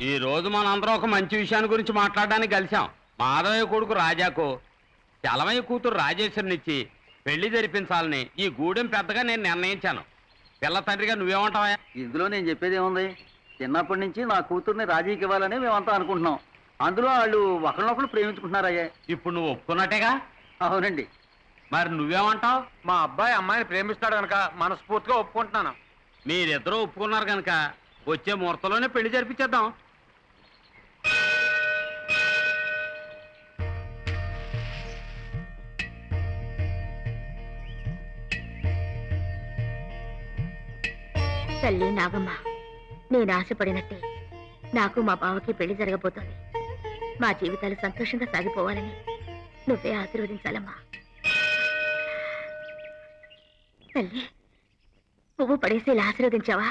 ఈ రోజు మనందరం ఒక మంచి విషయాన్ని గురించి మాట్లాడడానికి కలిసాం మాధవయ్య కొడుకు రాజాకు చలమయ్య కూతురు రాజేశ్వరినిచ్చి పెళ్లి జరిపించాలని ఈ గూడెం పెద్దగా నేను నిర్ణయించాను పిల్ల తండ్రిగా నువ్వేమంటావా ఇందులో నేను చెప్పేది ఏముంది చిన్నప్పటి నుంచి నా కూతుర్ని రాజీకి ఇవ్వాలని మేమంతా అనుకుంటున్నాం అందులో వాళ్ళు ఒకరినొకరు ప్రేమించుకుంటున్నారయ్యే ఇప్పుడు నువ్వు ఒప్పుకున్నట్టేగా అవునండి మరి నువ్వేమంటావు మా అబ్బాయి అమ్మాయిని ప్రేమిస్తాడు కనుక మనస్ఫూర్తిగా ఒప్పుకుంటున్నాను మీరిద్దరూ ఒప్పుకున్నారు కనుక వచ్చే ముహూర్తంలోనే పెళ్లి జరిపించేద్దాం తల్లి నాగమ్మ నేను ఆశపడినట్టే నాకు మా బావకి పెళ్లి జరగబోతోంది మా జీవితాలు సంతోషంగా సాగిపోవాలని నువ్వే ఆశీర్వదించాలమ్మా తల్లి పువ్వు పడేసి ఇలా ఆశీర్వదించావా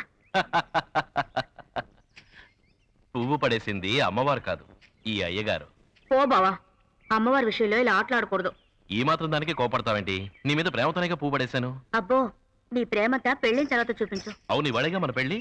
పువ్వు పడేసింది అమ్మవారు కాదు ఈ అయ్యగారు ఓ బావా అమ్మవారి విషయంలో ఇలా ఆటలాడకూడదు ఈ మాత్రం దానికి కోపడతావేంటి నీ మీద ప్రేమతోనేగా పువ్వు పడేశాను అబ్బో నీ ప్రేమంతా పెళ్ళిన తర్వాత చూపించు అవును ఇవాళగా మన పెళ్ళి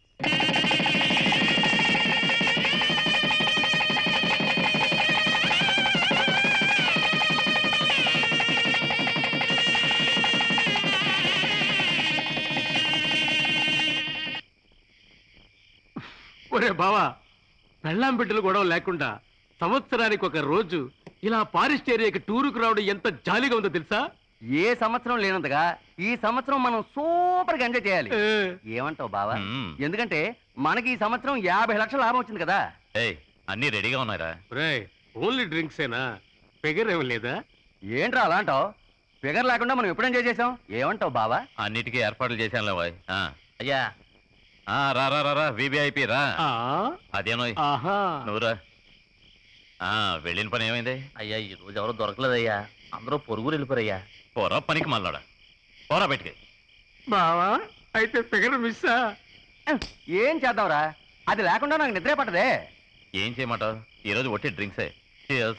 ఒరే బావా పెళ్ళాం బిడ్డలు గొడవ లేకుండా సంవత్సరానికి ఒక రోజు ఇలా ఫారెస్ట్ ఏరియాకి టూరుకు రావడం ఎంత జాలీగా ఉందో తెలుసా ఏ సంవత్సరం లేనంతగా ఈ సంవత్సరం మనం సూపర్ గా ఎంజాయ్ చేయాలి ఏ, ఏమంటావు బావా మ్మ్. ఎందుకంటే మనకి ఈ సంవత్సరం యాభై లక్షల లాభం వచ్చింది కదా ఏయ్ అన్నీ రెడీగా ఉన్నారా ఒరేయ్ ఓన్లీ డ్రింక్స్ ఏనా ఫిగర్ ఏం లేదా ఏంట్రా అలా అంటావు ఫిగర్ లేకుండా మనం ఎప్పుడు ఎంజాయ్ చేసాం ఏమంటావు బావా అన్నిటికీ ఏర్పాట్లు చేశానులే బాయ్ ఆ, అయ్యా ఆ, రా రా రా రా వివిఐపి రా ఆ, అదేనో ఆహా నువ్వురా ఆ, వెళ్ళిన పని ఏమైంది అయ్యా ఈ రోజు ఎవరో దొరకలేదయ్యా అందరూ పొరుగురు వెళ్ళిపోరయ్యా పోరా పనికి మళ్ళాడా పోరా బయటికి బావా అయితే ఫిగర్ మిస్సా ఏం చేద్దాంరా అది లేకుండా నాకు నిద్రే పట్టదే ఏం చేయమంటావు ఈరోజు ఒట్టి డ్రింక్సే Cheers.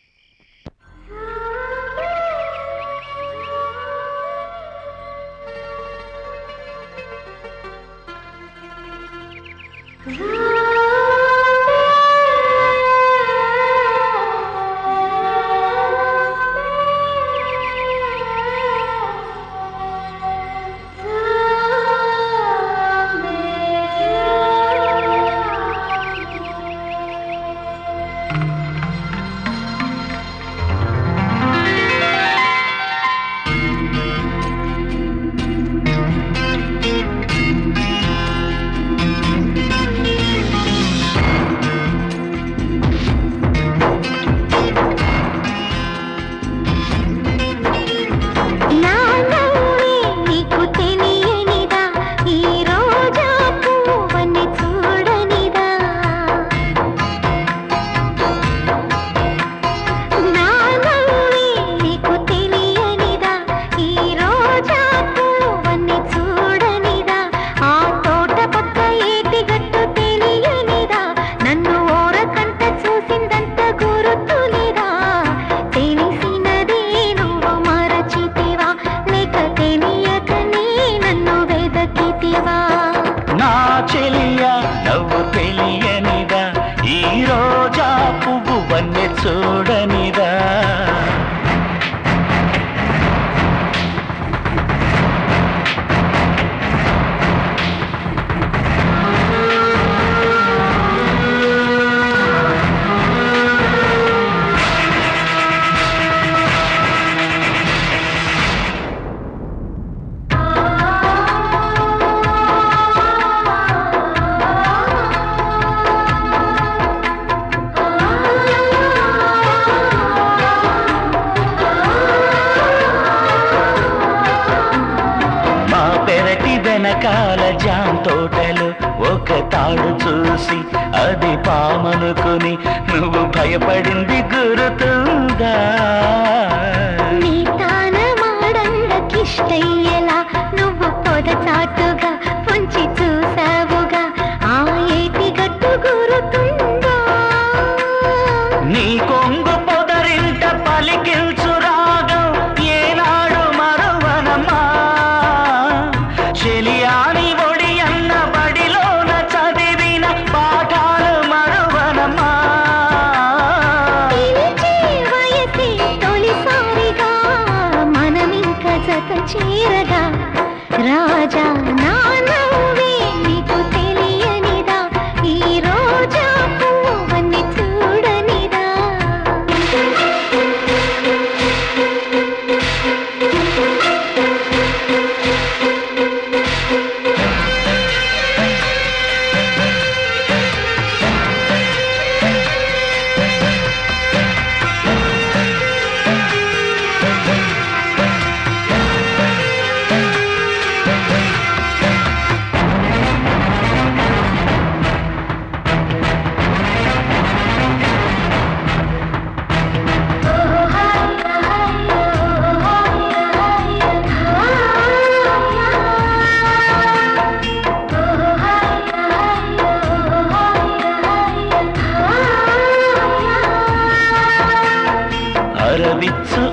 నా నవ్వే నీకు తెలియనిదా ఈ రోజా పువ్వని చూడనిదా నా నవ్వే నీకు తెలియనిదా ఈ రోజా పువ్వని చూడనిదా ఆ తోట పక్క ఏటి గట్టు తెలియనిదా నన్ను ఓరకంట చూసిందంత గుర్తునిదా తెలిసినది నువ్వు మరచితివా లేక తెలియకనే నన్ను వెదకితివా నా చెలియ నవ్వు తెలియనిదా ఈ రోజా పువ్వు వన్నె చూడనిదా మా పెరటి వెనకాల జాం తోటలు ఒక తాడు చూసి అది పామనుకుని నువ్వు భయపడింది గురుతుందా నీ తానమాడందకిష్టయ్యేలా నువ్వు పొదచాటుగా పొంచి చూసావుగా ఆ ఏటి గట్టు గురుతుందా నీ కొంగు పొదరింట పలికిల్చు రాగం ఏనాడు మరువనమ్మా చెలియాని ఒడి అన్న బడిలోన చదివిన పాఠాలు మర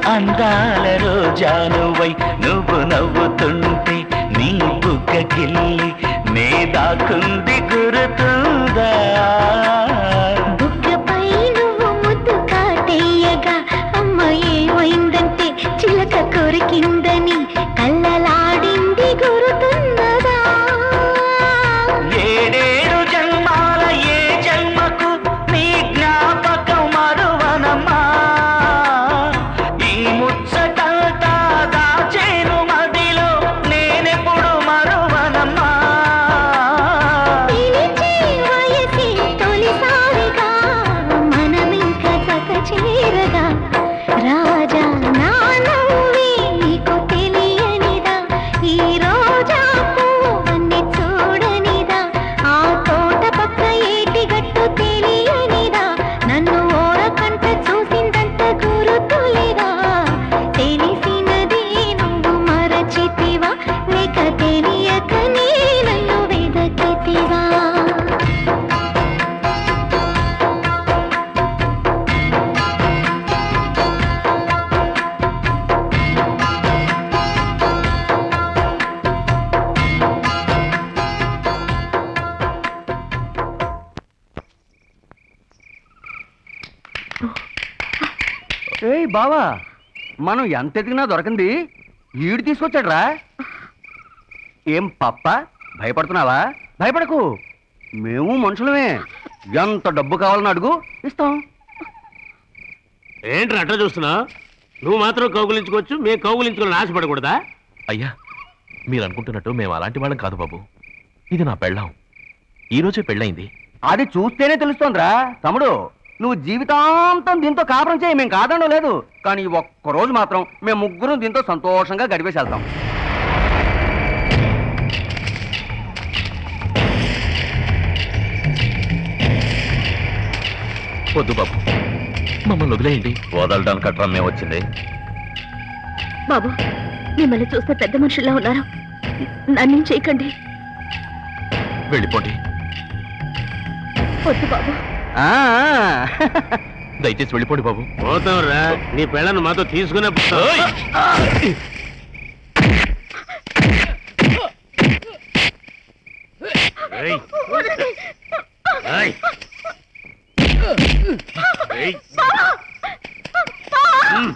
అందాల రోజానువై నువ్వు నవ్వుతుంటే నీ బుగ్గకిల్లి నే దాకుంది గురుతుందా బుగ్గపై నువ్వు ముద్దు కాటేయగా అమ్మ ఏమైందంటే చిలక కొరికిందని కళ్ళలాడింది గురుతున్నదా ఏడేడు జన్మాల ఏ జన్మకు నీ జ్ఞాపకం మరువనమ్మా ఈ ముచ్చటంతా దాచేను మదిలో నేనెప్పుడు మరువనమ్మా పిలిచే వయసే తొలిసారిగా మనమింక జత చేరగా రాజా నా నవ్వే నీకు తెలియనిదా ఈ రోజా పువ్వన్ని చూడనిదా ఆ తోట పక్క ఏటి గట్టు తెలియనిదా నన్ను ఓరకంట చూసిందంత గురుతులేదా తెలిసినది నువ్వు మరచితివా లేక తెలియక నీ నన్ను వెదకితివా ఏయ్ బావా మనం ఎంత ఎదిగినా దొరకంది ఈడు తీసుకొచ్చాడ్రా ఏం పప్ప భయపడుతున్నావా భయపడకు మేము మనుషులమే ఎంత డబ్బు కావాలని అడుగు ఇస్తాం ఏంటి అట్లా చూస్తున్నా నువ్వు మాత్రం కౌగులించుకోవచ్చు మేము కౌగులించుకోవాలని ఆశపడకూడదా అయ్యా మీరు అనుకుంటున్నట్టు మేము అలాంటి వాళ్ళం కాదు బాబు ఇది నా పెళ్ళాం ఈ రోజే పెళ్ళయింది అది చూస్తేనే తెలుస్తోందిరా తమ్ముడు నువ్వు జీవితాంతం దీంతో కాపురం చేయి మేము కాదనడం లేదు కానీ ఈ ఒక్క రోజు మాత్రం మేము ముగ్గురం దీంతో సంతోషంగా గడిపేసి వెళ్తాం వద్దు బాబు మమ్మల్ని వదిలేయండి వదలడానికి అట్రా మేము వచ్చింది బాబు మిమ్మల్ని చూస్తే పెద్ద మనుషుల్లా ఉన్నారు నన్నేం చేయకండి వెళ్ళిపోండి వద్దు బాబు ఆ, దయచేసి వెళ్ళిపోండి బాబు పోతావురా నీ పెళ్ళను మాతో తీసుకునే పోతావు. ఏయ్. ఏయ్. ఏయ్. ఉమ్.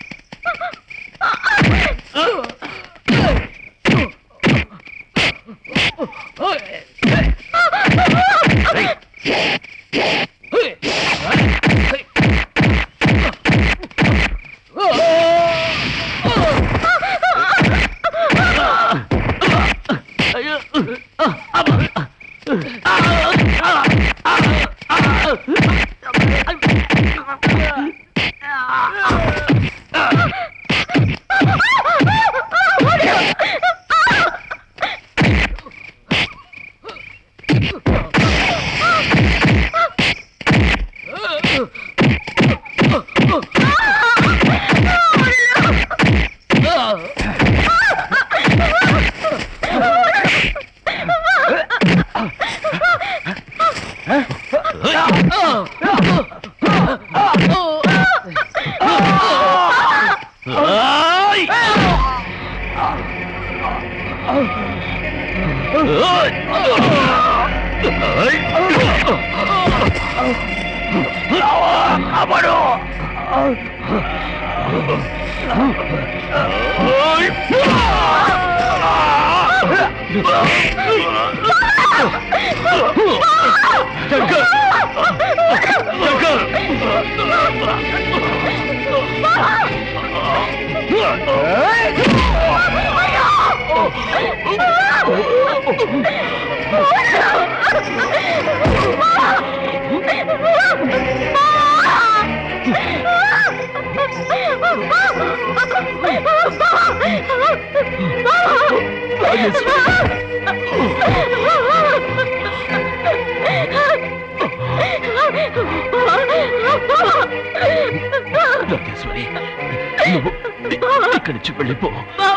లోకేశ్వరి నువ్వు ఇక్కడి నుంచి వెళ్ళిపో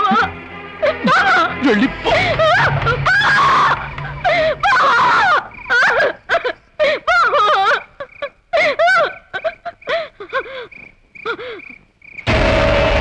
వెళ్ళిపో బాబా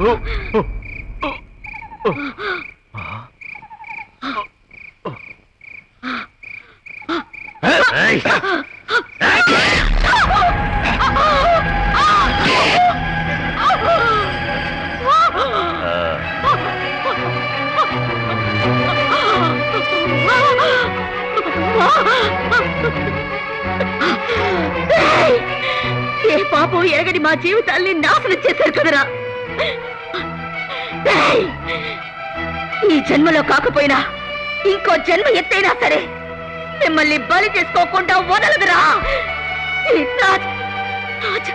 ఏ పాపం ఎరగని మా జీవితాల్ని నాశనం చేశారు కదరా ఏయ్! ఈ జన్మలో కాకపోయినా ఇంకో జన్మ ఎత్తైనా సరే మిమ్మల్ని బలి చేసుకోకుండా వదలదురా ఈ రాజ్- రాజ్-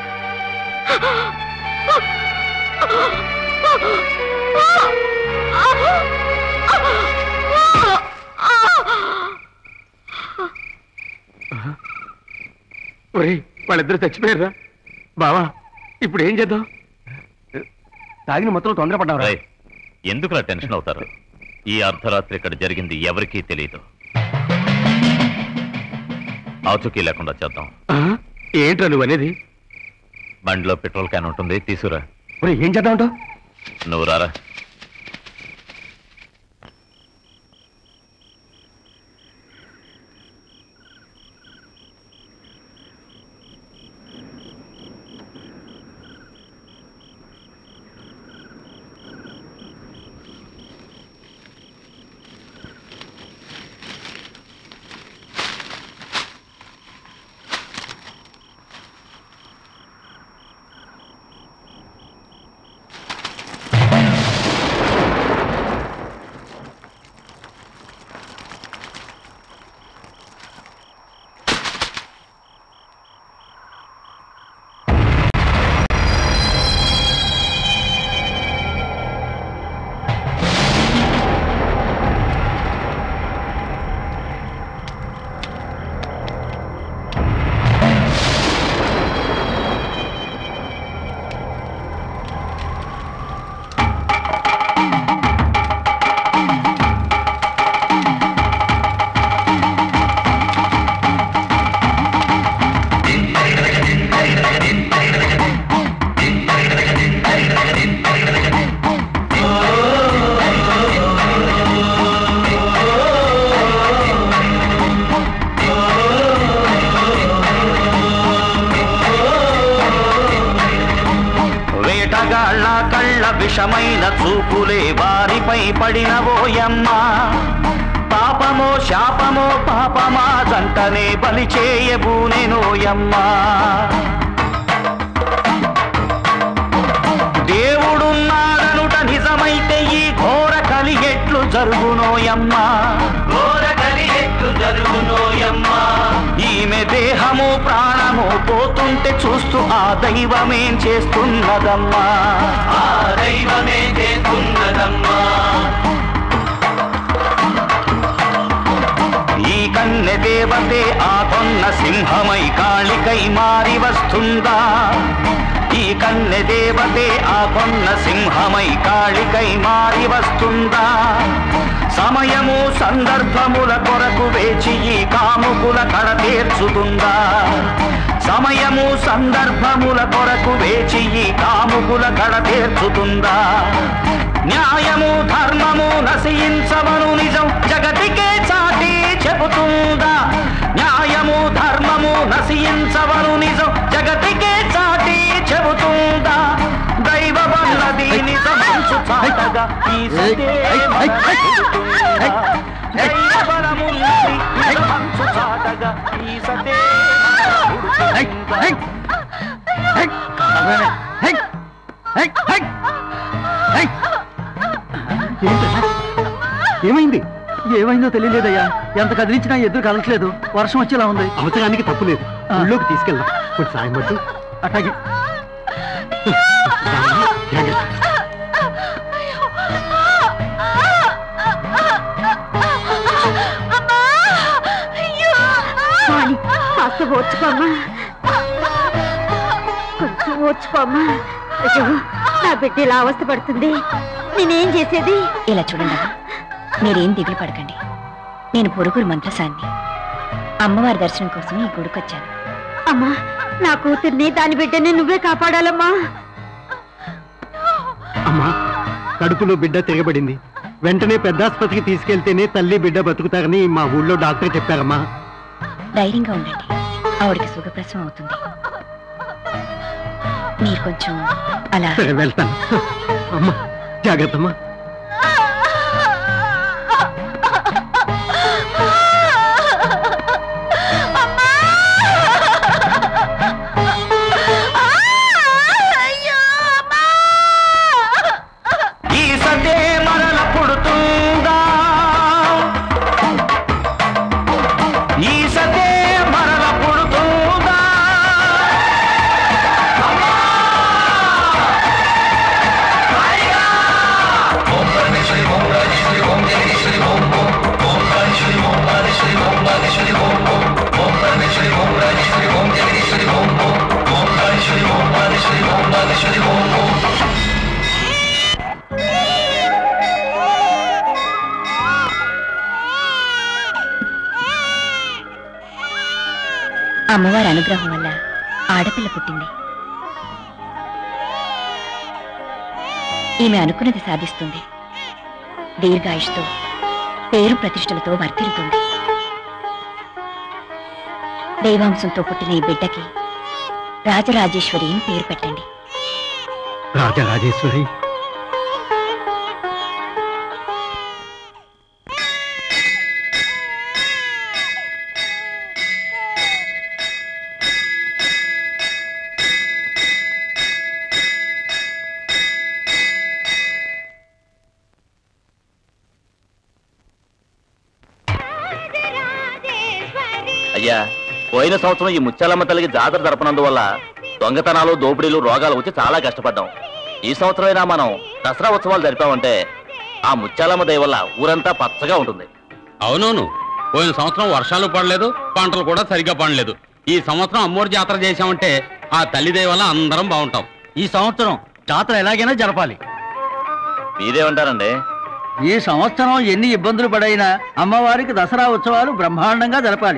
ఒరేయ్ వాళ్ళిద్దరు చచ్చిపోయారా బావా ఇప్పుడు ఏం చేద్దాం తాగిన మొత్తం తొందరపడ్డావురా రేయ్, ఎందుకులా టెన్షన్ అవుతారు ఈ అర్ధరాత్రి ఇక్కడ జరిగింది ఎవరికీ తెలియదు ఆచూకీ లేకుండా చేద్దాం ఆ? ఏంట్రా నువ్వు అనేది బండిలో పెట్రోల్ క్యాన్ ఉంటుంది తీసుకురా ఒరేయ్, ఏం చేద్దాం అంటావు నువ్వు రారా వేటగాళ్ళ కళ్ళ విషమైన చూపులే వారిపై పడినవోయమ్మ పాపమో శాపమో పాపమా జంటనే బలి చేయబూనెనోయమ్మా దేవుడున్నాడనుట నిజమైతే ఈ ఘోర కలి ఎట్లు జరుగునోయమ్మా ఘోర కలి ఎట్లు జరుగునోయమ్మా ఈమె దేహము ప్రాణము పోతుంటే చూస్తూ ఆ దైవమేం చేస్తున్నదమ్మా ఆ దైవమే చేస్తున్నదమ్మా ఈ కన్నె దేవతే ఆ కొన్న సింహమై కాళికై మారి వస్తుందా ఈ కన్నె దేవతే ఆ కొన్న సింహమై కాళికై మారి వస్తుందా సమయము సందర్భముల కొరకు వేచి ఈ కాముకుల కడ తీర్చుతుందా సమయము సందర్భముల కొరకు వేచి ఈ కాముకుల కడ తీర్చుతుందా న్యాయము ధర్మము నశించవను నిజం జగతికే చాటి చెబుతుందా న్యాయము ధర్మము నశించవను నిజం జగతికే చాటి చెబుతుందా దైవ వల్లది నిజమంచు చాటగా ఈ సతే చెబుతుందా? దైవ బలమున్నది నిజమంచు చాటగా ఈ సతే ఏమైంది ఏమైందో తెలియలేదయ్యా ఎంత కదిలించినా ఎదురు కదలట్లేదు వర్షం వచ్చేలా ఉంది అవసరానికి తప్పు లేదు ఊళ్ళోకి తీసుకెళ్దాం కొంచెం సాయం పట్టు అట్లాగే వాణి, కాస్త ఓర్చుకోమ్మా కొంచెం ఓర్చుకోమ్మా అయ్యో నా బిడ్డ ఇలా అవస్థ పడుతుంది నేనేం చేసేది ఇలా చూడండి అమ్మా. మీరేం దిగులు పడకండి నేను పొరుగురు మంత్రసాన్ని అమ్మవారి దర్శనం కోసం ఈ గుడికొచ్చాను అమ్మా నా కూతుర్ని దాని బిడ్డని నువ్వే కాపాడాలమ్మా అమ్మా కడుపులో బిడ్డ తిరగబడింది వెంటనే పెద్దాసుపత్రికి తీసుకెళ్తేనే తల్లి బిడ్డ బతుకుతారని మా ఊళ్ళో డాక్టర్ చెప్పారమ్మా ధైర్యంగా ఉండండి ఆవిడకి సుఖప్రసవం అవుతుంది మీరు కొంచెం అలా సరే వెళ్తాను అమ్మా జాగ్రత్తమ్మా ఈ సదే మరల పుడుతుందా ఈ సదే మరల పుడుతుందా అమ్మవారి అనుగ్రహం వల్ల ఆడపిల్ల పుట్టింది ఈమె అనుకున్నది సాధిస్తుంది దీర్ఘాయుష్తో పేరు ప్రతిష్టలతో వర్తిల్లుతుంది దైవాంశంతో పుట్టిన ఈ బిడ్డకి రాజరాజేశ్వరి అని పేరు పెట్టండి రాజరాజేశ్వరి అయ్యా పోయిన సంవత్సరం ఈ ముత్యాలమ్మ తల్లికి జాతర జరపనందువల్ల దొంగతనాలు దోపిడీలు రోగాలు వచ్చి చాలా కష్టపడ్డాం ఈ సంవత్సరమైనా మనం దసరా ఉత్సవాలు జరిపామంటే ఆ ముత్యాలమ్మ దయ వల్ల ఊరంతా పచ్చగా ఉంటుంది అవునవును పోయిన సంవత్సరం వర్షాలు పడలేదు పంటలు కూడా సరిగ్గా పండలేదు ఈ సంవత్సరం అమ్మోరు జాతర చేశామంటే ఆ తల్లిదయ వల్ల అందరం బాగుంటాం ఈ సంవత్సరం జాతర ఎలాగైనా జరపాలి మీరేమంటారండి ఈ సంవత్సరం ఎన్ని ఇబ్బందులు పడైనా అమ్మవారికి దసరా ఉత్సవాలు బ్రహ్మాండంగా జరపాలి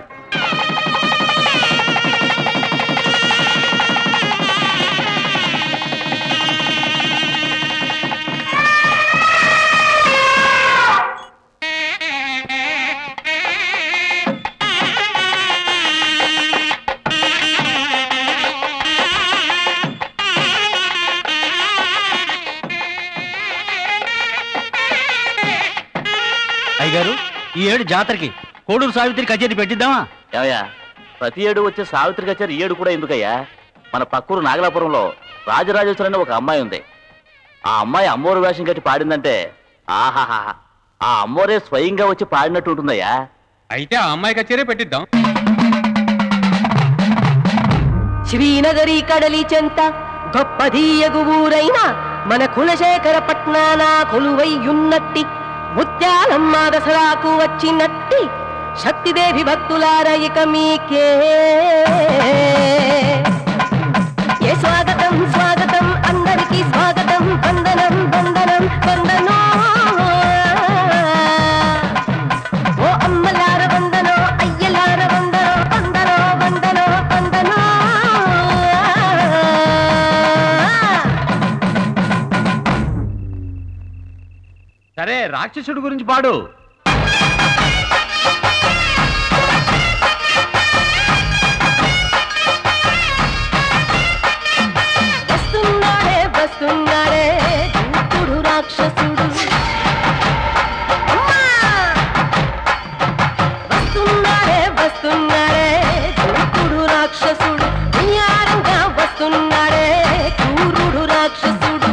అయ్యగారు ఈ ఏడు జాతరకి కోడూరు సావిత్రి కచేరీ పెట్టిద్దామా ఏమయ్యా ప్రతి ఏడు వచ్చే సావిత్రి కచేరి ఈ ఏడు కూడా ఎందుకయ్యా మన పక్కూరు నాగలాపురంలో రాజరాజేశ్వరి అనే ఒక అమ్మాయి ఉంది ఆ అమ్మాయి అమ్మోరు వేషం కట్టి పాడిందంటే ఆహాహా ఆ అమ్మోరే స్వయంగా వచ్చి పాడినట్టు ఉంటుందయ్యా అయితే ఆ అమ్మాయి కచేరే పెట్టిద్దాం శ్రీనగరి కడలి చెంత గొప్పదీయగు ఊరైన మన కులశేఖర పట్నాన కొలువైయున్నట్టి ముత్యాలమ్మ దసరాకు వచ్చినట్టి శక్తిదేవి భక్తులార ఇక మీకే ఏ స్వాగతం స్వాగతం అందరికీ స్వాగతం వందనం వందనం వందనం ఓ అమ్మలార వందనో అయ్యలార వందనో వందనో వందనో వందనో సరే రాక్షసుడి గురించి పాడు వస్తున్నాడే వస్తున్నాడే దూకుడు రాక్షసుడు అమ్మా! వస్తున్నాడే వస్తున్నాడే దూకుడు రాక్షసుడు ఉయ్యారంగా వస్తున్నాడే కూరుడు రాక్షసుడు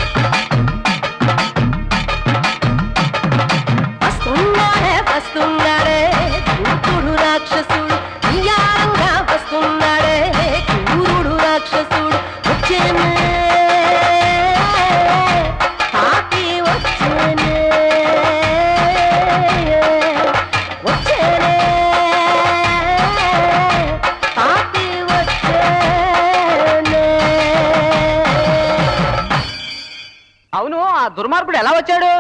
వస్తున్నాడే వస్తున్నాడే దూకుడు రాక్షసుడు ఉయ్యారంగా వస్తున్నాడే కూరుడు రాక్షసుడు వచ్చేనే తాకి వచ్చేనే వచ్చేనే తాకి వచ్చేనే అవును ఆ దుర్మార్గుడు ఎలా వచ్చాడు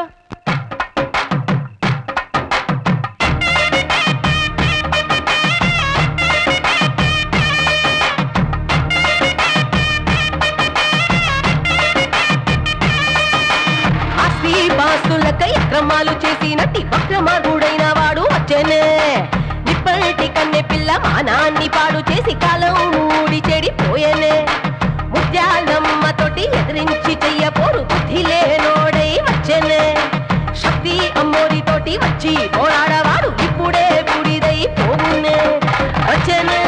దుర్మార్గుడైన వాడు వచ్చేనే నిప్పటి కన్నె పిల్ల మానాన్ని పాడు చేసి కాలం మూడి చెడిపోయేనే ముత్యాలమ్మ తోటి ఎదిరించి చెయ్యపోరు బుద్ధి లేనోడై వచ్చేనే శక్తి అమ్మోరి తోటి వచ్చి పోరాడవాడు ఇప్పుడే బూడిదై పోవునే వచ్చేనే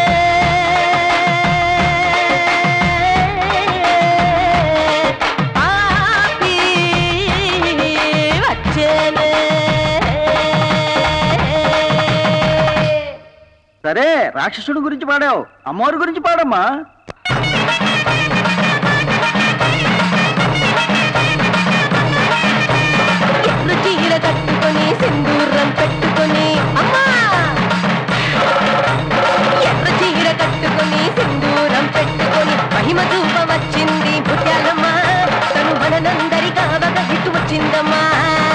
పాపి వచ్చేనే సరే రాక్షసుడి గురించి పాడావు అమ్మవారి గురించి పాడమ్మా ఎర్ర చీర కట్టుకొని సింధూరం పెట్టుకొని అమ్మా ఎర్ర చీర కట్టుకొని సింధూరం పెట్టుకొని మహిమ చూప వచ్చింది ముత్యాలమ్మ తను మనందరి కావగ ఇటు వచ్చిందమ్మా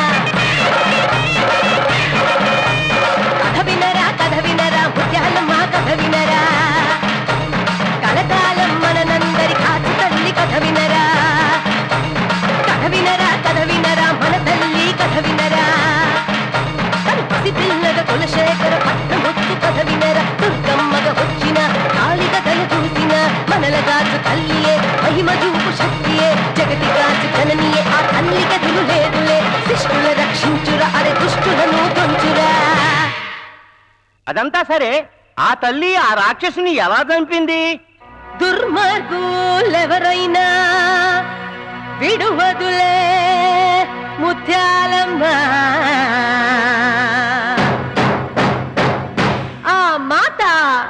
కథ వినరా కథ వినరా ముత్యాలమ్మ కథ వినరా కలకాలం మనందరి కాచి తల్లి కథ వినరా కథ వినరా కథ వినరా మన తల్లి కథ వినరా తను పసి పిల్లగా కులశేఖర పట్టముత్తు కథ వినరా దుర్గమ్మగా వచ్చిన కాళి కథలు చూసిన మనల గాజు తల్లియే మహిమ చూపు శక్తియే జగతి గాజు జననియే ఆ తల్లి కథలు లేదులే శిష్టుల రక్షించురా అరే దుష్టులను కొంచురా అదంతా సరే ఆ తల్లి ఆ రాక్షసుని ఎలా చంపింది దుర్మార్గులెవరైనా విడువదులే ముత్యాలమ్మ ఆ మాత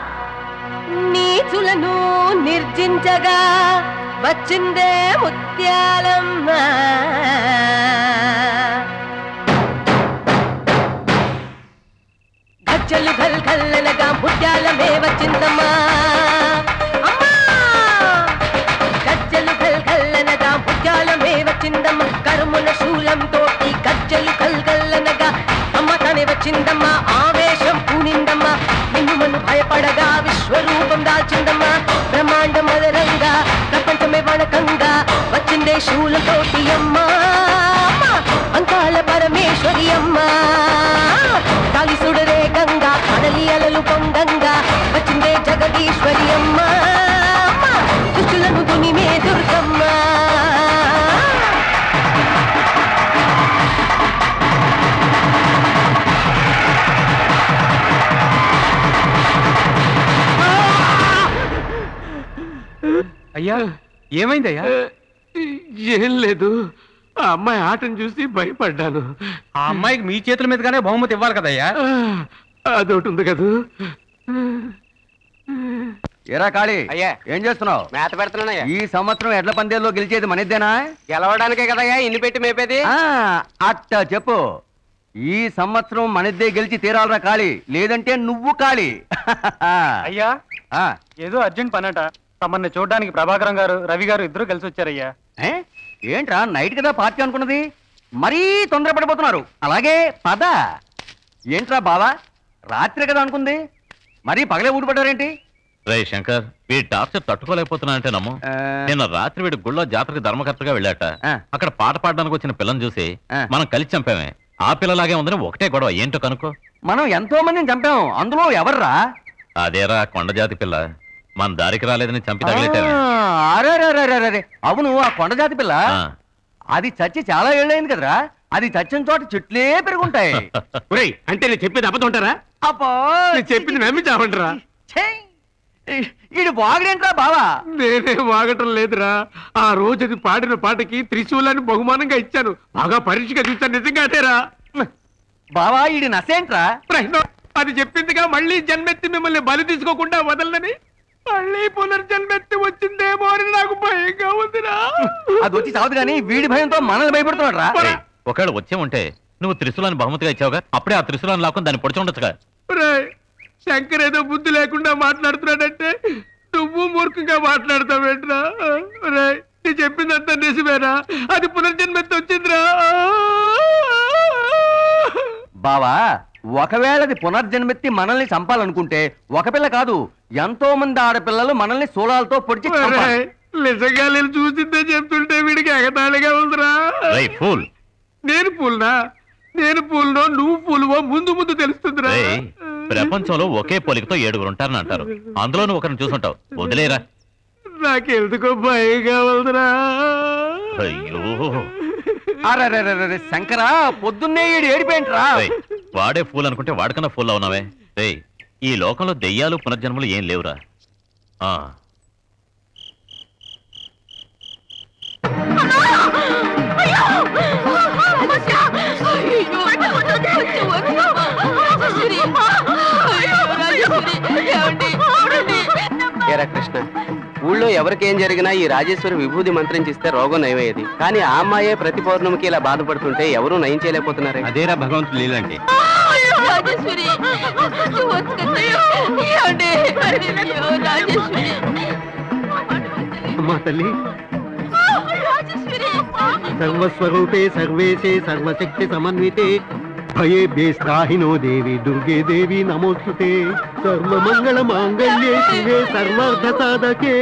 నీచులను నిర్జించగా వచ్చిందే ముత్యాలమ్మ గజ్జలు గల్ గల్లనగా ముత్యాలమే వచ్చిందమ్మా అమ్మా గజ్జలు గల్ గల్లనగా ముత్యాలమే వచ్చిందమ్మా కరుముల శూలం తోటి గజ్జలు గల్ గల్లనగా అమ్మ తనే వచ్చిందమ్మా ఆవేశం పూనిందమ్మా మిన్నుమను భయపడగా విశ్వరూపం దాల్చిందమ్మా బ్రహ్మాండ మదరంగా ప్రపంచమే వణకంగా వచ్చిందే శూలం తోటి అమ్మా అమ్మా, అంకాల పరమేశ్వరి అమ్మా కాలిసుడరే గంగా కడలి అలలు పొంగంగా వచ్చిందే జగదీశ్వరి అమ్మ అమ్మ, దుష్టులను దునిమే దుర్గమ్మ అయ్యా ఏమైందయ్యా ఏం లేదు ఆ అమ్మాయి ఆటను చూసి భయపడ్డాను ఆ అమ్మాయికి మీ చేతుల మీదుగానే బహుమతి ఇవ్వాలి కదయ్యా ఆ, అదొకటి ఉంది కదూ ఎరా కాళీ అయ్యా ఏం చేస్తున్నావు మేత పెడుతున్నానయ్యా ఈ సంవత్సరం ఎడ్ల పందేల్లో గెలిచేది మనిద్దేనా గెలవడానికే కదయ్యా ఇన్ని పెట్టి మేపేది ఆ, అట్ట చెప్పు ఈ సంవత్సరం మనిద్దే గెలిచి తీరాలరా కాళీ లేదంటే నువ్వు కాళీ అయ్యా ఆ, ఏదో అర్జెంట్ పనట తమన్ని చూడడానికి ప్రభాకరం గారు రవి గారు ఇద్దరు కలిసి వచ్చారయ్యా ఏ? ఏంట్రా నైట్ కదా పార్టీ అనుకున్నది మరీ తొందరపడిపోతున్నారు అలాగే పద ఏంట్రా బావా రాత్రి కదా అనుకుంది మరీ పగలే ఊడిపడ్డారేంటి రే శంకర్ వీడి టార్చర్ తట్టుకోలేకపోతున్నానంటే నమ్ము ఆ, నిన్న రాత్రి వీడి గుళ్ళో జాతరకి ధర్మకర్తగా వెళ్ళాట ఆ. అక్కడ పాట పాడడానికి వచ్చిన పిల్లని చూసి ఆ. మనం కలిసి చంపామే ఆ పిల్లలాగే ఉందని ఒకటే గొడవ ఏంటో కనుక్కో మనం ఎంతో మందిని చంపాం అందులో ఎవర్రా అదేరా కొండ జాతి పిల్ల మన దారికి రాలేదని చంపి తగిలేటామే ఆ, అరెరెరెరెరెరె. అవును ఆ కొండ జాతి పిల్ల ఆ. అది చచ్చి చాలా ఏళ్ళైంది కదరా అది చచ్చిన చోట చెట్లే పెరుగుంటాయి ఒరేయ్ అంటే నేను చెప్పేది అబద్ధం అబ్బో నేను చెప్పింది నమ్మి చావంటరా ఛీ! ఈడు బాగుడేంట్రా బావా నేనే వాగటం లేదురా ఆ రోజు అది పాడిన పాటకి త్రిశూలాన్ని బహుమానంగా ఇచ్చాను బాగా పరీక్షగా చూశాను నిజంగా అదేరా బావా ఈడి నసేంట్రా ప్రశ్న అది చెప్పిందిగా మళ్ళీ జన్మెత్తి మిమ్మల్ని బలి తీసుకోకుండా వదలని మళ్ళీ పునర్జన్మెత్తి వచ్చిందేమో అని నాకు భయంగా ఉందిరా అది వచ్చి చావదు కానీ వీడి భయంతో మనల్ని భయపెడుతున్నాడు రా రేయ్, ఒకవేళ వచ్చే ఉంటే నువ్వు త్రిశూలాన్ని బహుమతిగా ఇచ్చావుగా అప్పుడే ఆ త్రిశూలాన్ని లాక్కుని దాన్ని పొడిచి ఉండొచ్చుగా ఒరేయ్, శంకర్ ఏదో బుద్ధి లేకుండా మాట్లాడుతున్నాడంటే నువ్వు మూర్ఖంగా మాట్లాడతావేంట్రా ఒరేయ్, నీ చెప్పిందంతా నిజమేరా అది పునర్జన్మెత్తి వచ్చిందిరా బావా ఒకవేళ అది పునర్జన్మెత్తి మనల్ని చంపాలనుకుంటే ఒక పిల్ల కాదు ఎంతో మంది ఆడపిల్లలు మనల్ని శూలాలతో పొడిచి చంపాలి. ఒరేయ్, నిజంగా నేను చూసిందే చెప్తుంటే వీడికి ఎగతాళిగా ఉందిరా రై ఫూల్ నేను పూల్నా నేను పూలునో నువ్వు పూలువో ముందు ముందు తెలుస్తుందిరా ఏయ్, ప్రపంచంలో ఒకే పోలికతో ఏడుగురు ఉంటారని అంటారు అందులో నువ్వు ఒకరిని చూసుంటావు వదిలేరా నాకెందుకో భయంగా ఉందిరా అయ్యో అరే శంకరా పొద్దున్నే ఏడు ఏడిపోయింట్రా ఏయ్, వాడే ఫూల్ అనుకుంటే వాడికన్నా ఫూల్ అవునావే ఏయ్ ఈ లోకంలో దెయ్యాలు పునర్జన్మలు ఏం లేవురా ఆ ఏరా కృష్ణ ఊళ్ళో ఎవరికేం జరిగినా ఈ రాజేశ్వరి విభూది మంత్రించిస్తే రోగం నయమయ్యేది కానీ ఆ అమ్మాయే ప్రతి పౌర్ణమికి ఇలా బాధపడుతుంటే ఎవరూ నయం చేయలేకపోతున్నారే అదేరా భగవంతుడు లీలంటే అమ్మా తల్లి సర్వస్వరూపే సర్వేశే సర్వశక్తి సమన్వితే భయేభ్యేస్త్రాహినో దేవి దుర్గే దేవి నమోస్తుతే సర్వమంగళ మాంగళ్యే శివే సర్వార్థ సాధకే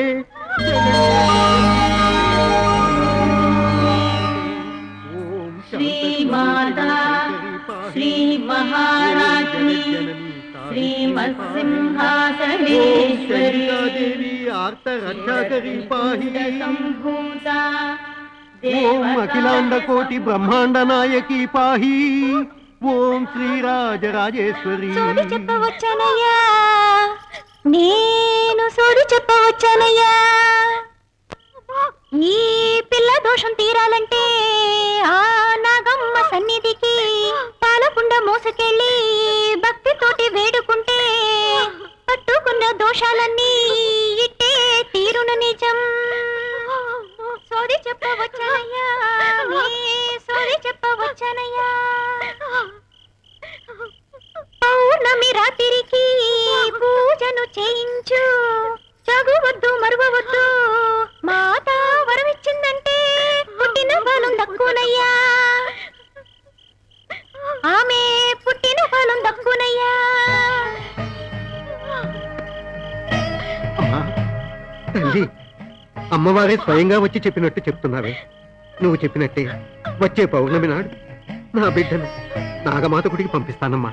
శ్రీమాతా శ్రీ మహారాజ్ని శ్రీమత్సింహాసనేశ్వరి దేవి ఆర్త రక్షాకరి పాహి సంభూతా ఓం అఖిలాండ కోటి బ్రహ్మాండ నాయకి పాహి ఓం శ్రీరాజరాజేశ్వరి సోది చెప్పవచ్చానయ్యా నేను సోది చెప్పవచ్చానయ్యా ఈ పిల్ల దోషం తీరాలంటే ఆ నాగమ్మ సన్నిధికి పాలకుండ మోసుకెళ్ళి భక్తితోటి వేడుకుంటే పట్టుకున్న దోషాలన్నీ ఇట్టే తీరున నిజం సోది చెప్పవచ్చానయ్యా నీ సోది చెప్పవచ్చానయ్యా పౌర్ణమి రాత్రికి పూజను చేయించు చగువద్దు మరువవద్దు మాత వరమిచ్చిందంటే పుట్టిన ఫలం దక్కునయ్యా ఆమె పుట్టిన ఫలం దక్కునయ్యా అమ్మా తల్లి అమ్మవారే స్వయంగా వచ్చి చెప్పినట్టు చెప్తున్నావే నువ్వు చెప్పినట్టే వచ్చే పౌర్ణమి నాడు నా బిడ్డను నాగమాత గుడికి పంపిస్తానమ్మా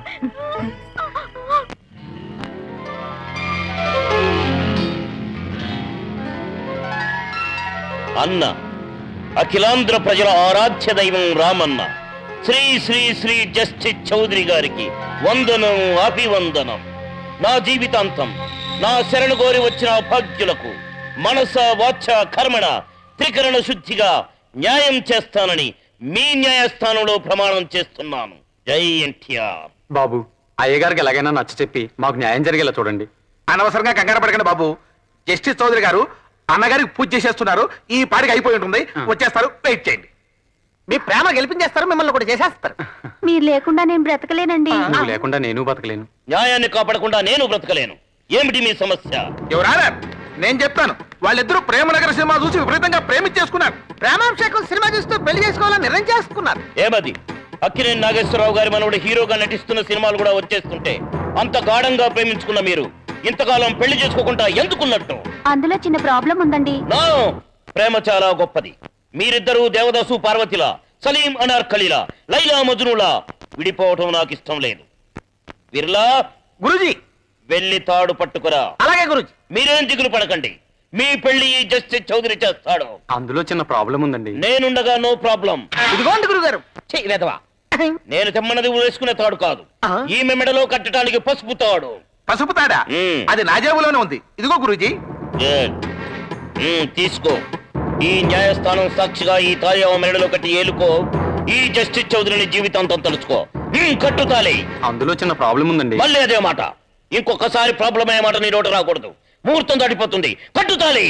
అన్న అఖిలాంధ్ర ప్రజల ఆరాధ్య దైవం రామన్న శ్రీ శ్రీ శ్రీ జస్టిస్ చౌదరి గారికి వందనం అభివందనం నా జీవితాంతం నా శరణు కోరి వచ్చిన అభాగ్యులకు మనస వాచ కర్మణ త్రికరణ శుద్ధిగా న్యాయం చేస్తానని మీ న్యాయస్థానంలో ప్రమాణం చేస్తున్నాను జై ఎన్టీఆర్ బాబు అయ్యగారికి ఎలాగైనా నచ్చ చెప్పి మాకు న్యాయం జరిగేలా చూడండి అనవసరంగా కంగారు పడకండి బాబు జస్టిస్ చౌదరి గారు అన్నగారికి పూజ చేసేస్తున్నారు ఈ పాడికి అయిపోయి ఉంటుంది వచ్చేస్తారు వెయిట్ చేయండి మీ ప్రేమ గెలిపించేస్తారు మిమ్మల్ని కూడా చేసేస్తారు మీరు లేకుండా నేను బ్రతకలేనండి నువ్వు లేకుండా నేను బతకలేను న్యాయాన్ని కాపాడకుండా నేను బ్రతకలేను ఏమిటి మీ సమస్య ఎవరారా నేను చెప్తాను వాళ్ళిద్దరూ ప్రేమ నగర సినిమా చూసి విపరీతంగా ప్రేమించేసుకున్నారు ప్రేమాభిషేకం సినిమా చూస్తూ పెళ్లి చేసుకోవాలని నిర్ణయం చేసుకున్నారు ఏమది అక్కినేని నాగేశ్వరరావు గారి మనవడు హీరోగా నటిస్తున్న సినిమాలు కూడా వచ్చేస్తుంటే అంత గాఢంగా ప్రేమించుకున్న మీరు ఇంతకాలం పెళ్లి చేసుకోకుండా ఎందుకున్నట్టు అందులో చిన్న ప్రాబ్లం ఉందండి నో ప్రేమ చాలా గొప్పది మీరిద్దరూ దేవదాసు పార్వతిలా సలీం అనార్కలిలా లైలా మజునులా విడిపోవటం నాకు ఇష్టం లేదు విర్లా గురుజీ వెళ్ళి తాడు పట్టుకురా అలాగే గురుజీ మీరేం దిగులు పడకండి మీ పెళ్లి ఈ జస్టిస్ చౌదరి చేస్తాడు అందులో చిన్న ప్రాబ్లం ఉందండి నేనుండగా నో ప్రాబ్లం ఇదిగోండి గురుగారు చెయ్యి వెదవా నేను తెమ్మన్నది వేసుకునే తాడు కాదు ఈమె మెడలో కట్టడానికి పసుపు తాడు పసుపు తాడా మ్మ్. అది నా జేబులోనే ఉంది ఇదిగో గురూజీ Good. మ్మ్, తీసుకో ఈ న్యాయస్థానం సాక్షిగా ఈ తాయి మెడలో కట్టి ఏలుకో ఈ జస్టిస్ చౌదరిని జీవితాంతం తలుచుకో మ్మ్, కట్టుతాలి అందులో చిన్న ప్రాబ్లం ఉందండి మళ్ళీ అదే మాట ఇంకొకసారి ప్రాబ్లం అయ్యే మాట నీ నోట రాకూడదు ముహూర్తం దాటిపోతుంది కట్టుతాలి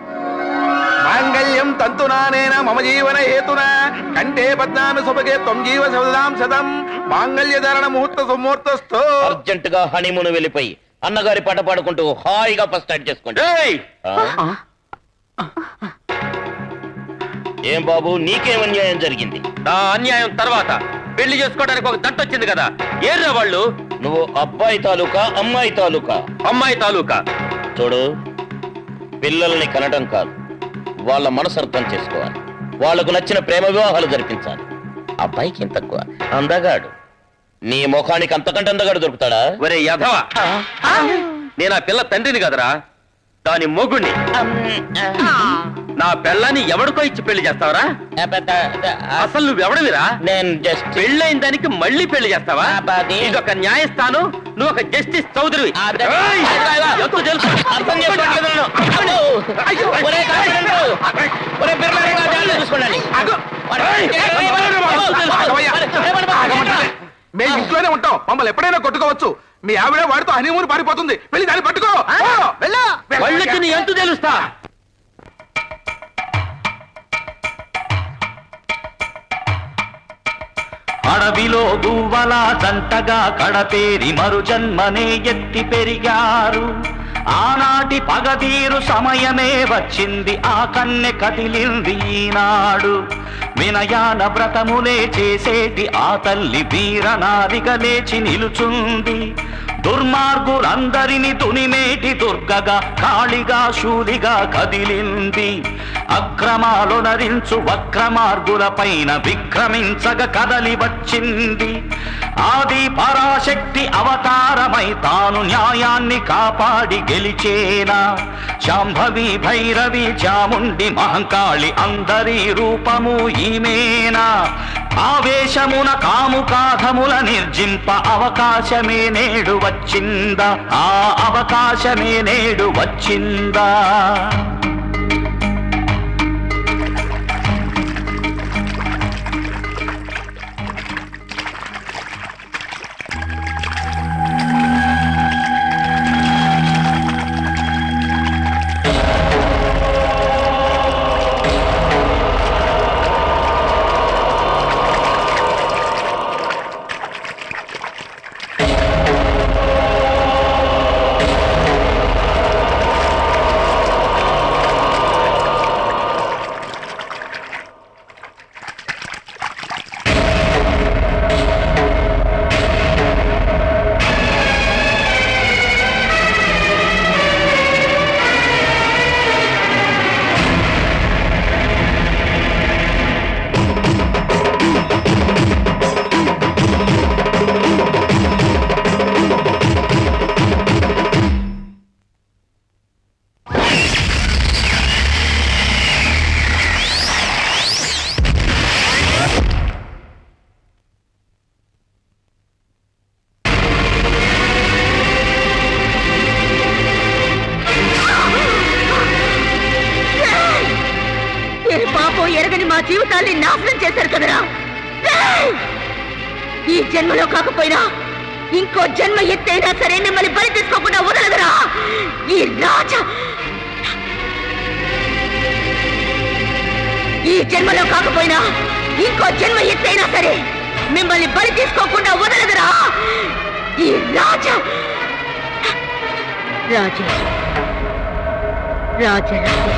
మాంగళ్యం తంతునానేన మమ జీవన హేతునా కంటే పద్నామి సుభగే త్వం జీవ శతాం శతం మాంగళ్య ధారణ ముహూర్త సుముహూర్తస్థో అర్జెంట్ గా హనీమూన్ వెళ్ళిపోయి అన్నగారి పాట పాడుకుంటూ హాయిగా ఫస్ట్ స్టార్ట్ చేసుకోండి ఏయ్! ఆ? ఏం బాబు నీకేం అన్యాయం జరిగింది నా అన్యాయం తర్వాత పెళ్లి చేసుకోవడానికి ఒక దట్ట వచ్చింది కదా ఏర్రా వాళ్ళు నువ్వు అబ్బాయి తాలూకా అమ్మాయి తాలూకా అమ్మాయి తాలూకా చూడు పిల్లల్ని కనడం కాదు వాళ్ళ మనసు అర్థం చేసుకోవాలి వాళ్లకు నచ్చిన ప్రేమ వివాహాలు జరిపించాలి అబ్బాయికి ఇంత తక్కువ అందగాడు నీ ముఖానికి అంతకంటే అందగాడు దొరుకుతాడా ఒరే యధవ నేను ఆ పిల్ల తండ్రిని కదరా దాని మొగుణ్ణి నా పిల్లని ఎవడికో ఇచ్చి పెళ్లి చేస్తావరా అసలు నువ్వెవడవిరా నేను జస్ట్ పెళ్ళైన దానికి మళ్ళీ పెళ్లి చేస్తావా ఇదొక న్యాయస్థానం నువ్వు ఒక జస్టిస్ చౌదరి అర్థం చేసుకోవట్లేదు నన్ను. అబ్బో! ఒరే కాపాడండు! ఒరే బిర్లాగా జాగ్రత్తగా చూసుకోండి. మేము ఇంట్లోనే ఉంటాం మమ్మల్ని ఎప్పుడైనా కొట్టుకోవచ్చు మీ ఆవిడ వాడితో హనీమూన్ పారిపోతుంది వెళ్ళి దాన్ని పట్టుకో పో, వెళ్ళు. వాళ్ళకి నీ ఎంత తెలుస్తా అడవిలో గువ్వల జంటగా కడతేరి మరు జన్మనే ఎత్తి పెరిగారు ఆనాటి పగదీరు సమయమే వచ్చింది ఆ కన్నె కదిలింది ఈనాడు వినయాన వ్రతములే చేసేటి ఆ తల్లి వీరనారిగా లేచి నిలుచుంది దుర్మార్గులందరిని తునిమేటి దుర్గగా కాళిగా శూలిగా కదిలింది అక్రమాలు నరించు వక్రమార్గుల పైన విక్రమించగ కదలి వచ్చింది ఆది పరాశక్తి అవతారమై తాను న్యాయాన్ని కాపాడి గెలిచేనా శాంభవి భైరవి చాముండి మహంకాళి అందరి రూపము ఈమేనా ఆవేశమున కాముకాధముల నిర్జింప అవకాశమే నేడు వచ్చిందా ఆ అవకాశమే నేడు వచ్చిందా ఏ పాపం ఎరగని మా జీవితాల్ని నాశనం చేశారు కదరా ఏయ్! ఈ జన్మలో కాకపోయినా ఇంకో జన్మ ఎత్తైనా సరే మిమ్మల్ని బలి తీసుకోకుండా వదలదురా ఈ రాజ ఈ జన్మలో కాకపోయినా ఇంకో జన్మ ఎత్తైనా సరే మిమ్మల్ని బలి తీసుకోకుండా వదలదురా ఈ రాజ రాజ రాజరాజేశ్వరి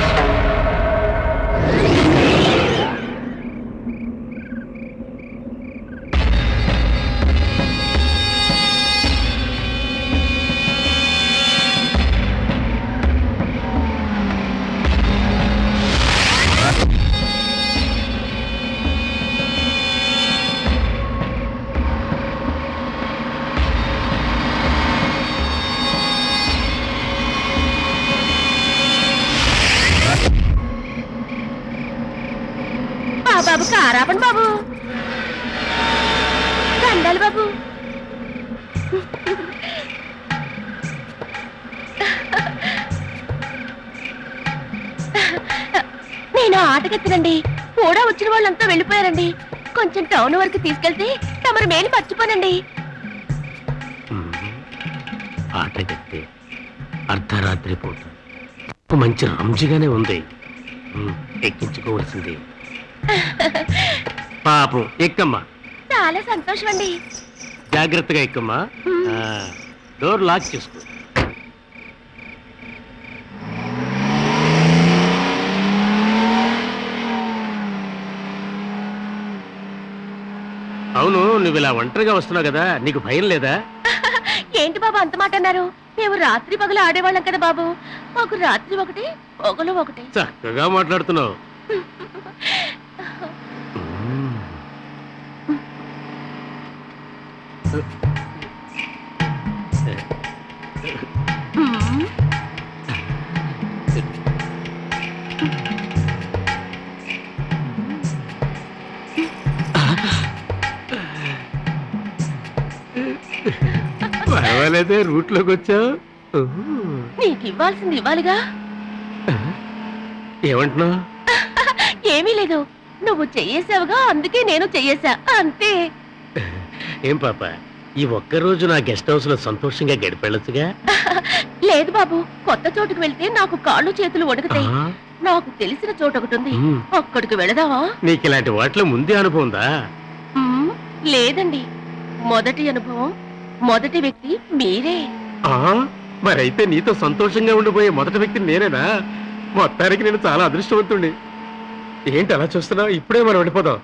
ఆ బాబు కారాపండి బాబు దండాలి బాబు నేను ఆటకెత్తనండి కూడా వచ్చిన వాళ్ళంతా వెళ్ళిపోయారండి కొంచెం టౌన్ వరకు తీసుకెళ్తే తమరు మేలు మర్చిపోనండి ఆటగట్టే అర్ధరాత్రి పూట మంచి రంజుగానే ఉంది ఉమ్, ఎక్కించుకోవాల్సింది పాపం ఎక్కమ్మా చాలా సంతోషం అండి జాగ్రత్తగా ఎక్కమ్మా ఆ, డోర్ లాక్ చేసుకో అవును నువ్వు ఇలా ఒంటరిగా వస్తున్నావు కదా నీకు భయం లేదా ఏంటి బాబు అంత మాట అన్నారు మేము రాత్రి పగలు ఆడేవాళ్ళం కదా బాబు మాకు రాత్రి ఒకటి పగలు ఒకటి చక్కగా మాట్లాడుతున్నావు పర్వాలేదే రూట్లోకి వచ్చావు నీకు ఇవ్వాల్సింది ఇవ్వాలిగా ఏమంటున్నావు ఏమీ లేదు నువ్వు చెయ్యేసావుగా అందుకే నేను చెయ్యేశా అంతే ఏం పాప ఈ ఒక్క రోజు నా గెస్ట్ హౌస్ లో సంతోషంగా గడిపెళ్ళొచ్చుగా లేదు బాబు కొత్త చోటుకు వెళ్తే నాకు కాళ్ళు చేతులు వణుకుతాయి ఆ? నాకు తెలిసిన చోటు ఒకటి ఉంది మ్. అక్కడికి వెళదావా నీకు ఇలాంటి వాటిలో ముందే అనుభవం ఉందా మ్, లేదండి మొదటి అనుభవం మొదటి వ్యక్తి మీరే ఆ? మరైతే నీతో సంతోషంగా ఉండిపోయే మొదటి వ్యక్తి నేనేనా మొత్తానికి నేను చాలా అదృష్టవంతుణ్ణి ఏంటి అలా చూస్తున్నావు ఇప్పుడే మనం వెళ్ళిపోదాం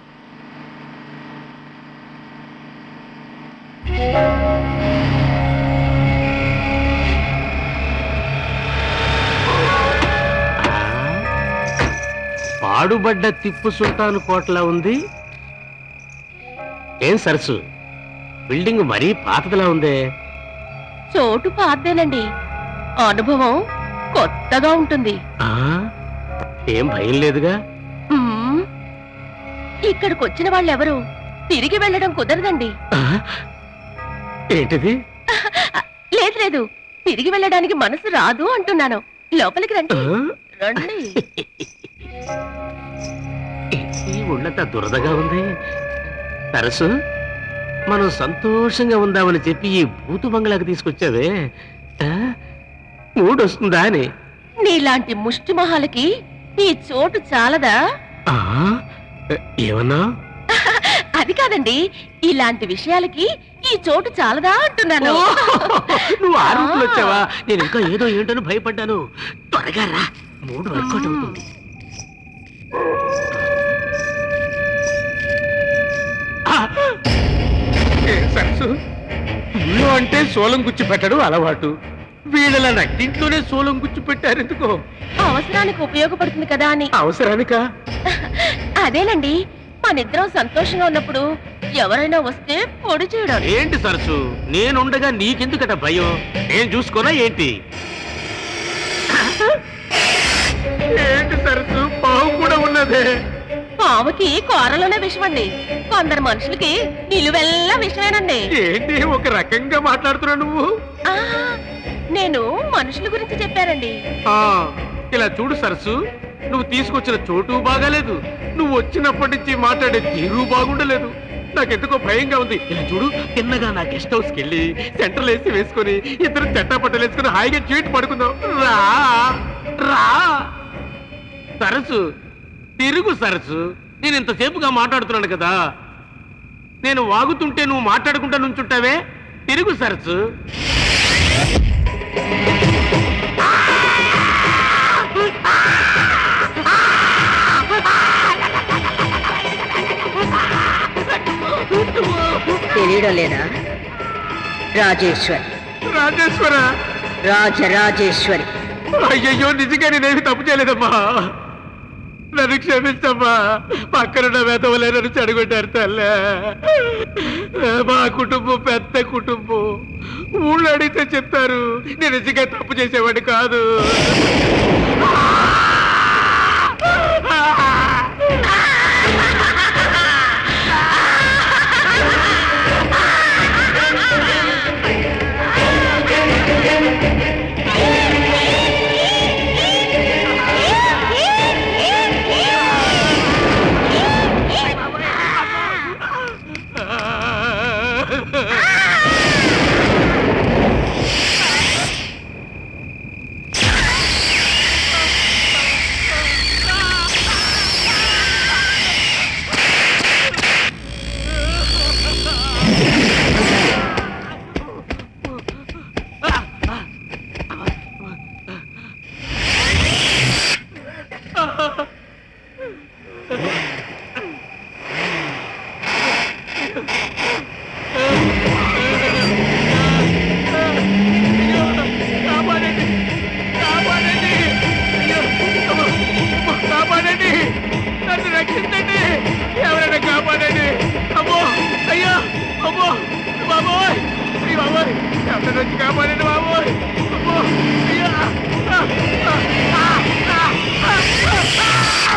పాడుబడ్డ తిప్పు సుల్తాన్ కోటలా ఉంది ఏం సరసు బిల్డింగ్ మరీ పాతదిలా ఉందే చోటు పాతేనండి అనుభవం కొత్తగా ఉంటుంది ఆ ఏం భయం లేదుగా మ్, ఇక్కడికి వచ్చిన వాళ్ళెవరు తిరిగి వెళ్ళడం కుదరదండి ఏంటిది లేదు లేదు తిరిగి వెళ్ళడానికి మనసు రాదు అంటున్నాను లోపలికి రండి రండి ఈ ఉన్నత దురదగా ఉంది తరసు మనం సంతోషంగా ఉందామని చెప్పి ఈ భూతు బంగ్లాకి తీసుకొచ్చావే ఆ? మూడొస్తుందా అని నీలాంటి ముష్టి మొహాలకి ఈ చోటు చాలదా ఆ? ఏమన్నా అది కాదండి ఇలాంటి విషయాలకి ఈ చోటు చాలదా అంటున్నాను నువ్వు ఆ రూట్లో వచ్చావా నేను ఇంకా ఏదో ఏంటని భయపడ్డాను త్వరగా రా మూడు వర్కౌట్ అవుతుంది ఆ! ఏ సరసు ఇల్లు అంటే సోలం గుచ్చి పెట్టడం అలవాటు వీళ్ళ నట్టింట్లోనే సోలం గుచ్చి పెట్టారు ఎందుకో అవసరానికి ఉపయోగపడుతుంది కదా అని అవసరానికా అదేనండి మనిద్దరం సంతోషంగా ఉన్నప్పుడు ఎవరైనా వస్తే పొడి చేయడం ఏంటి సరసు నేనుండగా నీకెందుకట భయం నేను చూసుకోనా ఏంటి ఏంటి సరసు పావు కూడా ఉన్నదే పాముకి కూరలోనే విషమండి కొందరు మనుషులకి నిలువెల్లా విషమేనండి ఏంటి ఒక రకంగా మాట్లాడుతున్నావు నువ్వు ఆ, నేను మనుషుల గురించి చెప్పానండి ఆ, ఇలా చూడు సరసు నువ్వు తీసుకొచ్చిన చోటు బాగాలేదు నువ్వు వచ్చినప్పటి నుంచి మాట్లాడే తీరు బాగుండలేదు నాకెందుకో భయంగా ఉంది ఇలా చూడు తిన్నగా నా గెస్ట్ హౌస్కి వెళ్ళి సెంట్రల్ ఏసీ వేసుకొని ఇద్దరు చెట్టా పట్టలు వేసుకొని హాయిగా చీట్ పడుకుందాం రా రా సరసు తిరుగు సరసు నేను ఇంతసేపుగా మాట్లాడుతున్నాను కదా నేను వాగుతుంటే నువ్వు మాట్లాడుకుంటా నుంచుంటావే తిరుగు సరసు తెలియడం లేదా రాజేశ్వరి రాజేశ్వర రాజరాజేశ్వరి అయ్యయ్యో నిజంగా నేనేమి తప్పు చేయలేదమ్మా నన్ను క్షమించమ్మా పక్కనున్న వేదవలే నన్ను చెడగొట్టారు తల్లే మా కుటుంబం పెద్ద కుటుంబం ఊళ్ళో అడిగితే చెప్తారు నేను నిజంగా తప్పు చేసేవాడిని కాదు బాబోయ్ ఎవరైనా వచ్చి కాపాడండి బాబోయ్ అమ్మో, అయ్యా. ఆ, ఆ, ఆ, ఆ, ఆ, ఆ.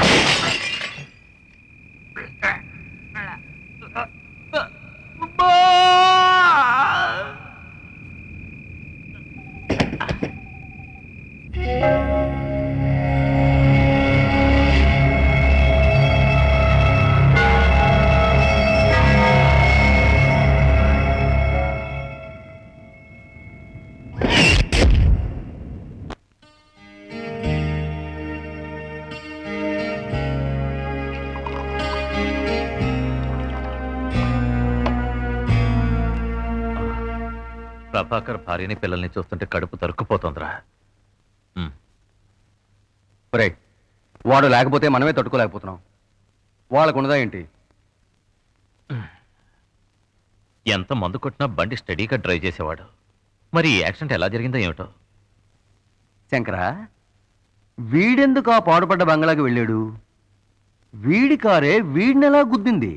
ప్రభాకర్ భార్యని పిల్లల్ని చూస్తుంటే కడుపు తరుక్కుపోతోందిరా ఒరే వాడు లేకపోతే మనమే తట్టుకోలేకపోతున్నాం వాళ్ళకున్నదా ఏంటి ఎంత మందు కొట్టినా బండి స్టడీగా డ్రైవ్ చేసేవాడు మరి ఈ యాక్సిడెంట్ ఎలా జరిగిందో ఏమిటో శంకరా వీడెందుకు ఆ పాడుపడ్డ బంగ్లాకి వెళ్ళాడు వీడి కారే వీడినెలా గుద్దింది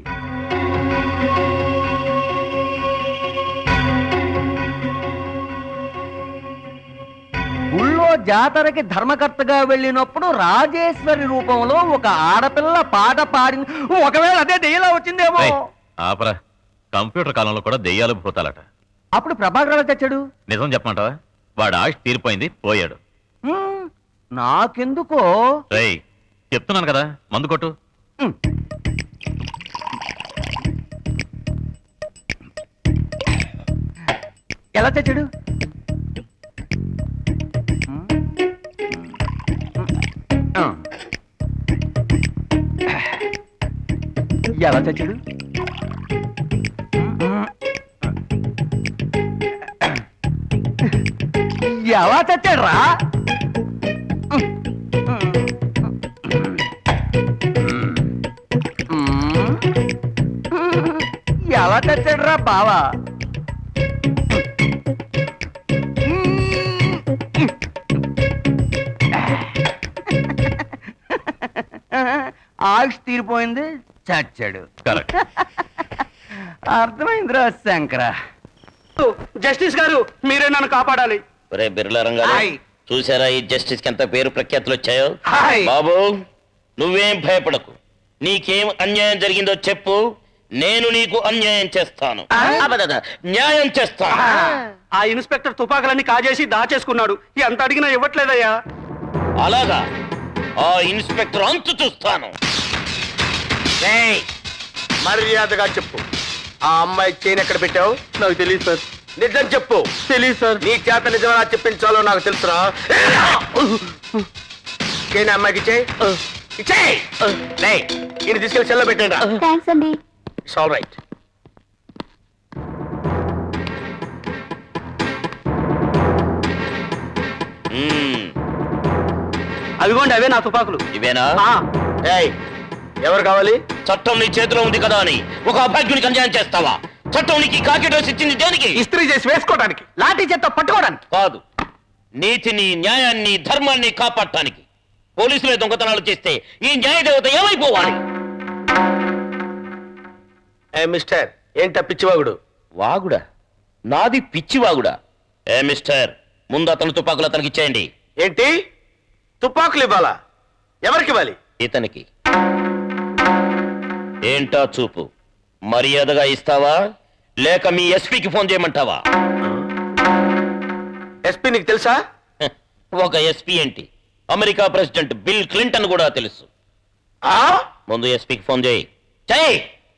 ఊళ్ళో జాతరకి ధర్మకర్తగా వెళ్ళినప్పుడు రాజేశ్వరి రూపంలో ఒక ఆడపిల్ల పాట పాడింది ఒకవేళ అదే దెయ్యలా వచ్చిందేమో ఏయ్, ఆపరా కంప్యూటర్ కాలంలో కూడా దెయ్యాలు భూతాలట అప్పుడు ప్రభాకర్ చచ్చాడు నిజం చెప్పమంటావా వాడు ఆయుష్ తీరిపోయింది పోయాడు హ్మ్, నాకెందుకో రేయ్ చెప్తున్నాను కదా మందు కొట్టు ఎలా చచ్చాడు ఆ. ఎలా చచ్చాడు ఎలా చచ్చాడు రా ఎలా చచ్చాడు రా బావా ఆయుష్ తీరిపోయింది చచ్చాడు కరెక్ట్ అర్థమైందిరా శంకర జస్టిస్ గారు మీరే నన్ను కాపాడాలి ఒరే బిర్లా రంగారు హాయ్. చూసారా ఈ జస్టిస్ కి ఎంత పేరు ప్రఖ్యాతులు వచ్చాయో హాయ్. బాబు నువ్వేం భయపడకు నీకేం అన్యాయం జరిగిందో చెప్పు నేను నీకు అన్యాయం చేస్తాను అబద్ధ, న్యాయం చేస్తాను ఆ ఇన్స్పెక్టర్ తుపాకులన్నీ కాజేసి దాచేసుకున్నాడు ఎంత అడిగినా ఇవ్వట్లేదయ్యా అలాగా ఆ ఇన్స్పెక్టర్ అంతు చూస్తాను ఏయ్, మర్యాదగా చెప్పు ఆ అమ్మాయి చైన్ ఎక్కడ పెట్టావు నాకు తెలియదు సార్ నిజం చెప్పు తెలియదు సార్ నీ చేత నిజమేనా చెప్పించాలో నాకు తెలుసురా చైన్ అమ్మాయికి ఇచ్చేయ్ ఇచ్చేయ్ లే ఈయన తీసుకెళ్ళి సెల్లో పెట్టండి రా థ్యాంక్స్ అండి ఇట్స్ ఆల్ రైట్ అవిగోండి అవే నా తుపాకులు ఇవేనా ఏయ్ ఎవరు కావాలి చట్టం నీ చేతిలో ఉంది కదా అని ఒక అభాగ్యునికి అన్యాయం చేస్తావా చట్టం నీకు ఈ కాకి డ్రెస్ ఇచ్చింది దేనికి ఇస్త్రీ చేసి వేసుకోవడానికి లాఠీ చేత్తో పట్టుకోవడానికి కాదు నీతిని న్యాయాన్ని ధర్మాన్ని కాపాడటానికి పోలీసులే దొంగతనాలు చేస్తే ఈ న్యాయ దేవత ఏమైపోవాలి ఏ మిస్టర్ ఏంట పిచ్చివాగుడు వాగుడా నాది పిచ్చివాగుడా ఏ మిస్టర్ ముందు అతను తుపాకులు అతనికి ఇచ్చేయండి ఏంటి తుపాకులు ఇవ్వాలా ఎవరికి ఇవ్వాలి ఇతనికి ఏంటా చూపు మర్యాదగా ఇస్తావా లేక మీ ఎస్పీకి ఫోన్ చేయమంటావా ఎస్పీ నీకు తెలుసా హ, ఒక ఎస్పీ ఏంటి అమెరికా ప్రెసిడెంట్ బిల్ క్లింటన్ కూడా తెలుసు ముందు ఎస్పీకి ఫోన్ చేయి చేయి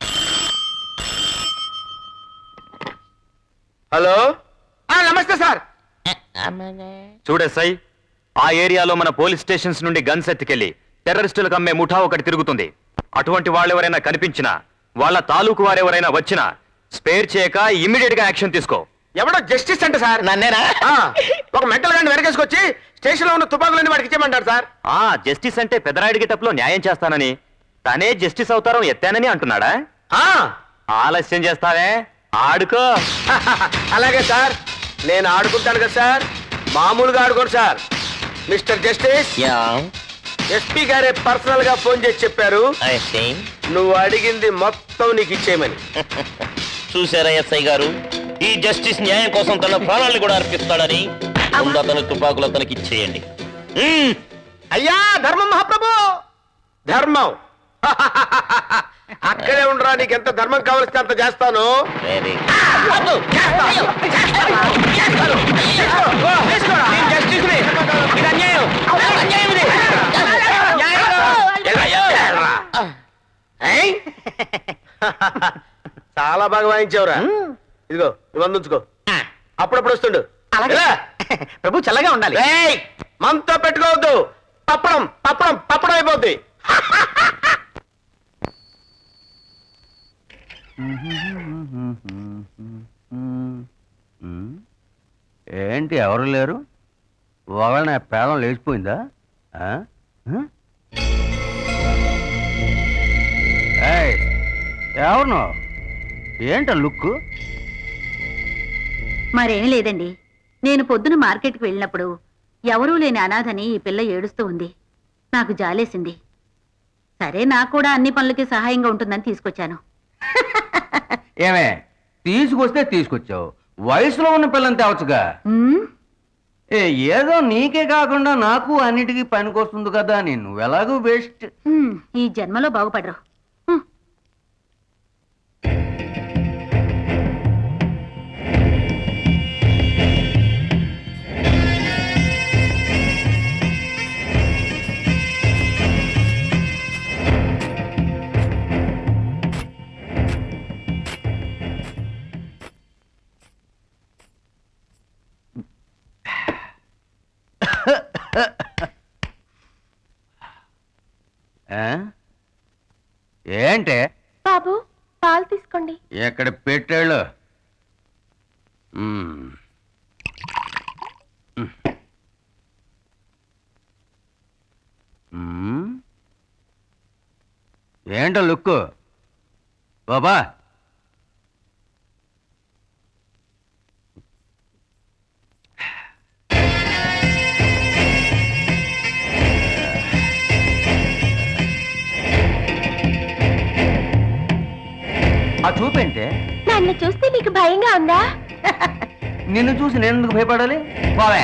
హలో నమస్తే సార్ చూడెస్ఐ ఆ ఏరియాలో మన పోలీస్ స్టేషన్స్ నుండి గన్స్ ఎత్తుకెళ్లి టెర్రరిస్టులకు అమ్మే ముఠా ఒకటి తిరుగుతుంది అటువంటి వాళ్ళెవరైనా కనిపించినా వాళ్ళ తాలూకు వారెవరైనా వచ్చినా స్పేర్ చేయక ఇమ్మీడియట్ గా యాక్షన్ తీసుకో ఎవడో జస్టిస్ అంటే సార్ నన్నేనా ఒక మెంటల్ గాండి వెనకేసుకొచ్చి స్టేషన్ లో ఉన్న తుపాకులన్నీ వాడికి ఇచ్చేయమంటారు సార్ ఆ జస్టిస్ అంటే పెదరాయుడి గెటప్లో న్యాయం చేస్తానని తనే జస్టిస్ అవతారం ఎత్తానని అంటున్నాడా ఆలస్యం చేస్తావే ఆడుకో అలాగే సార్ నేను ఆడుకుంటాను కదా సార్ మామూలుగా ఆడుకోండి సార్ మిస్టర్ జస్టిస్ ఎస్పీ గారే పర్సనల్ గా ఫోన్ చేసి చెప్పారు నువ్వు అడిగింది మొత్తం నీకు ఇచ్చేయమని చూసారా ఎస్ఐ గారు ఈ జస్టిస్ న్యాయం కోసం తన ప్రాణాలను కూడా అర్పిస్తాడని ముందు అతని తుపాకులు అతనికి ఇచ్చేయండి మ్మ్. అయ్యా ధర్మం మహాప్రభు ధర్మం అక్కడే ఉండరా నీకు ఎంత ధర్మం కావలిస్తే అంత చేస్తాను Very అబ్బో, చేస్తాను. చేస్తాను. తీసుకో. తీసుకోరా. నేను justice ని. ఇది అన్యాయం. అన్యాయం ఇది. న్యాయం. ఎల్రా. ఏయ్? చాలా బాగా వాయించావురా ఇదిగో ఇవి అందించుకో అప్పుడప్పుడు వస్తుండు ఎలా? ప్రభు చల్లగా ఉండాలి ఏయ్! మనతో పెట్టుకోవద్దు పప్పడం పప్పడం పప్పడం అయిపోద్ది ఏంటి ఎవరు లేరు ఒకవేళ నా పేదం లేచిపోయిందా ఆ? ఆ? ఏయ్, ఎవరు ఏంట లుక్ మరేం లేదండి నేను పొద్దున మార్కెట్కి వెళ్ళినప్పుడు ఎవరూ లేని అనాథని ఈ పిల్ల ఏడుస్తూ ఉంది నాకు జాలేసింది సరే నాకు కూడా అన్ని పనులకి సహాయంగా ఉంటుందని తీసుకొచ్చాను ఏమే తీసుకొస్తే తీసుకొచ్చావు వయసులో ఉన్న పిల్లని తేవచ్చుగా ఉమ్, ఏ ఏదో నీకే కాకుండా నాకు అన్నిటికీ పనికొస్తుంది కదా అని నువ్వెలాగూ వేస్ట్ ఉమ్, ఈ జన్మలో బాగుపడరు ఆ? ఏంటే బాబు పాలు తీసుకోండి ఎక్కడ పెట్టాళ్ళు మ్మ్. మ్మ్. ఏంటో లుక్కు బాబా ఆ చూపేంటే నన్ను చూస్తే మీకు భయంగా ఉందా నిన్ను చూసి నేను ఎందుకు భయపడాలి బావే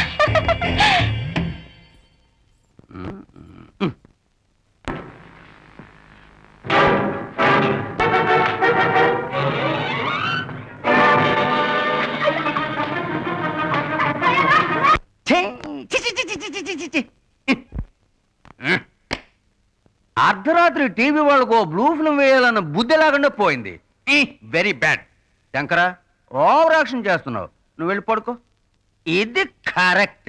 ఛీ, ఛీ, ఛీ, ఛీ, ఛీ, ఛీ, ఛీ, ఛీ, ఛీ. అర్ధరాత్రి టీవీ వాళ్ళకు బ్లూ ఫిల్మ్ వేయాలన్న బుద్ధి లేకుండా పోయింది very bad Shankara over action చేస్తున్నావు నువ్వు వెళ్ళి పడుకో ఇది కరెక్ట్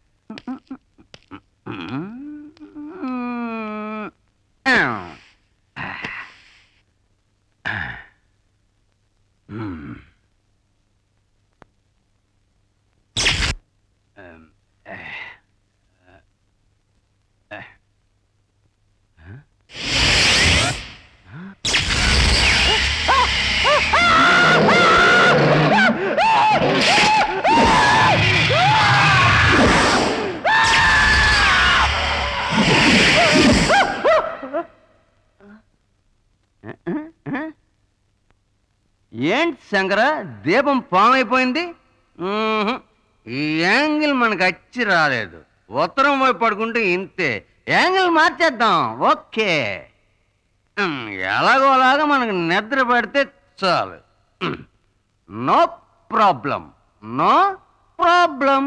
ఏంటి శంకర దీపం పామైపోయింది ఊహు. ఈ యాంగిల్ మనకు అచ్చి రాలేదు ఉత్తరం వైపు పడుకుంటే ఇంతే యాంగిల్ మార్చేద్దాం ఓకే ఉమ్, ఎలాగో అలాగా మనకు నిద్ర పడితే చాలు నో ప్రాబ్లం నో ప్రాబ్లం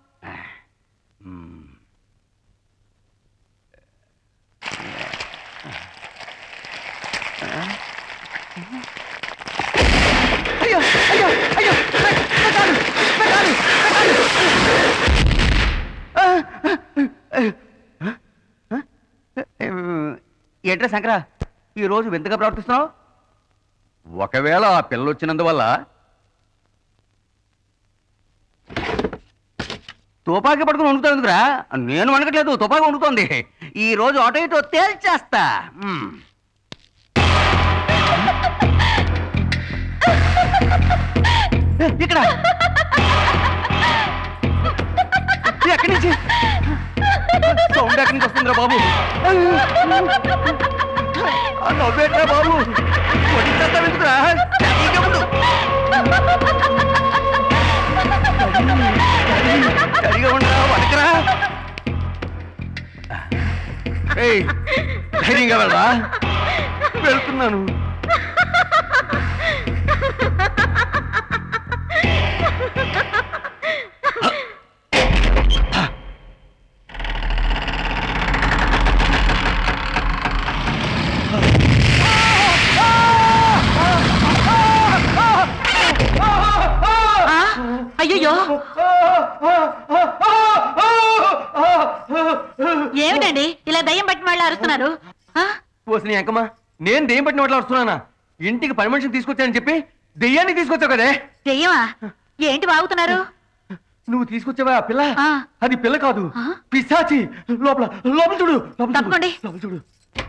అయ్యో అయ్యో అయ్యో పెట్టాలి పెట్టాలి ఏట్రా శంకర ఈరోజు వింతగా ప్రవర్తిస్తున్నావు ఒకవేళ ఆ పిల్ల వచ్చినందువల్ల తుపాకీ పట్టుకుని వండుతావు ఎందుకురా నేను వండకట్లేదు తుపాకీ వండుతోంది ఈ రోజు ఆటో ఇటో తేల్చేస్తా మ్మ్. ఏ, ఇక్కడ ఏ, ఎక్కడి నుంచి సౌండ్ ఎక్కడి నుంచి వస్తుందిరా బాబు ఆ నవ్వేట్రా బాబు వడ్డించేస్తావు ఎందుకురా ఇంకా ముందు సరిగా ఉండరా వడకరా ఏయ్, ధైర్యంగా వెళ్ళరా వెళ్తున్నాను అయ్యో ఏమిటండి ఇలా దయ్యం పట్టిన వాళ్ళు అరుస్తున్నారు ఆ? పోసిన ఎంకమ్మా నేను దెయ్యం పట్టిన వాటిలో వస్తున్నానా ఇంటికి పని మనిషిని తీసుకొచ్చానని చెప్పి దెయ్యాన్ని తీసుకొచ్చావు కదే దెయ్యమా ఏంటి వాగుతున్నారు నువ్వు తీసుకొచ్చావా ఆ పిల్ల అది పిల్ల కాదు పిశాచి లోపల లోపల చూడు లోపల చూడు. తప్పకోండి. లోపల చూడు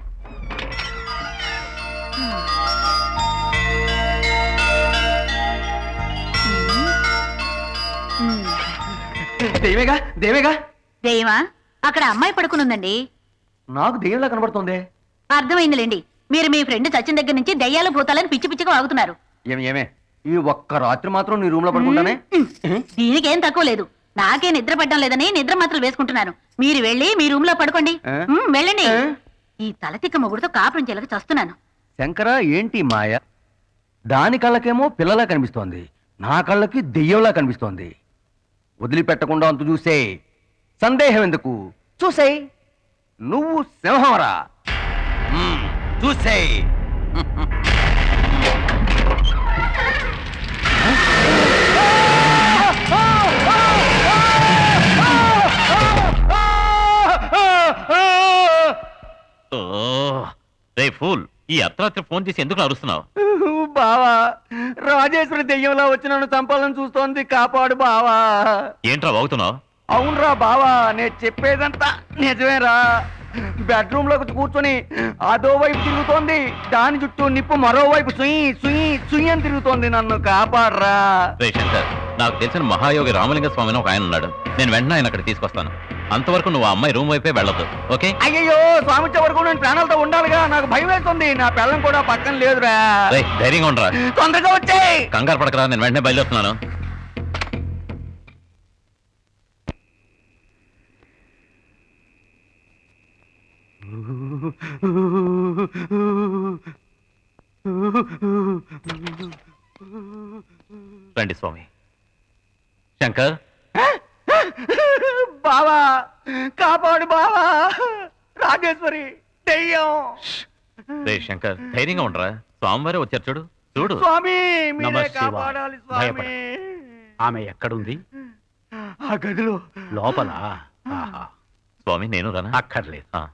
దెయ్యమేగా దెయ్యమేగా దెయ్యమా అక్కడ అమ్మాయి పడుకునుందండి నాకు దెయ్యంలా కనబడుతోంది అర్థమైందిలేండి మీరు మీ ఫ్రెండ్ చచ్చిన దగ్గర నుంచి దయ్యాలు భూతాలని పిచ్చి పిచ్చిగా వాగుతున్నారు ఏమి ఏమే ఈ ఒక్క రాత్రి మాత్రం నీ రూమ్ లో పడుకుంటానే దీనికేం తక్కువ లేదు నాకే నిద్ర పడ్డం లేదని నిద్ర మాత్రలు వేసుకుంటున్నాను మీరు వెళ్ళి మీ రూమ్ లో పడుకోండి ఆ? ఉమ్, వెళ్ళండి ఈ తలతిక్క మొగుడుతో కాపురం చెలక చస్తున్నాను శంకర ఏంటి మాయ దాని కళ్ళకేమో పిల్లలా కనిపిస్తోంది నా కళ్ళకి దెయ్యంలా కనిపిస్తోంది వదిలిపెట్టకుండా అంతు చూసే సందేహం ఎందుకు చూసేయ్ నువ్వు సింహంరా మ్మ్, చూసేయ్ రే ఫూల్ ఈ అర్ధరాత్రి ఫోన్ చేసి ఎందుకు అరుస్తున్నావు బావా రాజేశ్వరి దెయ్యంలా వచ్చి నన్ను చంపాలని చూస్తోంది కాపాడు బావా ఏంట్రా వాగుతున్నావు అవునరా బావా నేను చెప్పేదంతా నిజమేరా బెడ్రూమ్ లోకి కూర్చొని అదో వైపు తిరుగుతోంది దాని చుట్టూ నిప్పు మరోవైపు సుయి సుయి సుయి అని తిరుగుతోంది నన్ను కాపాడరా రే శంకర్ నాకు తెలిసిన మహాయోగి రామలింగ స్వామి అని ఒక ఆయన ఉన్నాడు నేను వెంటనే ఆయన అక్కడ తీసుకొస్తాను అంతవరకు నువ్వు ఆ అమ్మాయి రూమ్ వైపే వెళ్ళొద్దు ఓకే అయ్యయ్యో స్వామి వచ్చే వరకు నేను ప్రాణాలతో ఉండాలిగా నాకు భయం వేస్తుంది నా పిల్లం కూడా పక్కన లేదురా రే ధైర్యంగా ఉండరా తొందరగా వచ్చేయ్ కంగారు పడకరా నేను వెంటనే బయలుదేరుతున్నాను రండి స్వామి శంకర్ బావా కాపాడు బావా రాజేశ్వరి దెయ్యం రే శంకర్ ధైర్యంగా ఉండరా స్వామివారే వచ్చారు చూడు చూడు స్వామి నమ మీరే శివాయ. కాపాడాలి స్వామి భయపడ. ఆమె ఎక్కడుంది ఆ గదిలో లోపల ఆహా. స్వామి నేను రానా అక్కర్లేదు ఆ.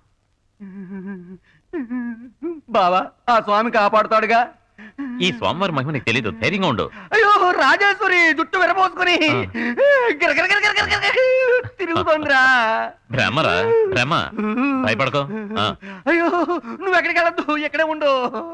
బావా ఆ స్వామి కాపాడుతాడుగా ఈ స్వామివారి మహిమ నీకు తెలీదు ధైర్యంగా ఉండు అయ్యో రాజేశ్వరి జుట్టు విరబోసుకుని గిరగిర గిరగిర గిరగిర తిరుగుతోందిరా భ్రమరా భ్రమ భయపడకో ఆ. అయ్యో నువ్వు ఎక్కడికి వెళ్ళొద్దు ఎక్కడే ఉండు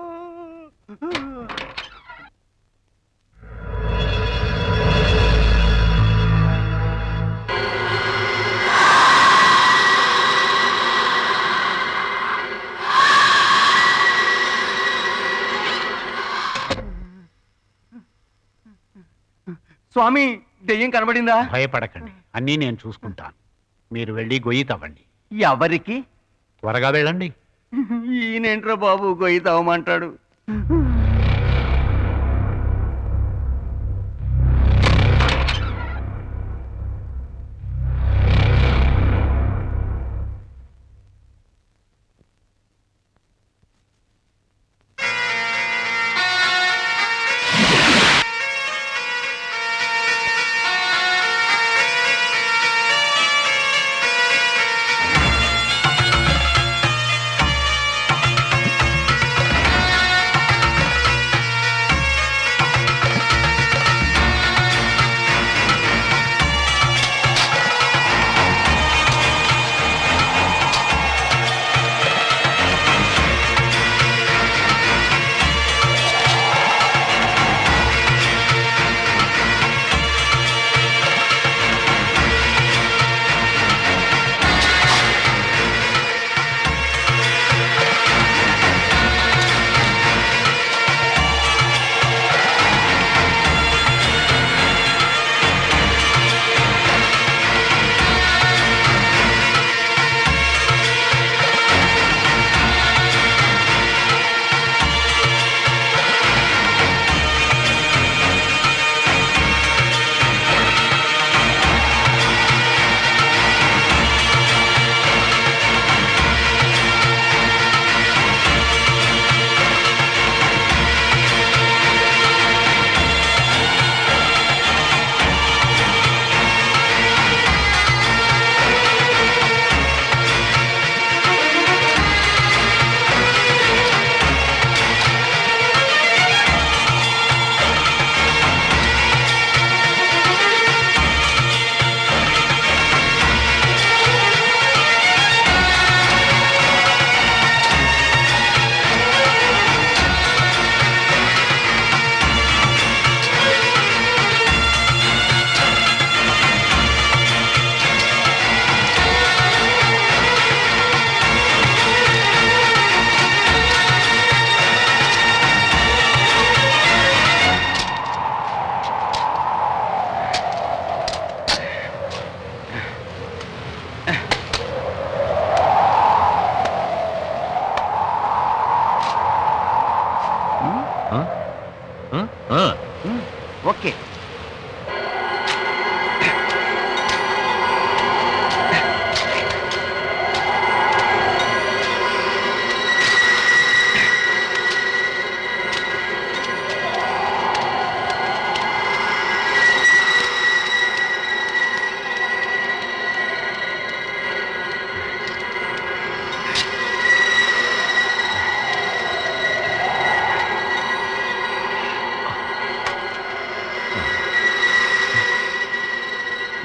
స్వామి దెయ్యం కనబడిందా భయపడకండి అన్నీ నేను చూసుకుంటాను మీరు వెళ్ళి గొయ్యి తవ్వండి ఎవరికి త్వరగా వెళ్ళండి ఈయనేంట్రా బాబు గొయ్యి తవ్వమంటాడు ఆ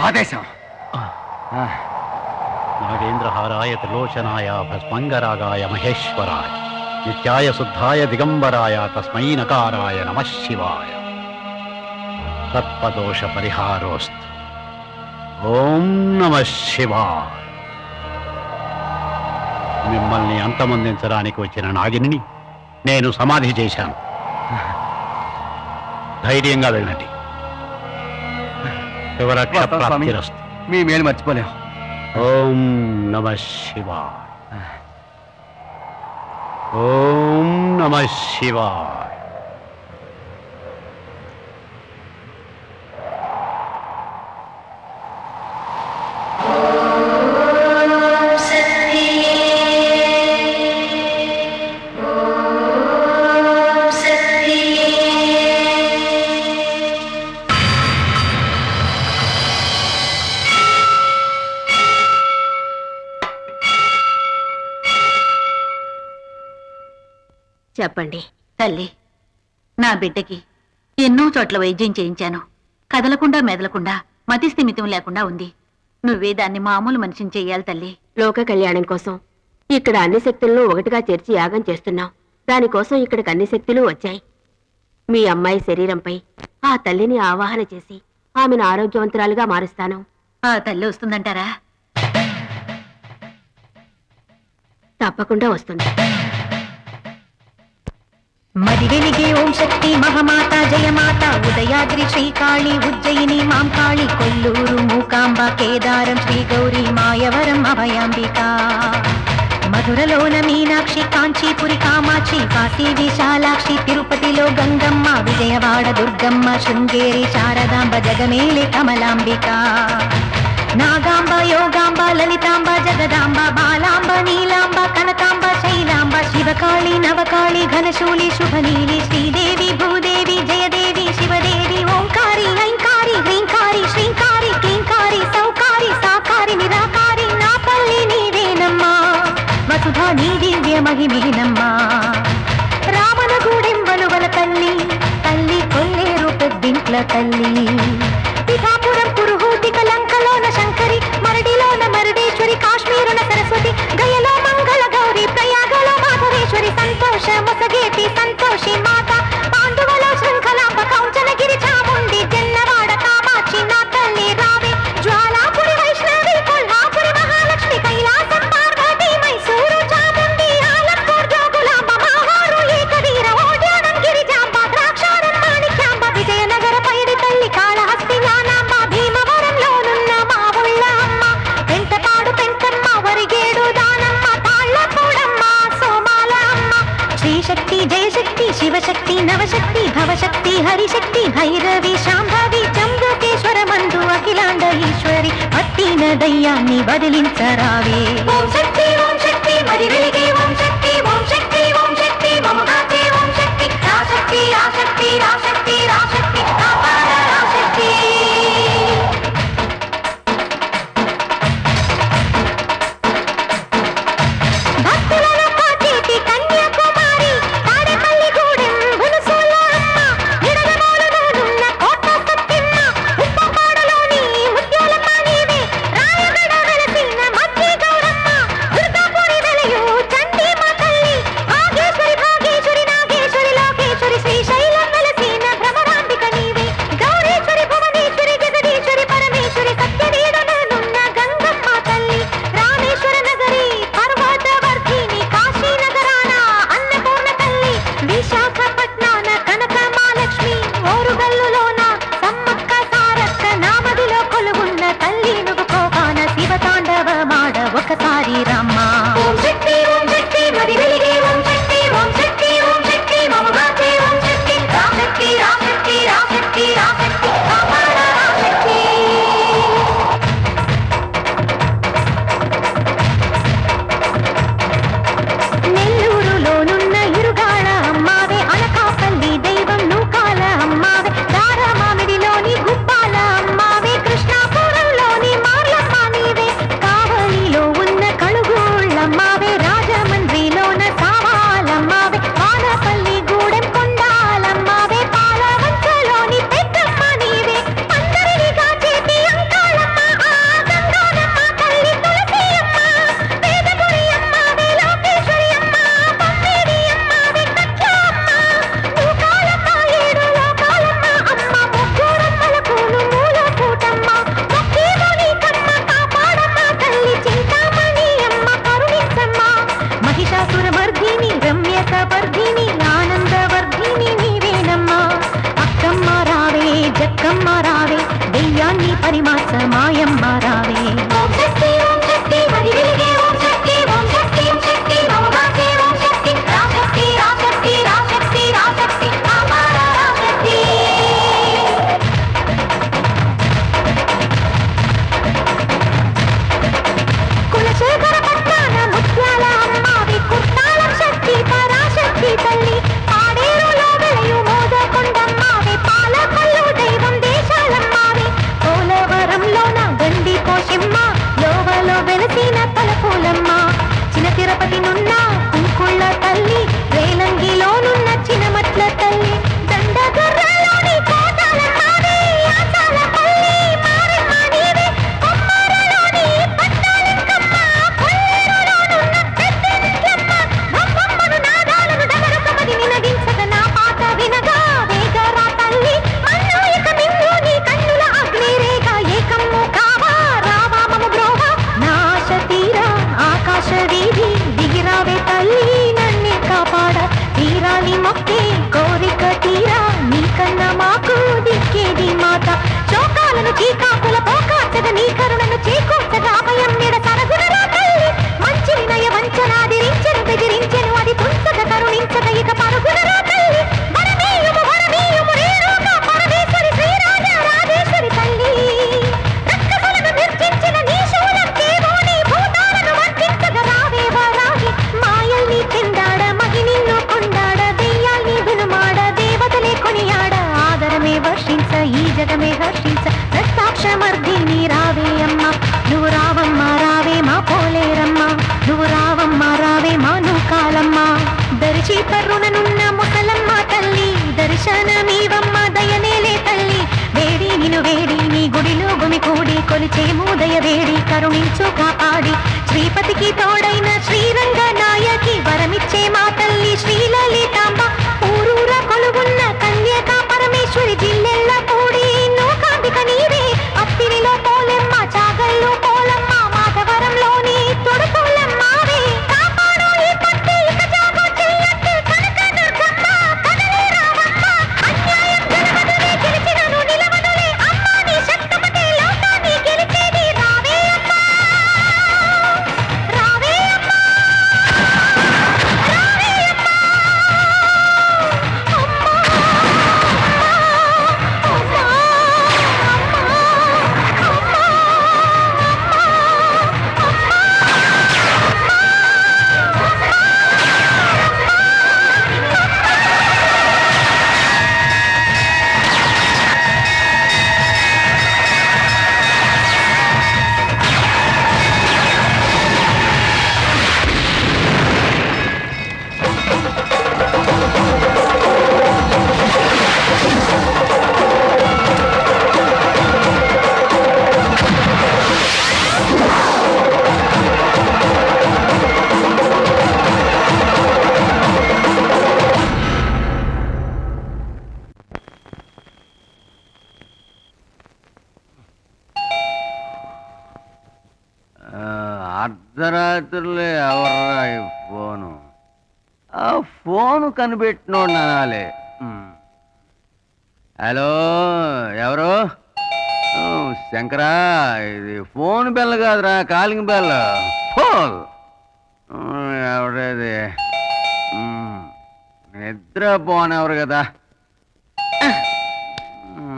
ఆదేశం నాగేంద్రహారాయ త్రిలోచనాయ భస్మంగరాగాయ మహేశ్వరాయ నిత్యాయ శుద్ధాయ దిగంబరాయ తస్మై నకారాయ నమ శివాయ సర్పదోష పరిహారోస్తు ఓం నమ శివాయ మిమ్మల్ని అంతమొందించడానికి వచ్చిన నాగిని నేను సమాధి చేశాను ధైర్యంగా వెళ్ళండి శివరక్ష వస్తాం స్వామి. ప్రాప్తిరస్తు మీ మేలు మర్చిపోలేం ఓం నమ శివాయ ఓం నమ శివాయ చెప్పండి తల్లి నా బిడ్డకి ఎన్నో చోట్ల వైద్యం చేయించాను కదలకుండా మెదలకుండా మతి స్థిమితం లేకుండా ఉంది నువ్వే దాన్ని మామూలు మనిషిని చెయ్యాలి తల్లి లోక కళ్యాణం కోసం ఇక్కడ అన్ని శక్తులను ఒకటిగా చేర్చి యాగం చేస్తున్నాం దానికోసం ఇక్కడికి అన్ని శక్తులు వచ్చాయి మీ అమ్మాయి శరీరంపై ఆ తల్లిని ఆవాహన చేసి ఆమెను ఆరోగ్యవంతురాలుగా మారుస్తాను ఆ తల్లి వస్తుందంటారా తప్పకుండా వస్తుంది మది వెలిగే ఓం శక్తి మహమాత జయమాత ఉదయాద్రి శ్రీకాళి ఉజ్జయిని మాంకాళి కొల్లూరు మూకాంబ కేదారం శ్రీ గౌరీ మాయవరం అభయాంబిక మధురలోన మీనాక్షి కాంచీపురి కామాక్షి కాశీ విశాలాక్షి తిరుపతిలో గంగమ్మ విజయవాడ దుర్గమ్మ శృంగేరి శారదాంబ జగమేలి కమలాంబిక నాగాంబ యోగాంబ లలితాంబ జగదాంబ బాలాంబ నీలాంబ కనకాంబ శైలాంబ శివకాళి నవకాళి ఘనశూలి శుభనీలి శ్రీదేవి భూదేవి జయదేవి శివదేవి ఓంకారి ఐంకారి హ్రీంకారి శ్రీంకారి క్లీంకారి సౌకారి సాకారి నిరాకారి నా తల్లి నీవేనమ్మా వసుధా నీ దివ్య మహిమేనమ్మా రామన గూడెంబలువల తల్లి తల్లి కొల్లేరు పెద్దింట్ల తల్లి పిఠాపురం పురుహూతిక లంకలోన శంకరి మరడిలోన మరుడేశ్వరి కాశ్మీరున సరస్వతి గయలో మంగళ గౌరి ప్రయాగలో మాధవేశ్వరి సంతోష మొసగేటి సంతోషి మాత పాండువలో శృంఖలాంబ కౌంచనగిరి చాముండి జన్నవాడ కామాక్షి నా తల్లి రావే జ్వాలాపురి వైష్ణవి కొల్హాపురి మహాలక్ష్మి కైలాసం పార్వతి మైసూరు చాముండి ఆలంపూర్ జోగులాంబ మాహారు ఏకవీర ఓడ్యానం గిరిజాంబ ద్రాక్షారం మాణిక్యాంబ విజయనగర పైడి తల్లి కాళహస్తి జ్ఞానాంబ భీమవరంలోనున్న మా ఊళ్ళ అమ్మ పెంటపాడు పెంటమ్మ వరిగేడు దానమ్మ తాళ్ళపూడమ్మ సోమాల అమ్మ శ్రీశక్తి జయశక్తి శివశక్తి నవశక్తి భవశక్తి హరిశక్తి భైరవి శాంభవి జంబుకేశ్వర మందు అఖిలాండ ఈశ్వరి పట్టిన దయ్యాన్ని బదిలించరావే ఓం శక్తి ఓం శక్తి మరి వెలిగే ఓం శక్తి ఓం శక్తి ఓం శక్తి మమగాచే ఓం శక్తి రాశక్తి రాశక్తి రాశక్తి రాశక్తి కాపాడ రాశక్తి భక్తులను కాచేటి కన్యాకుమారి తాడేపల్లి గూడెం బులుసూల అమ్మ నిడదమూలలోనున్న కోట సత్యమ్మ ఉప్పపాడలోని ముత్యాలమ్మ నీవే రాయగడ వెలసిన మధ్య గౌరమ్మ దుర్గాపురం చేమోదయ వేడి కరుణించు కాపాడి శ్రీపతికి తోడైన శ్రీరంగ నాయకి వరమిచ్చే మా తల్లి శ్రీలలితాంబ ఊరూర కొలువున్న కన్యక పరమేశ్వరి జిల్లెల్ల కూడి నూకాంబిక నీవే అత్తిరిలో పోలెమ్మ చాగల్లో పోలమ్మ మాధవరంలోని తొడుపులమ్మావే కాపాడు ఈ పట్టి ఇక జాగో చెయ్యట్టు కనక దుర్గమ్మ కదలే రావమ్మ అన్యాయం జరగదులే గెలిచినను నిలవదులే అమ్మ నీ శక్తమతే లోకాన్ని గెలిచేది రావే అమ్మ రావే అమ్మ రావే అమ్మ ఆ, అర్ధరాత్రులే ఎవర్రా ఈ ఫోను ఆ ఫోను కనిపెట్టినోడు అనాలి ఉమ్. హలో ఎవరు ఓ, శంకరా ఇది ఫోన్ బెల్ కాదురా కాలింగ్ బెల్ ఫోన్ ఉమ్, ఎవడేది ఉమ్, నిద్ర పోనెవరు కదా ఉమ్.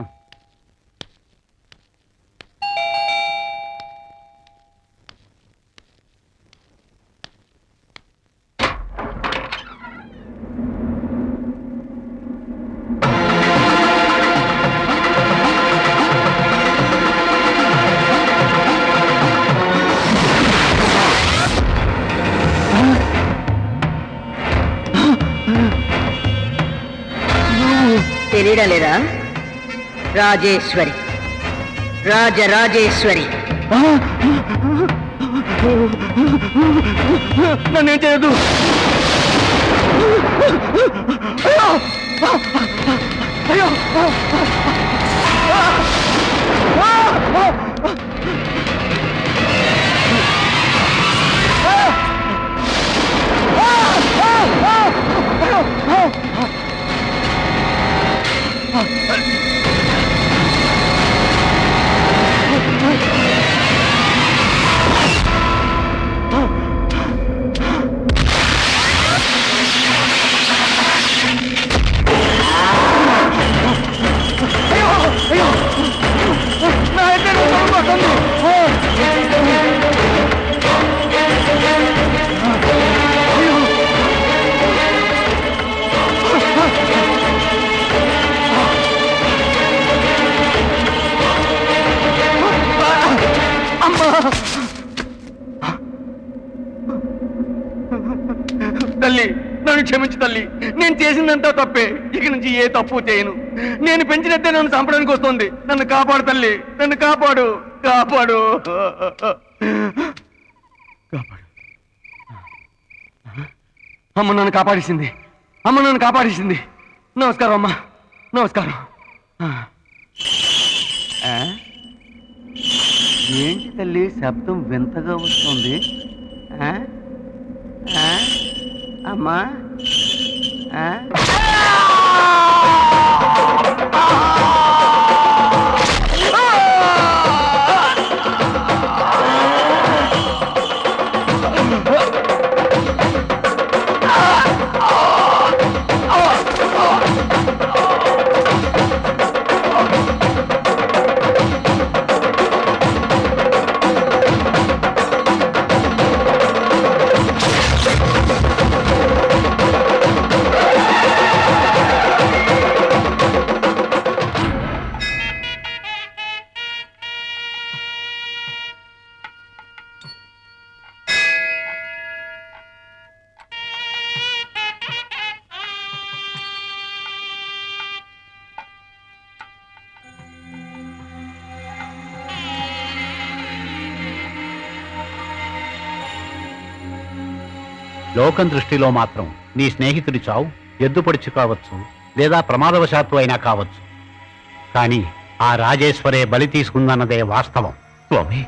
తెలియడం లేదా రాజేశ్వరి రాజరాజేశ్వరి నన్నేం చేయదు అయ్యో అయ్యో తల్లి నన్ను క్షమించు తల్లి నేను చేసిందంతా తప్పే ఇక నుంచి ఏ తప్పు చేయను నేను పెంచినట్టే నన్ను చంపడానికి వస్తుంది నన్ను కాపాడు తల్లి నన్ను కాపాడు కాపాడు కాపాడు అమ్మ నన్ను కాపాడేసింది అమ్మ నన్ను కాపాడేసింది నమస్కారం అమ్మా నమస్కారం ఆ? ఏంటి తల్లి శబ్దం వింతగా వస్తుంది ఆ? ఆ? అమ్మా ఆ? ఆ లోకం దృష్టిలో మాత్రం నీ స్నేహితుడి చావు ఎద్దుపడిచి కావచ్చు లేదా ప్రమాదవశాత్తు అయినా కావచ్చు కానీ ఆ రాజేశ్వరే బలి తీసుకుందన్నదే వాస్తవం స్వామి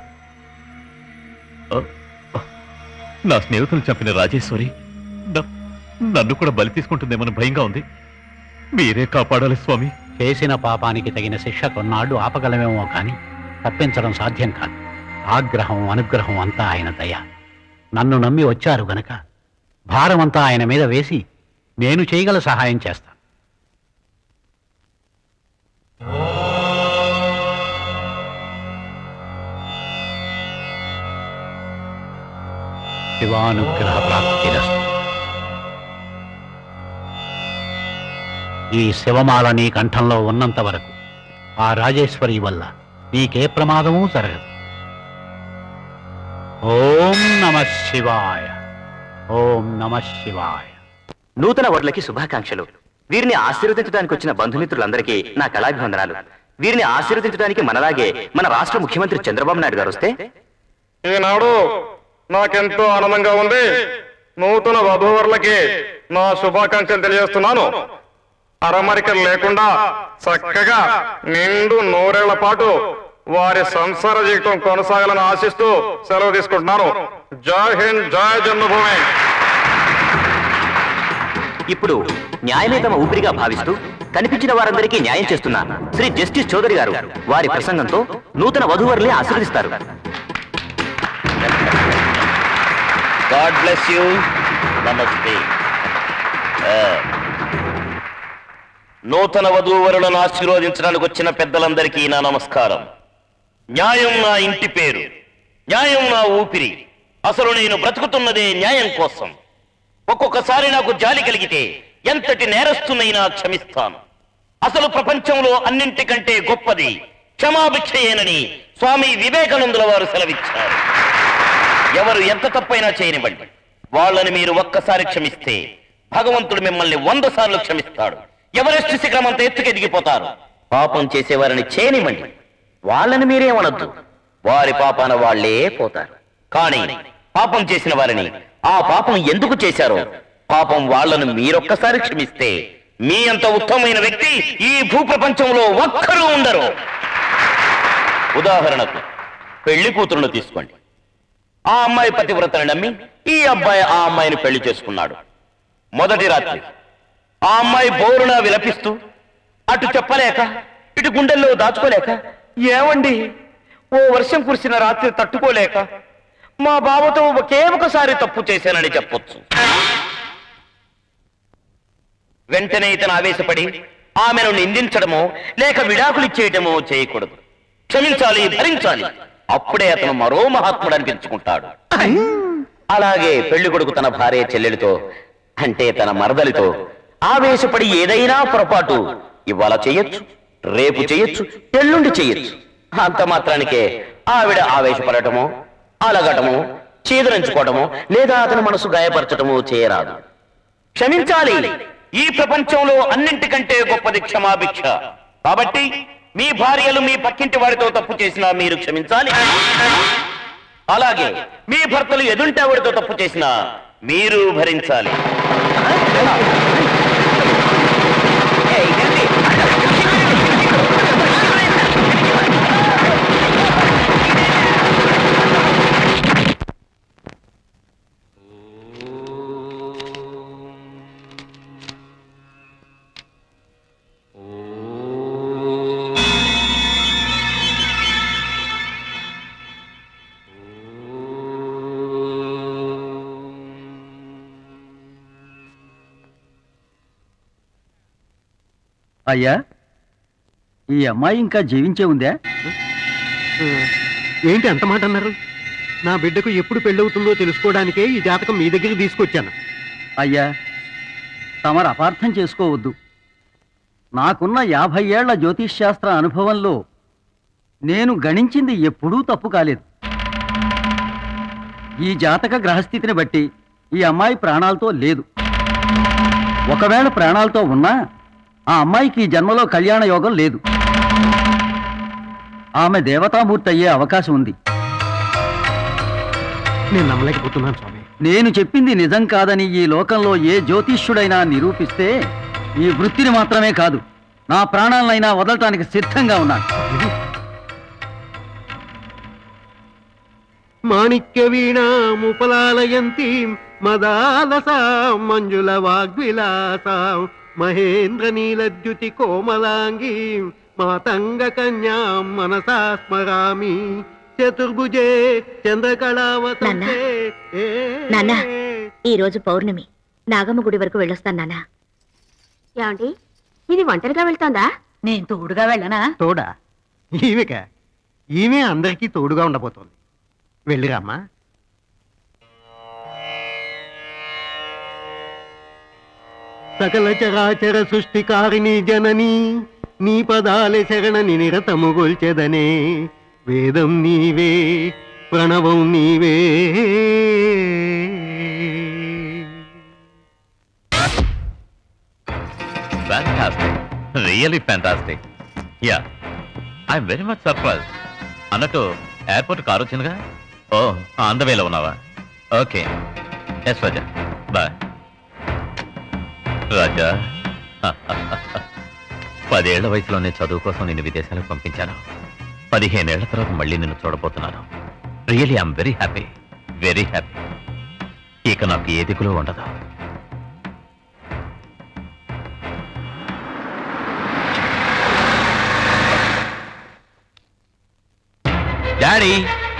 నా స్నేహితులు చంపిన రాజేశ్వరి న- నన్ను కూడా బలి తీసుకుంటుందేమని భయంగా ఉంది మీరే కాపాడాలి స్వామి చేసిన పాపానికి తగిన శిక్ష కొన్నాళ్ళు ఆపగలమేమో కానీ తప్పించడం సాధ్యం కాదు ఆగ్రహం అనుగ్రహం అంతా ఆయన దయ నన్ను నమ్మి వచ్చారు గనక భారమంతా ఆయన మీద వేసి నేను చేయగల సహాయం చేస్తాను శివానుగ్రహ ప్రాప్తిరస్తు ఈ శివమాల నీ కంఠంలో ఉన్నంత వరకు ఆ రాజేశ్వరి వల్ల నీకే ప్రమాదమూ జరగదు ఓం నమ శివాయ ఓం నమ శివాయ నూతన వడ్లకి శుభాకాంక్షలు వీరిని ఆశీర్వదించడానికి వచ్చిన బంధుమిత్రులందరికీ నా కళాభివందనాలు వీరిని ఆశీర్వదించడానికి మనలాగే మన రాష్ట్ర ముఖ్యమంత్రి చంద్రబాబు నాయుడు గారు వస్తే ఈనాడు నాకెంతో ఆనందంగా ఉంది నూతన వధూవరులకి నా శుభాకాంక్షలు తెలియజేస్తున్నాను అరమరికలు లేకుండా చక్కగా నిండు నూరేళ్ల పాటు వారి సంసార జీవితం కొనసాగాలని ఆశిస్తూ సెలవు తీసుకుంటున్నాను జై హింద్ జై జన్మభూమి ఇప్పుడు న్యాయమే తమ ఊపిరిగా భావిస్తూ కనిపించిన వారందరికీ న్యాయం చేస్తున్న శ్రీ జస్టిస్ చౌదరి గారు వారి ప్రసంగంతో నూతన వధూవరుల్ని ఆశీర్వదిస్తారు గాడ్ బ్లెస్ యూ నమస్తే ఆ, నూతన వధూవరులను ఆశీర్వదించడానికి వచ్చిన పెద్దలందరికీ నా నమస్కారం న్యాయం నా ఇంటి పేరు న్యాయం నా ఊపిరి అసలు నేను బ్రతుకుతున్నదే న్యాయం కోసం ఒక్కొక్కసారి నాకు జాలి కలిగితే ఎంతటి నేరస్తునైనా క్షమిస్తాను అసలు ప్రపంచంలో అన్నింటికంటే గొప్పది క్షమాభిక్షయేనని స్వామి వివేకానందుల వారు సెలవిచ్చారు ఎవరు ఎంత తప్పైనా చేయనివ్వండి వాళ్ళని మీరు ఒక్కసారి క్షమిస్తే భగవంతుడు మిమ్మల్ని వంద సార్లు క్షమిస్తాడు ఎవరెస్ట్ శిఖరం అంత ఎత్తుకెదిగిపోతారు పాపం చేసేవారిని చేయనివ్వండి వాళ్ళని మీరేమనొద్దు వారి పాపాన వాళ్ళే పోతారు కానీ పాపం చేసిన వారిని ఆ పాపం ఎందుకు చేశారో పాపం వాళ్ళను మీరొక్కసారి క్షమిస్తే మీ అంత ఉత్తమమైన వ్యక్తి ఈ భూప్రపంచంలో ఒక్కరూ ఉండరు ఉదాహరణకు పెళ్లి కూతురును తీసుకోండి ఆ అమ్మాయి పతివ్రతని నమ్మి ఈ అబ్బాయి ఆ అమ్మాయిని పెళ్లి చేసుకున్నాడు మొదటి రాత్రి ఆ అమ్మాయి బోరున విలపిస్తూ అటు చెప్పలేక ఇటు గుండెల్లో దాచుకోలేక ఏమండి ఓ వర్షం కురిసిన రాత్రి తట్టుకోలేక మా బావతో ఒకే ఒకసారి తప్పు చేశానని చెప్పొచ్చు వెంటనే ఇతను ఆవేశపడి ఆమెను నిందించడమో లేక విడాకులిచ్చేయటమో చేయకూడదు క్షమించాలి భరించాలి అప్పుడే అతను మరో మహాత్ముడు అనిపించుకుంటాడు అలాగే పెళ్లి కొడుకు తన భార్య చెల్లెలితో అంటే తన మరదలితో ఆవేశపడి ఏదైనా పొరపాటు ఇవాళ చెయ్యొచ్చు రేపు చెయ్యొచ్చు ఎల్లుండి చెయ్యొచ్చు అంత మాత్రానికే ఆవిడ ఆవేశపడటమో అలగటమో చీదరించుకోవటమో లేదా అతని మనసు గాయపరచటమో చేయరాదు క్షమించాలి ఈ ప్రపంచంలో అన్నింటికంటే గొప్పది క్షమాభిక్ష కాబట్టి మీ భార్యలు మీ పక్కింటి వారితో తప్పు చేసినా మీరు క్షమించాలి అలాగే మీ భర్తలు ఎదుంటి ఆవిడతో తప్పు చేసినా మీరు భరించాలి అయ్యా ఈ అమ్మాయి ఇంకా జీవించే ఉందా ఏంటి అంత మాట అన్నారు నా బిడ్డకు ఎప్పుడు పెళ్ళవుతుందో తెలుసుకోవడానికే ఈ జాతకం మీ దగ్గరికి తీసుకొచ్చాను అయ్యా తమరు అపార్థం చేసుకోవద్దు నాకున్న యాభై ఏళ్ల జ్యోతిష్శాస్త్ర అనుభవంలో నేను గణించింది ఎప్పుడూ తప్పు కాలేదు ఈ జాతక గ్రహస్థితిని బట్టి ఈ అమ్మాయి ప్రాణాలతో లేదు ఒకవేళ ప్రాణాలతో ఉన్నా ఆ అమ్మాయికి ఈ జన్మలో కళ్యాణ యోగం లేదు ఆమె దేవతామూర్తి అయ్యే అవకాశం ఉంది నేను నమ్మలేకపోతున్నాను స్వామి నేను చెప్పింది నిజం కాదని ఈ లోకంలో ఏ జ్యోతిష్యుడైనా నిరూపిస్తే ఈ వృత్తిని మాత్రమే కాదు నా ప్రాణాలనైనా వదలటానికి సిద్ధంగా ఉన్నాను మాణిక్య వీణాముపలాలయంతి మదాలసా మంజుల వాగ్విలాసాం మహేంద్ర నీలద్యుతి కోమలాంగీ మాతంగ కన్యాం మనసా స్మరామి చతుర్భుజే చంద్రకళావతంతే నాన్న ఈ రోజు పౌర్ణమి నాగమ్మ గుడి వరకు వెళ్ళొస్తాను నాన్న ఏమండి ఇది ఒంటరిగా వెళ్తోందా నేను తోడుగా వెళ్ళనా తోడా ఈమెక ఈమె అందరికీ తోడుగా ఉండబోతోంది వెళ్ళిరామ్మా సకల చరాచర సృష్టికారిణి జనని నీ పదాలే శరణని నిరతము గొల్చెదనే వేదం నీవే ప్రణవం నీవే fantastic really fantastic yeah I'm very much surprise అన్నట్టు ఎయిర్పోర్ట్ కార్ వచ్చిందిగా ఓ అందవేలో ఉన్నావా okay yes Raja boy Raja పదేళ్ల వయసులోనే చదువు కోసం నిన్ను విదేశాలకు పంపించాను పదిహేనేళ్ల తర్వాత మళ్ళీ నిన్ను చూడబోతున్నాను really I'm very happy very happy ఇక నాకు ఏ దిగులు ఉండదు డాడీ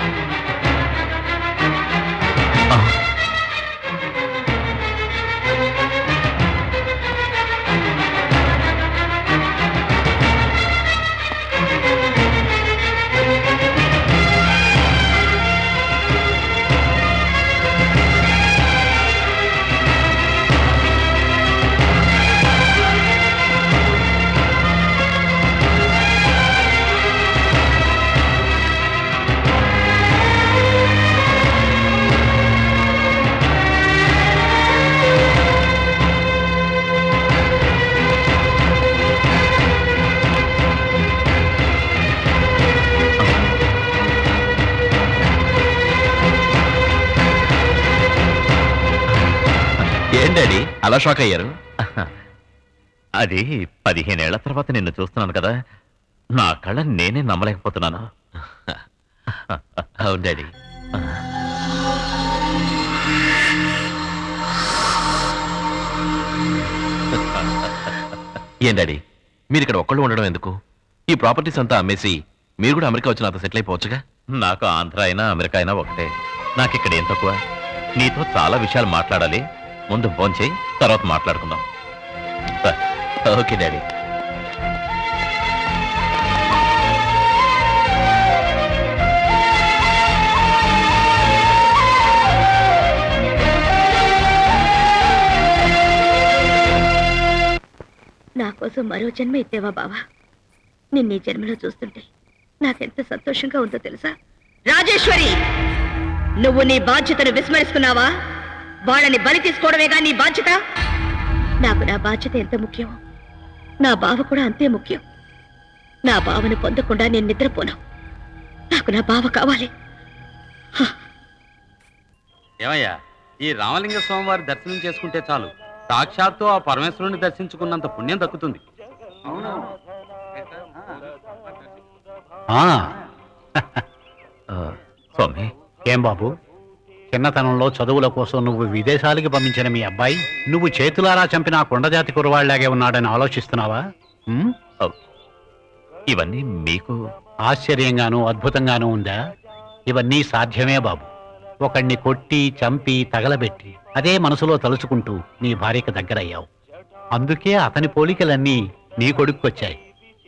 ఏం డాడీ అలా షాక్ అయ్యారు అది పదిహేనేళ్ల తర్వాత నిన్ను చూస్తున్నాను కదా నా కళ్ళ నేనే నమ్మలేకపోతున్నాను అవును డాడీ ఏం డాడీ మీరు ఇక్కడ ఒక్కళ్ళు ఉండడం ఎందుకు ఈ ప్రాపర్టీస్ అంతా అమ్మేసి మీరు కూడా అమెరికా వచ్చి నాతో సెటిల్ అయిపోవచ్చుగా నాకు ఆంధ్ర అయినా అమెరికా అయినా ఒకటే నాకు ఇక్కడ ఏం తక్కువ నీతో చాలా విషయాలు మాట్లాడాలి ముందు ఫోన్ చేయి తర్వాత మాట్లాడుకుందాం ఓకే డాడీ నా కోసం మరో జన్మ ఎత్తేవా బావా నిన్న ఈ జన్మలో చూస్తుంటే నాకెంత సంతోషంగా ఉందో తెలుసా రాజేశ్వరి నువ్వు నీ బాధ్యతను విస్మరిస్తున్నావా వాళ్ళని బలి తీసుకోవడమేగా నీ బాధ్యత నాకు నా బాధ్యత ఎంత ముఖ్యం నా బావ కూడా అంతే ముఖ్యం నా బావను పొందకుండా నేను నిద్రపోను నాకు నా బావ కావాలి ఏమయ్యా ఈ రామలింగ స్వామివారి దర్శనం చేసుకుంటే చాలు సాక్షాత్తు ఆ పరమేశ్వరుని దర్శించుకున్నంత పుణ్యం దక్కుతుంది ఆ, స్వామి ఏం బాబు చిన్నతనంలో చదువుల కోసం నువ్వు విదేశాలకి పంపించిన మీ అబ్బాయి నువ్వు చేతులారా చంపిన ఆ కొండజాతి కురవాళ్లాగే ఉన్నాడని ఆలోచిస్తున్నావా ఉమ్? ఇవన్నీ మీకు ఆశ్చర్యంగానూ అద్భుతంగానూ ఉందా ఇవన్నీ సాధ్యమే బాబు ఒకణ్ణి కొట్టి చంపి తగలబెట్టి అదే మనసులో తలుచుకుంటూ నీ భార్యకు దగ్గరయ్యావు అందుకే అతని పోలికలన్నీ నీ కొడుక్కొచ్చాయి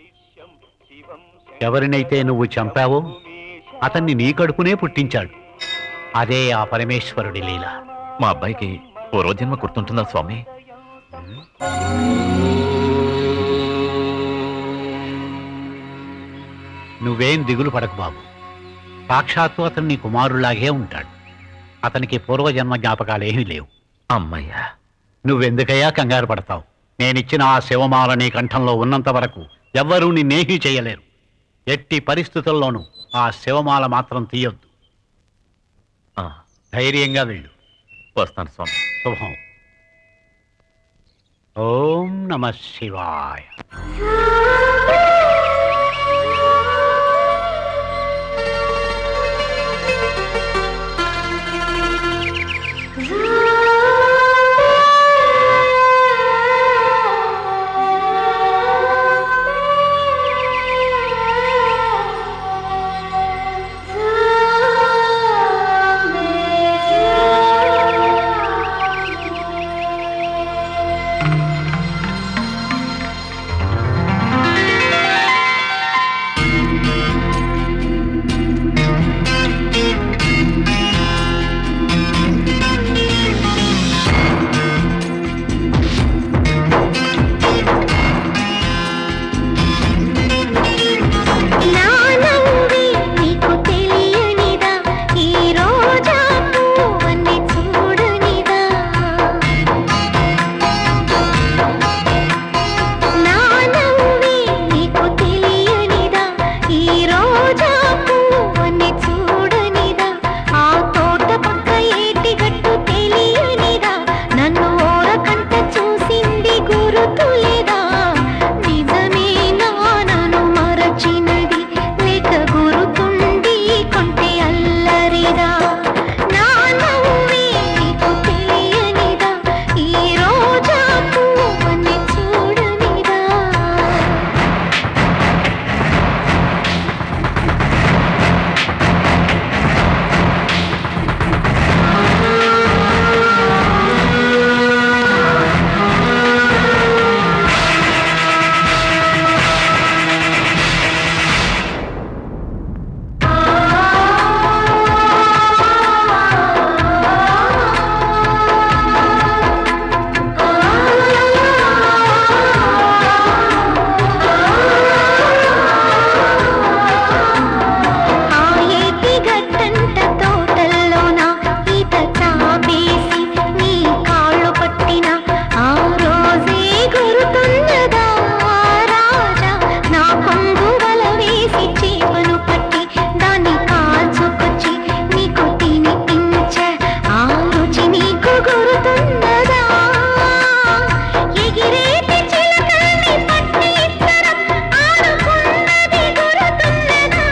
ఎవరినైతే నువ్వు చంపావో అతన్ని నీ కడుపునే పుట్టించాడు అదే ఆ పరమేశ్వరుడి లీల మా అబ్బాయికి పూర్వజన్మ గుర్తుంటుందా స్వామి నువ్వేం దిగులు పడకు బాబు సాక్షాత్తు అతను నీ కుమారులాగే ఉంటాడు అతనికి పూర్వజన్మ జ్ఞాపకాలేమీ లేవు అమ్మయ్యా నువ్వెందుకయ్యా కంగారు పడతావు నేనిచ్చిన ఆ శివమాల నీ కంఠంలో ఉన్నంత వరకు ఎవ్వరూ నిన్నేమీ చేయలేరు ఎట్టి పరిస్థితుల్లోనూ ఆ శివమాల మాత్రం తీయొద్దు ధైర్యంగా వెళ్ళు వస్తాను స్వామి శుభం ఓం నమ శివాయ నా నవ్వే నీకు తెలియనిదా ఈ రోజా పువ్వన్ని చూడనిదా నా నవ్వే నీకు తెలియనిదా ఈ రోజా పువ్వన్ని చూడనిదా ఆ తోట పక్క ఏటి గట్టు తెలియనిదా నన్ను ఓరకంట చూసింది గురుతులేదా నిజమేనా నన్ను మరచినది లేక గురుతుండి కొంటే అల్లరిదా నా నవ్వే నీకు తెలియనిదా ఈ రోజా పువ్వని చూడనిదా ఆ ఏటి గట్టంట తోటల్లోన ఈత చాపేసి నీ కాళ్ళు పట్టిన ఆ రోజే గురుతున్నదా రాజా నా కొంగు వల వేసి చేపను పట్టి దాన్ని కాల్చుకొచ్చి నీకు తినిపించే ఆ రుచి నీకు గురుతున్నదా ఎగిరేటి చిలకల్ని పట్టి ఇద్దరం ఆడుకున్నది గురుతున్నదా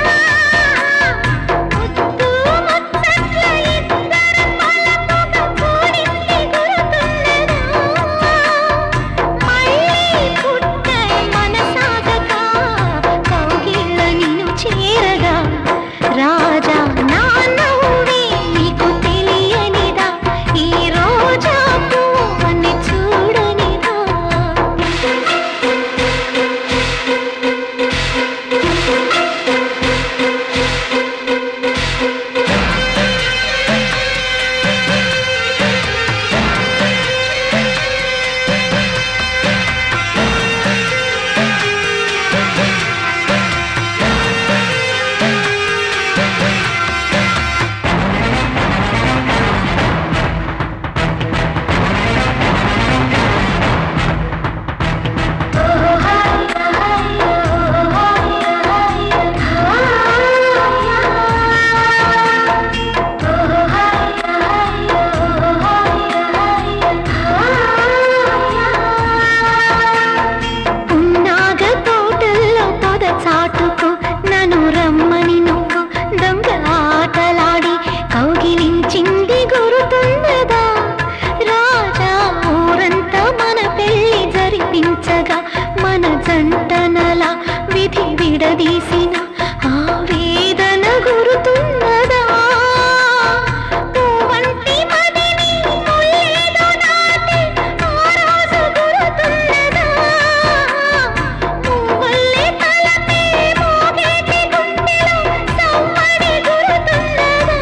రాజా నా నవ్వే నీకు తెలియనిదా ఈ రోజా పువ్వని చూడనిదా ఉన్నాగ తోటల్లో పొద చాటుకు నన్ను రమ్మని నువ్వు దొంగ ఆటలాడి కౌగిలించింది గురుతున్నదా రాజా ఊరంతా మన పెళ్లి జరిపించగా మన జంటనలా విధి విడదీసిన ఆ వేదన గురుతున్నదా పువ్వంటి మదిని ముల్లేదో నాటి ఆ రోజు గురుతున్నదా పువ్వుల్లే తలపే మోగేటి గుండెలో సవ్వడి గురుతున్నదా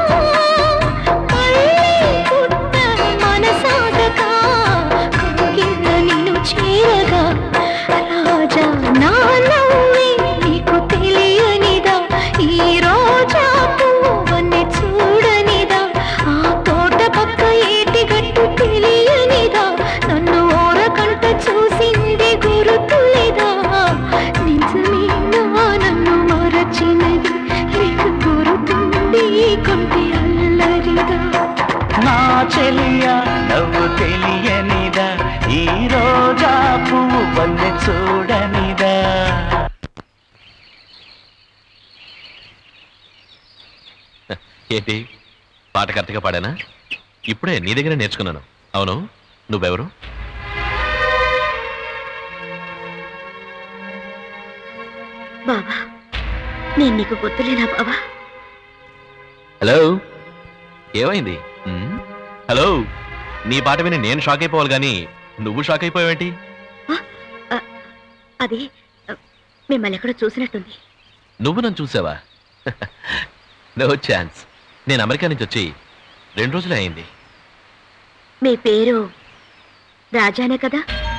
మళ్ళీ పుట్ట మనసాగక కౌగిళ్ళ నిన్ను చేరగా రాజా నా నవ్వే నీకు తె చూడనిదా ఏంటి పాట కరెక్ట్గా పాడానా ఇప్పుడే నీ దగ్గర నేర్చుకున్నాను అవును నువ్వెవరు బాబా నేను నీకు గుర్తులేనా బాబా హలో ఏమైంది ఉమ్? హలో నీ పాట విని నేను షాక్ అయిపోవాలి కానీ నువ్వు షాక్ అయిపోయావేంటి అది ఆ, మిమ్మల్ని ఎక్కడో చూసినట్టుంది నువ్వు నన్ను చూసావా నో ఛాన్స్ నేను అమెరికా నుంచి వచ్చి రెండు రోజులే అయింది మీ పేరు రాజానే కదా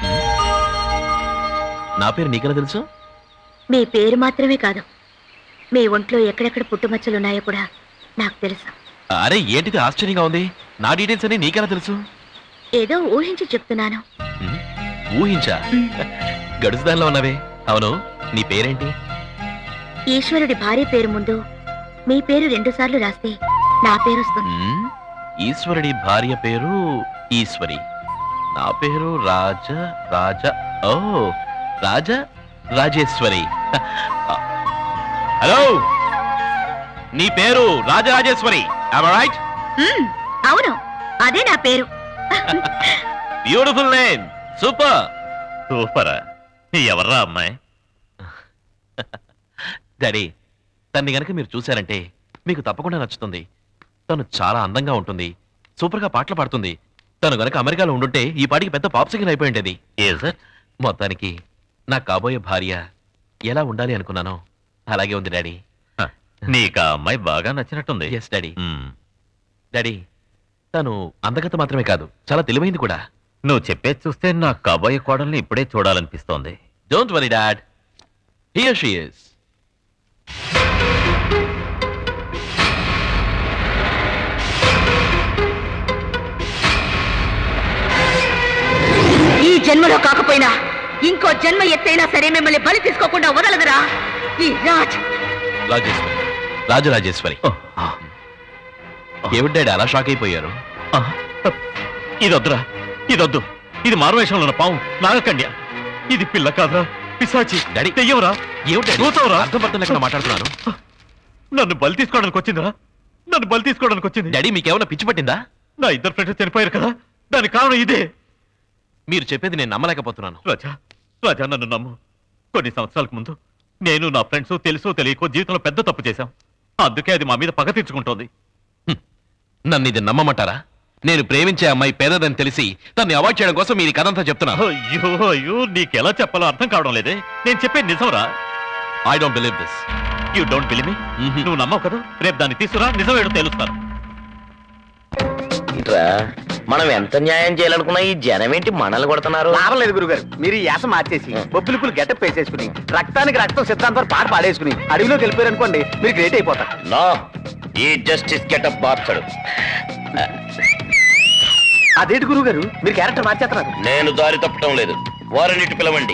నా పేరు నీకెలా తెలుసు మీ పేరు మాత్రమే కాదు మీ ఒంట్లో ఎక్కడెక్కడ పుట్టుమచ్చలు ఉన్నాయో కూడా నాకు తెలుసు అరే ఏంటిది ఆశ్చర్యంగా ఉంది నా డీటెయిల్స్ అని నీకెలా తెలుసు ఏదో ఊహించి చెప్తున్నాను ఊహించా గడుసుదానిలో ఉన్నవే అవును నీ పేరేంటి ఈశ్వరుడి భార్య పేరు ముందు మీ పేరు రెండుసార్లు రాస్తే నా పేరు వస్తుంది ఉమ్, ఈశ్వరుడి భార్య పేరు ఈశ్వరి నా పేరు రాజ రాజ ఓ రాజ రాజేశ్వరి హలో నీ పేరు రాజరాజేశ్వరి రైట్ మ్మ్, అవును అదే నా పేరు బ్యూటిఫుల్ నేమ్ సూపర్ సూపరా ఎవర్రా అమ్మాయి డాడీ తన్ని గనక మీరు చూశారంటే మీకు తప్పకుండా నచ్చుతుంది తను చాలా అందంగా ఉంటుంది సూపర్గా పాటలు పాడుతుంది తను గనక అమెరికాలో ఉండుంటే ఈ పాటికి పెద్ద పాప్ సింగర్ అయిపోయి ఉండేది మొత్తానికి నా కాబోయే భార్య ఎలా ఉండాలి అనుకున్నానో అలాగే ఉంది డాడీ నీకు ఆ అమ్మాయి బాగా నచ్చినట్టుంది ఎస్ డాడీ డాడీ తను అందగత మాత్రమే కాదు చాలా తెలివైంది కూడా నువ్వు చెప్పేది చూస్తే నా కాబోయే కోడల్ని ఇప్పుడే చూడాలనిపిస్తోంది don't worry dad here she is ఈ జన్మలో కాకపోయినా ఇంకో జన్మ ఎత్తైనా సరే మిమ్మల్ని బలి తీసుకోకుండా వదలదురా ఈ రాజ్ రాజేశ్వరి రాజరాజేశ్వరి ఏమిటి డాడీ అలా షాక్ అయిపోయారు ఇదొద్దురా ఇదొద్దు ఇది మారువేషంలో ఉన్న పాము నాగకన్య ఇది పిల్ల కాదురా పిశాచి డాడీ తెయ్యవరా ఏమిటి చూతావురా అర్థం పడుతుంది లేకుండా మాట్లాడుతున్నాను నన్ను బలి తీసుకోవడానికి వచ్చిందిరా నన్ను బలి తీసుకోవడానికి వచ్చింది డాడీ మీకేమైనా పిచ్చి పట్టిందా నా ఇద్దరు ఫ్రెండ్స్ చనిపోయారు కదా దానికి కారణం ఇదే మీరు చెప్పేది నేను నమ్మలేకపోతున్నాను రాజా రాజా నన్ను నమ్ము కొన్ని సంవత్సరాలకు ముందు నేను నా ఫ్రెండ్స్ తెలుసో తెలియకో జీవితంలో పెద్ద తప్పు చేశాం అందుకే అది మా మీద పగ తీర్చుకుంటోంది నన్ను ఇది నమ్మమంటారా నేను ప్రేమించే అమ్మాయి పేదదని తెలిసి తన్ని అవాయిడ్ చేయడం కోసం మీరు ఈ కథంతా చెప్తున్నా అయ్యో అయ్యో నీకెలా చెప్పాలో అర్థం కావడం లేదే నేను చెప్పేది నిజంరా I don't believe this you don't believe me నువ్వు నమ్మవు కదా రేపు దాన్ని తీసుకురా నిజమేడో తెలుస్తాను ఏంట్రా మనం ఎంత న్యాయం చేయాలనుకున్నా ఈ జనం ఏంటి మనల్ని కొడుతున్నారు లాభం లేదు గురుగారు మీరు ఈ యాస మార్చేసి బొబ్బిలిపులు గెటప్ వేసేసుకుని రక్తానికి రక్తం సిద్ధాంతం పాట పాడేసుకుని అడవిలోకి వెళ్ళిపోయారు అనుకోండి మీరు గ్రేట్ అయిపోతారు నో ఈ జస్టిస్ గెటప్ మార్చడు అదేంటి గురుగారు మీరు క్యారెక్టర్ మార్చేస్తున్నారు నేను దారి తప్పటం లేదు వారినిటి పిలవండి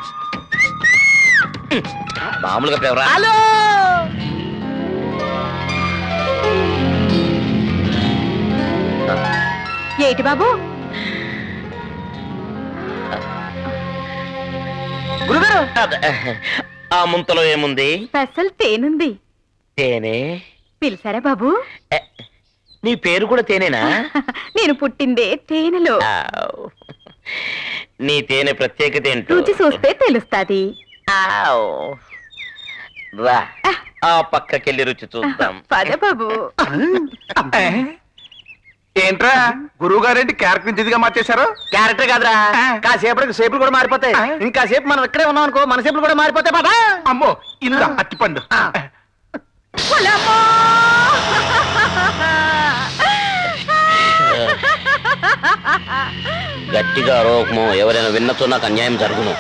మామూలుగా పిలవరా హలో ఏటి బాబు గురుగారు ఆ ముంతలో ఏముంది స్పెషల్ తేనుంది తేనె పిలిచారా బాబు నీ పేరు కూడా తేనేనా నేను పుట్టిందే తేనెలో ఆవ్. నీ తేనె ప్రత్యేకత ఏంటో రుచి చూస్తే తెలుస్తాది ఆవ్. రా ఆ పక్కకెళ్ళి రుచి చూద్దాం పద బాబు ఏంట్రా గురువు గారేంటి క్యారెక్టర్ నుంచి ఇదిగా మార్చేశారు క్యారెక్టర్ కాదురా కాసేపటికి షేపులు కూడా మారిపోతాయి ఇంకా సేపు మనం ఇక్కడే ఉన్నాం అనుకో మన షేపులు కూడా మారిపోతాయి పదా అమ్మో ఇందా అట్టిపండు గట్టిగా రోకము ఎవరైనా విన్నతో నాకు అన్యాయం జరుగును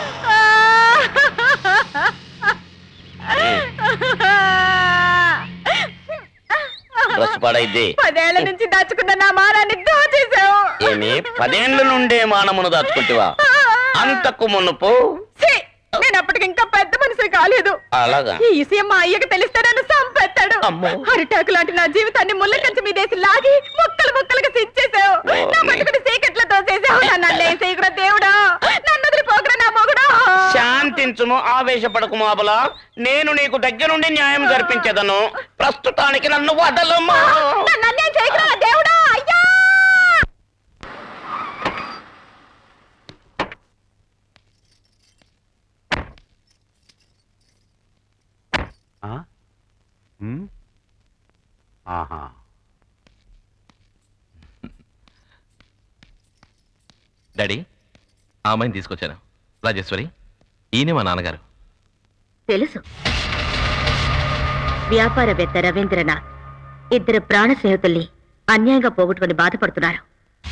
డ్రెస్ పాడైద్ది పదేళ్ల నుంచి దాచుకున్న నా మారాన్ని దోచేశావు ఏమి పదేండ్ల నుండే మానమును దాచుకుంటివా అంతకు మునుపు ఛీ! నేను అప్పటికి ఇంకా పెద్ద మనిషి కాలేదు అలాగా ఈ విషయం మా అయ్యకి తెలిస్తే నన్ను సంపెత్తాడు అరిటాకు లాంటి నా జీవితాన్ని ముళ్ళ కంచి మీదేసి లాగి ముక్కలు ముక్కలుగా సించేశావు నా బతుకుని సీకట్లో తోసేశావు నన్ను అన్యాయం చేయకురా దేవుడా నన్ను వదిలిపోకురా నా మొగుడు ఏమో ఆవేశపడకు మాబలా నేను నీకు దగ్గరుండి న్యాయం జరిపించదను ప్రస్తుతానికి నన్ను వదలమ్మా దేవుడా అయ్యా ఆ? ఉమ్? ఆహా డాడీ ఆ అమ్మాయిని తీసుకొచ్చాను రాజేశ్వరి ఈయనే మా నాన్నగారు తెలుసు వ్యాపారవేత్త రవీంద్రనాథ్ ఇద్దరు ప్రాణ స్నేహితుల్ని అన్యాయంగా పోగొట్టుకుని బాధపడుతున్నారు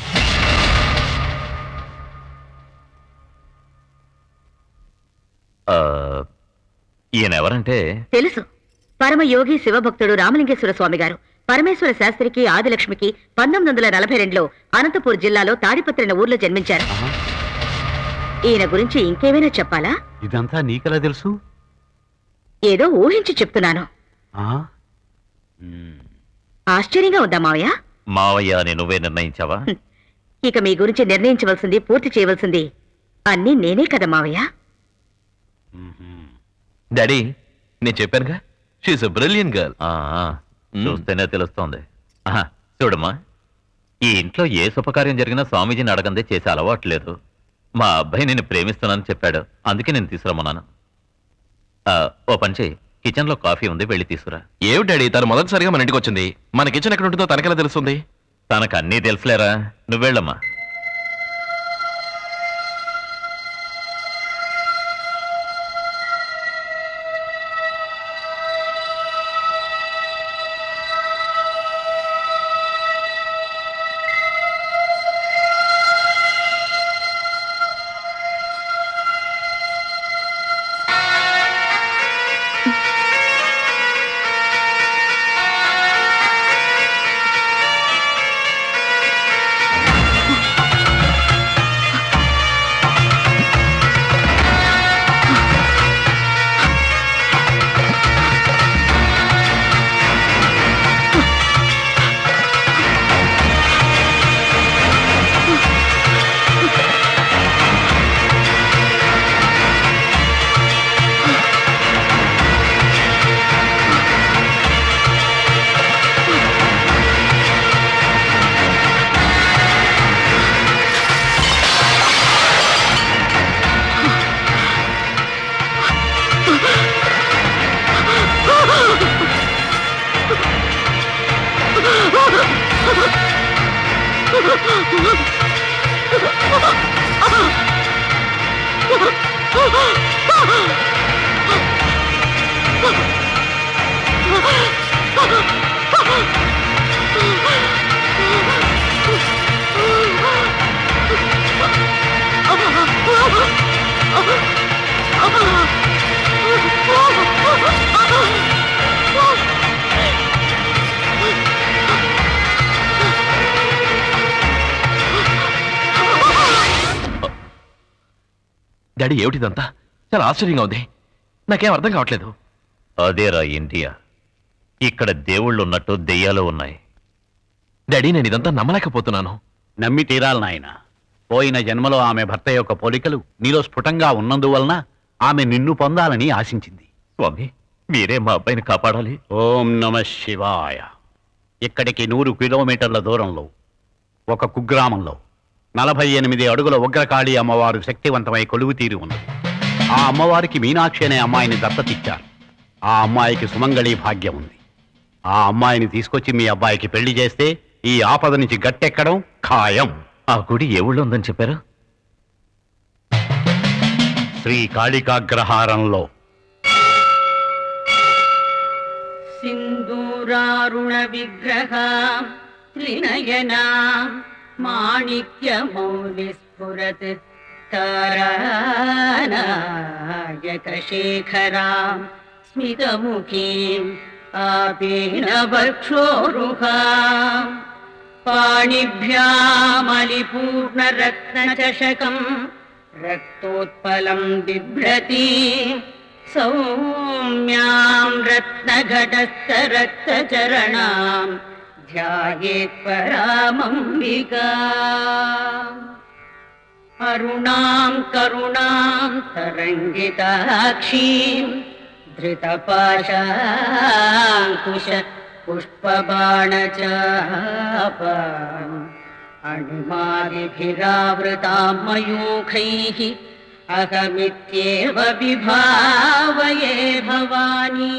ఆ, ఈయన ఎవరంటే తెలుసు పరమ యోగి శివభక్తుడు రామలింగేశ్వర స్వామి గారు పరమేశ్వర శాస్త్రికి ఆదిలక్ష్మికి పంతొమ్మిది వందల నలభై రెండులో అనంతపూర్ జిల్లాలో తాడిపత్రి అనే ఊర్లో జన్మించారు ఈయన గురించి ఇంకేమైనా చెప్పాలా ఇదంతా నీకెలా తెలుసు ఏదో ఊహించి చెప్తున్నాను ఆ? ఆశ్చర్యంగా ఉందా మావయ్య మావయ్య అని నువ్వే నిర్ణయించావా ఇక మీ గురించి నిర్ణయించవలసింది పూర్తి చేయవలసింది అన్నీ నేనే కదా మావయ్య డాడీ నేను చెప్పానుగా షీఈ్ అ బ్రిలియన్ గర్ల్ ఆ, ఆ, చూస్తేనే తెలుస్తోంది ఆహా, చూడమ్మా ఈ ఇంట్లో ఏ శుభకార్యం జరిగినా స్వామీజీని అడగందే చేసే అలవాట్లేదు మా అబ్బాయి నేను ప్రేమిస్తున్నానని చెప్పాడు అందుకే నేను తీసుకురమ్మన్నాను ఆ, ఓ పని చేయి కిచెన్ లో కాఫీ ఉంది వెళ్ళి తీసుకురా ఏమి డాడీ తను మొదటిసారిగా మన ఇంటికి వచ్చింది మన కిచెన్ ఎక్కడ ఉంటుందో తనకెలా తెలుస్తుంది తనకు అన్నీ తెలుసులేరా నువ్వు వెళ్ళమ్మా డాడీ ఏమిటిదంతా చాలా ఆశ్చర్యంగా ఉంది నాకేం అర్థం కావట్లేదు అదేరా ఇండియా ఇక్కడ దేవుళ్ళు ఉన్నట్టు దెయ్యాలు ఉన్నాయి డాడీ నేను ఇదంతా నమ్మలేకపోతున్నాను నమ్మి తీరాలి నాయన పోయిన జన్మలో ఆమె భర్త యొక్క పోలికలు నీలో స్ఫుటంగా ఉన్నందువలన ఆమె నిన్ను పొందాలని ఆశించింది స్వామి మీరే మా అబ్బాయిని కాపాడాలి ఓం నమ శివాయ ఇక్కడికి నూరు కిలోమీటర్ల దూరంలో ఒక కుగ్రామంలో నలభై ఎనిమిది అడుగుల ఉగ్రకాళి అమ్మవారు శక్తివంతమై కొలువు తీరి ఉన్నది ఆ అమ్మవారికి మీనాక్షి అనే అమ్మాయిని దత్తతిచ్చారు ఆ అమ్మాయికి సుమంగళి భాగ్యం ఉంది ఆ అమ్మాయిని తీసుకొచ్చి మీ అబ్బాయికి పెళ్లి చేస్తే ఈ ఆపద నుంచి గట్టెక్కడం ఖాయం ఆ గుడి ఏ ఊళ్ళో ఉందని చెప్పారు శ్రీ కాళికాగ్రహారంలో సింధూరారుణ విగ్రహ త్రినయనా మాణిక్యమౌలి స్ఫురత్ తారానాయకశేఖరా స్మితముఖీం ఆపేన వక్షోరుహా పాణిభ్యామలిపూర్ణరత్నచషకం రక్తోత్పలం బిభ్రతి సౌమ్యాం రత్నఘటస్థరక్తచరణాం ధ్యాయేత్ పరామంబికా अरुणां करुणां तरङ्गिताक्षीं धृतपाशाङ्कुश पुष्पबाणचापाम् अणिमादिभिरावृतां मयूखैः अहमित्येव विभावये भवानी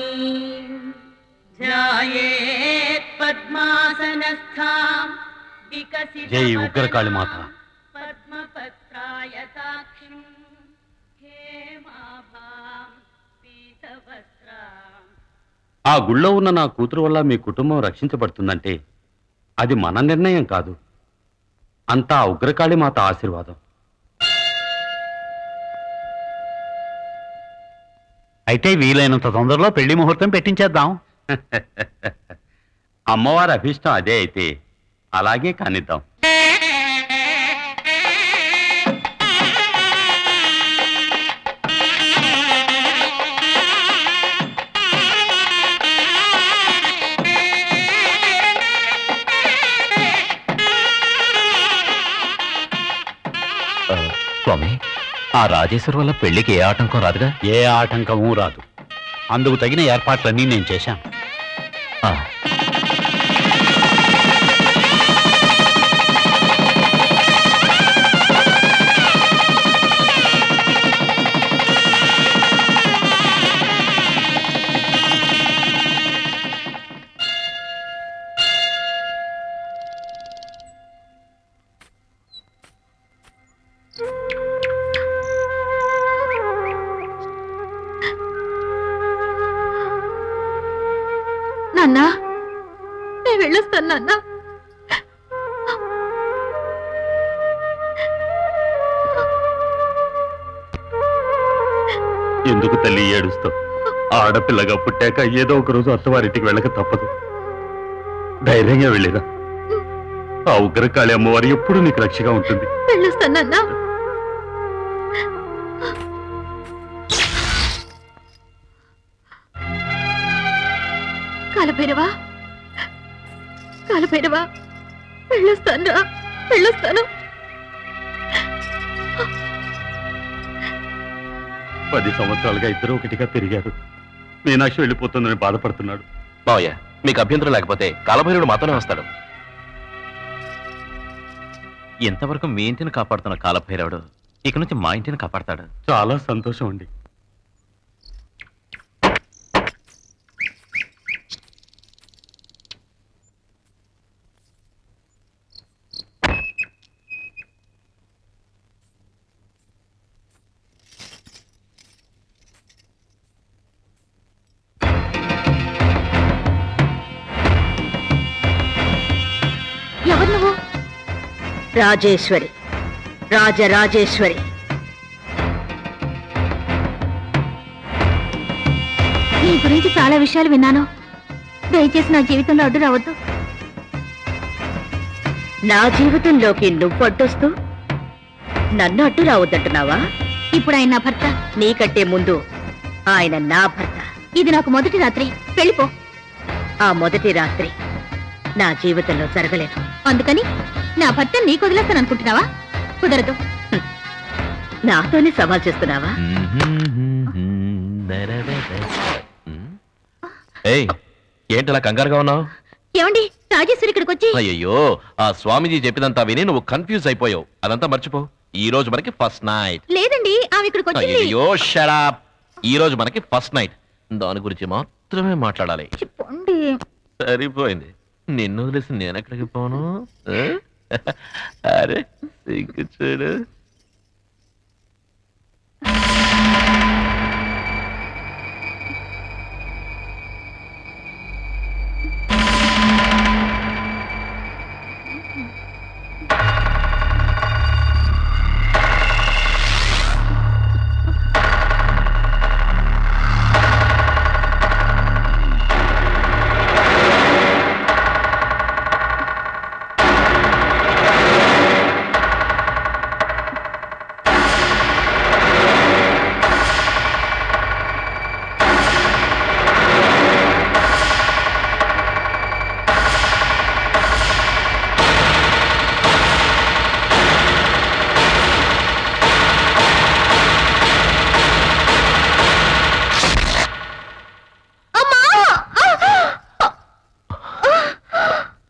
ध्यायेत् पद्मासनस्थाम् జై ఉగ్రకాళి మాత पद्मपत्रायताक्षिम् हेमाभां पीतवस्त्राम् ఆ గుళ్ళో ఉన్న నా కూతురు వల్ల మీ కుటుంబం రక్షించబడుతుందంటే అది మన నిర్ణయం కాదు అంతా ఆ ఉగ్రకాళి మాత ఆశీర్వాదం అయితే వీలైనంత తొందరలో పెళ్లి ముహూర్తం పెట్టించేద్దాం అమ్మవారి అభిష్టం అదే అయితే అలాగే కానిద్దాం ఆ, స్వామి ఆ రాజేశ్వర్ వల్ల పెళ్లికి ఏ ఆటంకం రాదుగా ఏ ఆటంకమూ రాదు అందుకు తగిన ఏర్పాట్లన్నీ నేను చేశాను ఆ, నాన్నా నేను వెళ్ళొస్తాను నాన్న ఎందుకు తల్లి ఏడుస్తావు ఆడపిల్లగా పుట్టాక ఏదో ఒక రోజు అత్తవారింటికి వెళ్ళక తప్పదు ధైర్యంగా వెళ్ళిరా ఆ ఉగ్రకాళి అమ్మవారు ఎప్పుడు నీకు రక్షగా ఉంటుంది వెళ్ళొస్తాను నాన్న కాలభైరవా కాలభైరవా వెళ్ళొస్తాను రా వెళ్ళొస్తాను పది సంవత్సరాలుగా ఇద్దరు ఒకటిగా పెరిగారు మీనాక్షి వెళ్ళిపోతుందని బాధపడుతున్నాడు మావయ్య మీకు అభ్యంతరం లేకపోతే కాలభైరుడు మాతోనే వస్తాడు ఎంతవరకు మీ ఇంటిని కాపాడుతున్న కాలభైరవుడు ఇక నుంచి మా ఇంటిని కాపాడతాడు చాలా సంతోషం అండి ఎవరు నువ్వు రాజేశ్వరి రాజరాజేశ్వరి నీ గురించి చాలా విషయాలు విన్నాను దయచేసి నా జీవితంలో అడ్డు రావద్దు నా జీవితంలోకి నువ్వు అడ్డొస్తూ నన్ను అడ్డు రావద్దంటున్నావా ఇప్పుడు ఆయన నా భర్త నీకంటే ముందు ఆయన నా భర్త ఇది నాకు మొదటి రాత్రి వెళ్ళిపో ఆ మొదటి రాత్రి నా జీవితంలో జరగలేదు అందుకని నా భర్త నీకు వదిలేస్తాను అనుకుంటున్నావా కుదరదు నాతోనే సవాల్ చేస్తున్నావా ఏయ్ ఏంటి కంగారుగా ఉన్నావు ఏమండి రాజేశ్వరి ఇక్కడికి వచ్చి అయ్యయ్యో ఆ స్వామీజీ చెప్పినంతా విని నువ్వు కన్ఫ్యూజ్ అయిపోయావు అదంతా మర్చిపో ఈ రోజు మనకి ఫస్ట్ నైట్ లేదండి ఆమె ఇక్కడికి వచ్చింది అయ్యో షడాప్ ఈ రోజు మనకి ఫస్ట్ నైట్ దాని గురించి మాత్రమే మాట్లాడాలి పొండి. సరిపోయింది నిన్ను వదిలేసి నేను ఎక్కడికి పోను ఆ? అరే సిగ్గు చూడు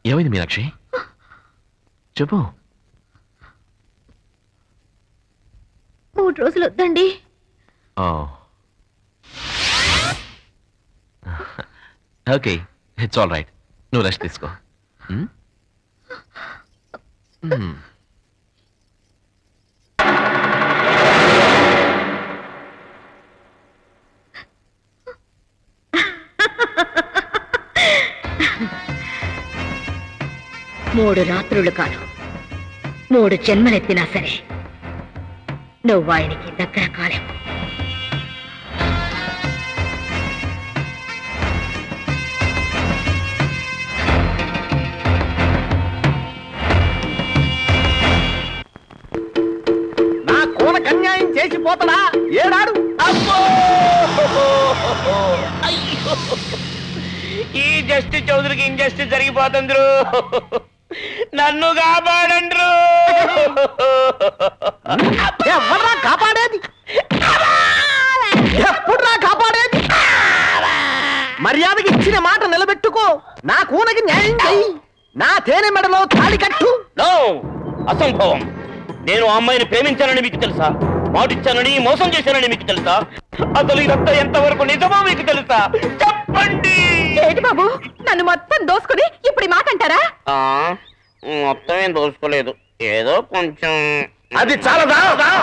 ఏమైంది మీనాక్షి చెప్పు మూడు రోజులు వద్దండి ఓకే ఇట్స్ ఆల్ రైట్ నువ్వు రెస్ట్ తీసుకో Hmm? Hmm. మూడు రాత్రులు కాదు మూడు జన్మలెత్తినా సరే నువ్వు ఆయనకి దగ్గర కాలేవు నా కోనకు అన్యాయం చేసి పోతడా ఏడాడు అబ్బో అయ్యో. ఈ జస్టిస్ చౌదరికి ఇంజస్టిస్ జరిగిపోతుండ్రు నన్ను కాపాడండ్రు ఎవరా కాపాడేది ఎప్పుడురా కాపాడేది మర్యాదకి ఇచ్చిన మాట నిలబెట్టుకో నా కూనకి న్యాయం చెయ్యి నా తేనె మెడలో తాళి కట్టు నో అసంభవం నేను ఆ అమ్మాయిని ప్రేమించానని మీకు తెలుసా మాటిచ్చానని మోసం చేశానని మీకు తెలుసా అసలు ఇదంతా ఎంతవరకు నిజమో మీకు తెలుసా చెప్పండి ఏంటి బాబు నన్ను మొత్తం దోసుకుని ఇప్పుడు ఈ మాట అంటారా ఆ, మొత్తం ఏం దోసుకోలేదు ఏదో కొంచెం అది చాలదా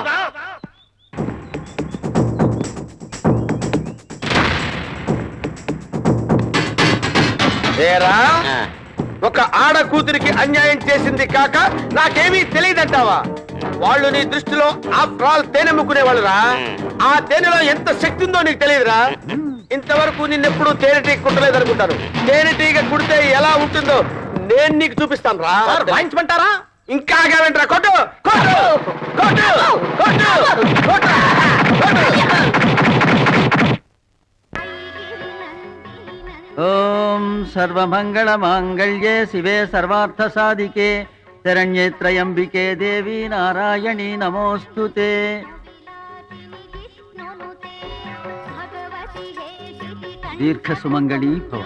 ఏరా ఒక ఆడ కూతురికి అన్యాయం చేసింది కాక నాకేమీ తెలియదంటావా వాళ్ళు నీ దృష్టిలో ఆఫ్టర్ ఆల్ తేనె ముక్కునే వాళ్ళరా ఆ తేనెలో ఎంత శక్తి ఉందో నీకు తెలియదురా ఇంతవరకు నిన్నెప్పుడు తేనెటీగ కుట్టలేదు అనుకుంటాను తేనెటీగ కుడితే ఎలా ఉంటుందో నేను నీకు చూపిస్తాను రా వాయించమంటారా ఇంకా ఆగావేంట్రా కొట్టు కొట్టు కొట్టు కొట్టు కొట్టు ఓం సర్వమంగళ మాంగళ్యే శివే సర్వార్థ సాధికే శరణ్యే త్రయంబికే దేవి నారాయణి నమోస్తుతే దీర్ఘ సుమంగళీ భవ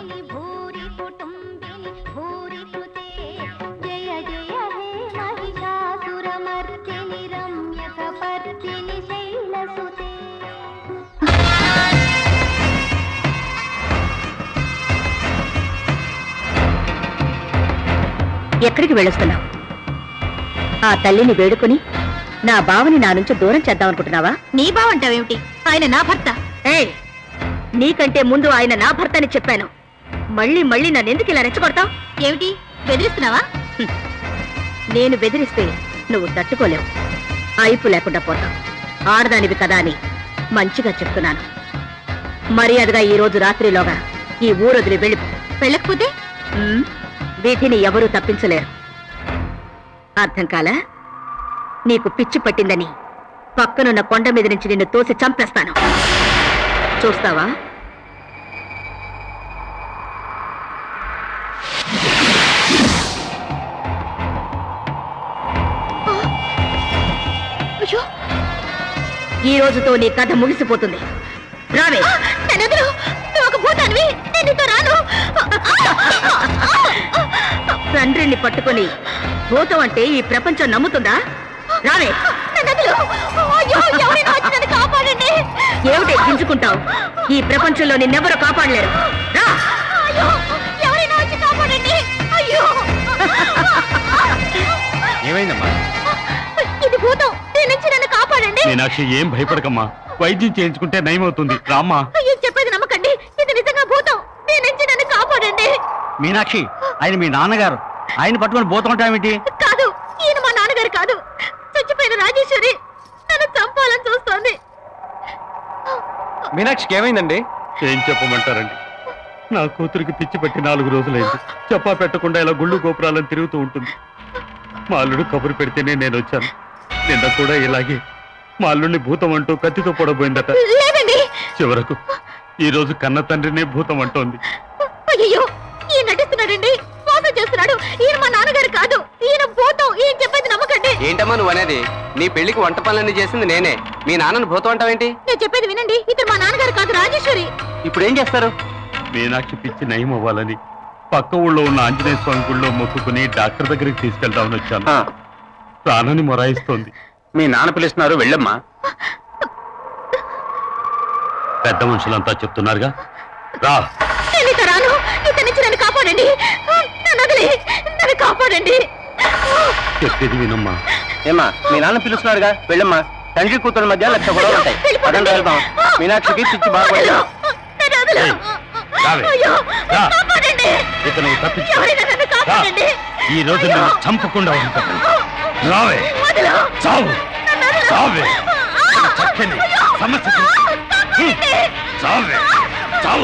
ఎక్కడికి వెళ్ళొస్తున్నావు ఆ తల్లిని వేడుకొని నా బావని నా నుంచి దూరం చేద్దామనుకుంటున్నావా నీ బావ అంటావేమిటి ఆయన నా భర్త ఏయ్ నీకంటే ముందు ఆయన నా భర్త అని చెప్పాను మళ్ళీ మళ్ళీ నన్ను ఎందుకు ఇలా రెచ్చగొడతావు ఏమిటి బెదిరిస్తున్నావా హ్మ్. నేను బెదిరిస్తే నువ్వు తట్టుకోలేవు అయిపు లేకుండా పోతావు ఆడదానివి కదా అని మంచిగా చెప్తున్నాను మర్యాదగా ఈ రోజు రాత్రిలోగా ఈ ఊరొదిలి వెళ్ళి వెళ్ళకపోతే ఉమ్, వీటిని ఎవరూ తప్పించలేరు అర్థం కాలా నీకు పిచ్చి పట్టిందని పక్కనున్న కొండ మీద నుంచి నిన్ను తోసి చంపేస్తాను చూస్తావా అయ్యో ఈ రోజుతో నీ కథ ముగిసిపోతుంది రావే నువ్వు ఒక భూతానివి నేను నీతో రాను తండ్రిని పట్టుకొని భూతం అంటే ఈ ప్రపంచం నమ్ముతుందా రావే ఏమిటి గింజుకుంటావు ఈ ప్రపంచంలో నిన్నెవరూ కాపాడలేరు రా ఏమైందమ్మా ఇది భూతం దీని నుంచి నన్ను కాపాడండి మీనాక్షి ఏం భయపడకమ్మా వైద్యం చేయించుకుంటే నయమవుతుంది రామ్మా అయ్యో చెప్పేది నమ్మకండి ఇది నిజంగా భూతం దీని నుంచి నన్ను కాపాడండి మీనాక్షి ఆయన మీ నాన్నగారు ఆయన పట్టుకొని పోతుంటామేంటి కాదు ఈయన మా నాన్నగారు కాదు చచ్చిపోయిన రాజేశ్వరి నన్ను చంపాలని చూస్తోంది మీనాక్షికి ఏమైందండి ఏం చెప్పమంటారండి నా కూతురికి పిచ్చి పట్టి నాలుగు రోజులైంది చెప్పా పెట్టకుండా ఇలా గుళ్ళు గోపురాలను తిరుగుతూ ఉంటుంది మా అల్లుడు కబురు పెడితేనే నేను వచ్చాను నిన్న కూడా ఇలాగే మా అల్లుడిని భూతం అంటూ కత్తితో పొడబోయిందట లేదండి చివరకు ఈ రోజు కన్న తండ్రినే భూతం అంటోంది అయ్యో ఈయన నటిస్తున్నాడండి మోసం చేస్తున్నాడు ఈయన మా నాన్నగారు కాదు ఈయన భూతం ఈయన చెప్పేది నమ్మకండి ఏంటమ్మా నువ్వు అనేది నీ పెళ్లికి వంట పనులన్నీ చేసింది నేనే మీ నాన్నను భూతం అంటావేంటి నేను చెప్పేది వినండి ఇతను మా నాన్నగారు కాదు రాజేశ్వరి ఇప్పుడు ఏం చేస్తారు మీనాక్షి పిచ్చి నయం అవ్వాలని పక్క ఊళ్ళో ఉన్న ఆంజనేయ స్వామి గుళ్ళో మొక్కుకుని డాక్టర్ దగ్గరికి తీసుకెళ్దామని వచ్చాను ప్రాణాన్ని మొరాయిస్తోంది మీ నాన్న పిలుస్తున్నారు వెళ్ళమ్మా పెద్ద మనుషులంతా చెప్తున్నారుగా రా నేను ఇక రాను ఇక్కడి నుంచి నన్ను కాపాడండి నన్ను వదిలి నన్ను కాపాడండి చెప్పేది వినమ్మా ఏమ్మా మీ నాన్న పిలుస్తున్నారుగా వెళ్ళమ్మా తండ్రి కూతురు మధ్య లక్ష గొడవలు ఉంటాయి పదండి వెళ్దాం మీనాక్షికి పిచ్చి బాగా పడింది. నన్ను వదిలు. రావే. అయ్యో రా. కాపాడండి ఇతను తప్పించు ఎవరైనా నన్ను కాపాడండి ఈ రోజు నేను చంపకుండా ఉంటాను రావే వదిలు. చావు చావే చక్కని సమస్య హ్మ్. చావే చావు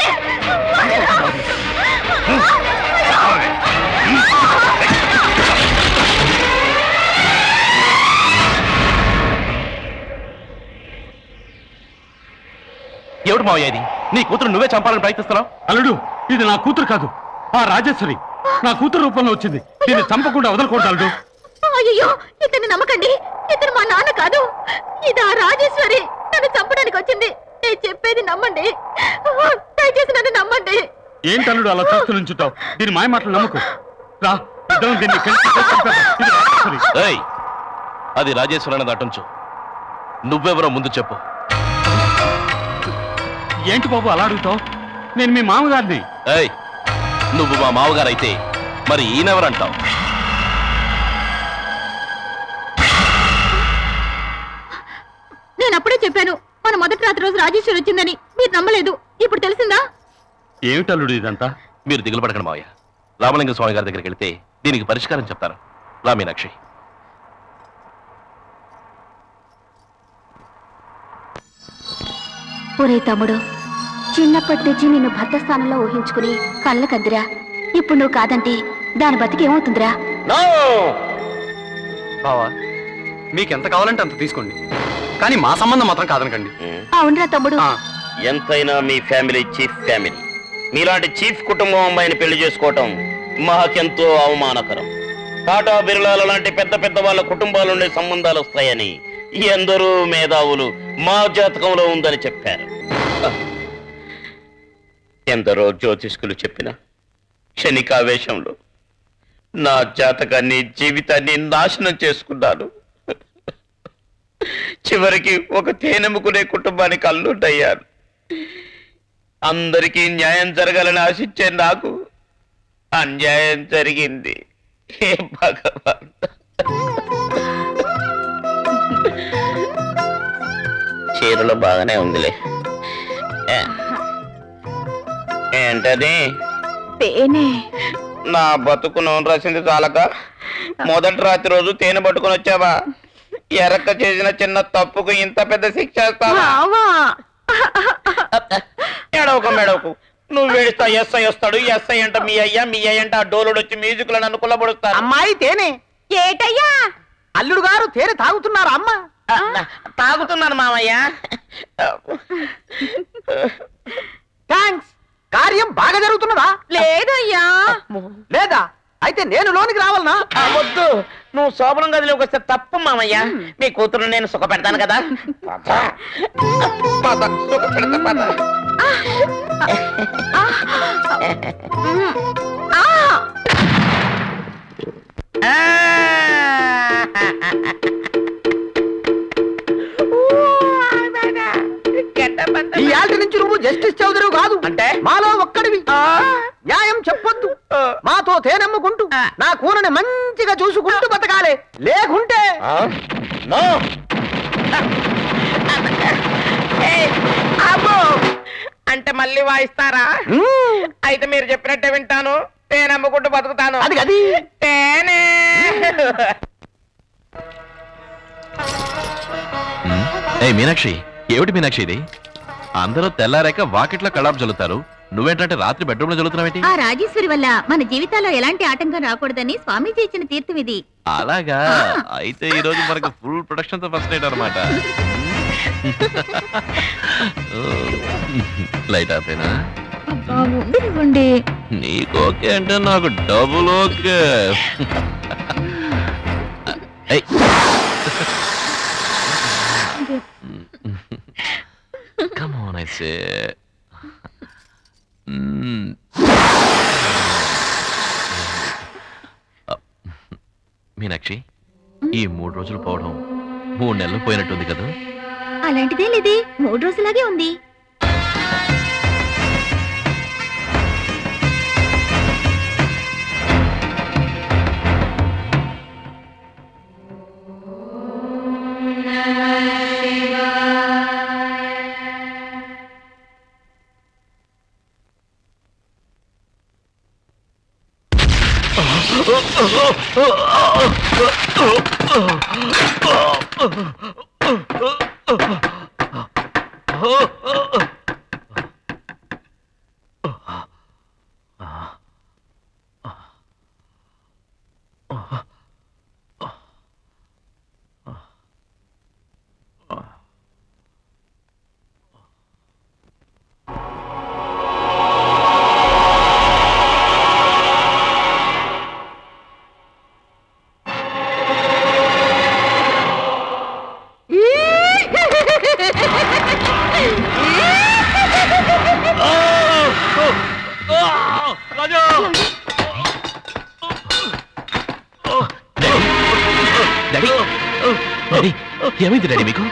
చావే ఏమిటి మావయ్య ఇది నీ కూతురు నువ్వే చంపాలని ప్రయత్నిస్తున్నావు అల్లుడు ఇది నా కూతురు కాదు ఆ రాజేశ్వరి నా కూతురు రూపంలో వచ్చింది దీన్ని చంపకుండా వదలకూడదు అల్లుడు అయ్యో ఇతన్ని నమ్మకండి ఇతను మా నాన్న కాదు ఇది ఆ రాజేశ్వరి నన్ను చంపడానికి వచ్చింది నేను చెప్పేది నమ్మండి దయచేసి నన్ను నమ్మండి ఏంటి అల్లుడు అలా చూస్తూ నుంచుతావు దీని మాయ మాటలు నమ్మకు రా ఇద్దరం దీన్ని ఇక్కడి నుంచి చంపేద్దాం. ఇది రాజేశ్వరి ఏయ్ అది రాజేశ్వరని దాటించు నువ్వెవరో ముందు చెప్పు ఏంటి బాబు అలా అడుగుతావు నేను మీ మామగారిని ఏయ్ నువ్వు మా మావగారైతే మరి ఈయనెవరంటావు నేను అప్పుడే చెప్పాను మన మొదటి రాత్రి రోజు రాజేశ్వరి వచ్చిందని మీరు నమ్మలేదు ఇప్పుడు తెలిసిందా ఏమిటి అల్లుడు ఇదంతా మీరు దిగులు పడకండి మావయ్య రామలింగ స్వామి గారి దగ్గరికి వెళ్తే దీనికి పరిష్కారం చెప్తారు రా మీనాక్షి ఒరే తమ్ముడు చిన్నప్పటి నుంచి నిన్ను భర్త స్థానంలో ఊహించుకుని కళ్ళ కద్దిరా ఇప్పుడు నువ్వు కాదంటే దాని బతికి ఏమవుతుందిరా బావా మీకు ఎంత కావాలంటే అంత తీసుకోండి కానీ మా సంబంధం మాత్రం కాదనకండి అవునరా తమ్ముడు ఎంతైనా మీ ఫ్యామిలీ చీఫ్ ఫ్యామిలీ మీలాంటి చీఫ్ కుటుంబం అమ్మాయిని పెళ్లి చేసుకోవటం మాకెంతో అవమానకరం టాటా బిర్లాల లాంటి పెద్ద పెద్ద వాళ్ళ కుటుంబాల నుండి సంబంధాలు వస్తాయని ఎందరో మేధావులు మా జాతకంలో ఉందని చెప్పారు ఎందరో జ్యోతిష్కులు చెప్పిన క్షణికావేశంలో నా జాతకాన్ని జీవితాన్ని నాశనం చేసుకున్నాను చివరికి ఒక తేనెముకునే కుటుంబానికి అల్లుడయ్యాను అందరికీ న్యాయం జరగాలని ఆశించే నాకు అన్యాయం జరిగింది హే భగవాన్ చీరలో బాగానే ఉందిలే ఏ- ఏంటది తేనే నా బతుకు నూనె రాసింది చాలక మొదటి రాత్రి రోజు తేనె పట్టుకొని వచ్చావా ఎరక్క చేసిన చిన్న తప్పుకు ఇంత పెద్ద శిక్ష వేస్తావా ఎడవకు మెడవకు నువ్వు వేడిస్తా ఎస్ఐ వస్తాడు ఎస్ఐ అంట మీ అయ్యా మీ అయ్య అంట ఆ డోలుడు వచ్చి మ్యూజిక్ లో నన్ను కుల్లబడుతారు అమ్మాయి తేనె ఏటయ్యా అల్లుడు గారు తేనె తాగుతున్నారు అమ్మ తాగుతున్నాను మామయ్య థ్యాంక్స్ కార్యం బాగా జరుగుతున్నదా లేదయ్యా లేదా అయితే నేను లోనికి రావాలనా ఆ, వద్దు నువ్వు శోభనం గదిలోకి వస్తే తప్పు మామయ్య మీ కూతురు నేను సుఖ పెడతాను కదా పద. పద, సుఖ పెడతా పద. ఈ ఏళ్ళ నుంచి నువ్వు జస్టిస్ చౌదరి కాదు అంటే మాలో ఒక్కడివి న్యాయం చెప్పొద్దు మాతో తేనమ్ముకుంటూ నా కూనని మంచిగా చూసుకుంటూ బతకాలి లేకుంటే అబ్బో అంటే మళ్ళీ వాయిస్తారా అయితే మీరు చెప్పినట్టే వింటాను తేనె అమ్ముకుంటూ బతుకుతాను అది అది తేనె ఏ మీనాక్షి ఏమిటి మీనాక్షి ఇది అందరూ తెల్లారాక వాకిట్లో కళాపు చల్లుతారు నువ్వేంటంటే రాత్రి బెడ్రూమ్ లో చల్లుతున్నావేంటి ఆ రాజేశ్వరి వల్ల మన జీవితాల్లో ఎలాంటి ఆటంకం రాకూడదని స్వామీజీ ఇచ్చిన తీర్థం ఇది అలాగా అయితే ఈ రోజు మనకు ఫుల్ ప్రొడక్షన్ తో ఫస్ట్ నైట్ అనమాట లైట్ ఆపేనా ఉండనివ్వండి నీకు ఓకే అంటే నాకు డబుల్ ఓకే ఏయ్. Come on, I say. మ్మ్. మీనాక్షి ఈ మూడు రోజులు పోవడం మూడు నెలలు పోయినట్టుంది కదా అలాంటిదే లేదే మూడు రోజులాగే ఉంది డాడీ డాడీ ఏమైంది డాడీ మీకు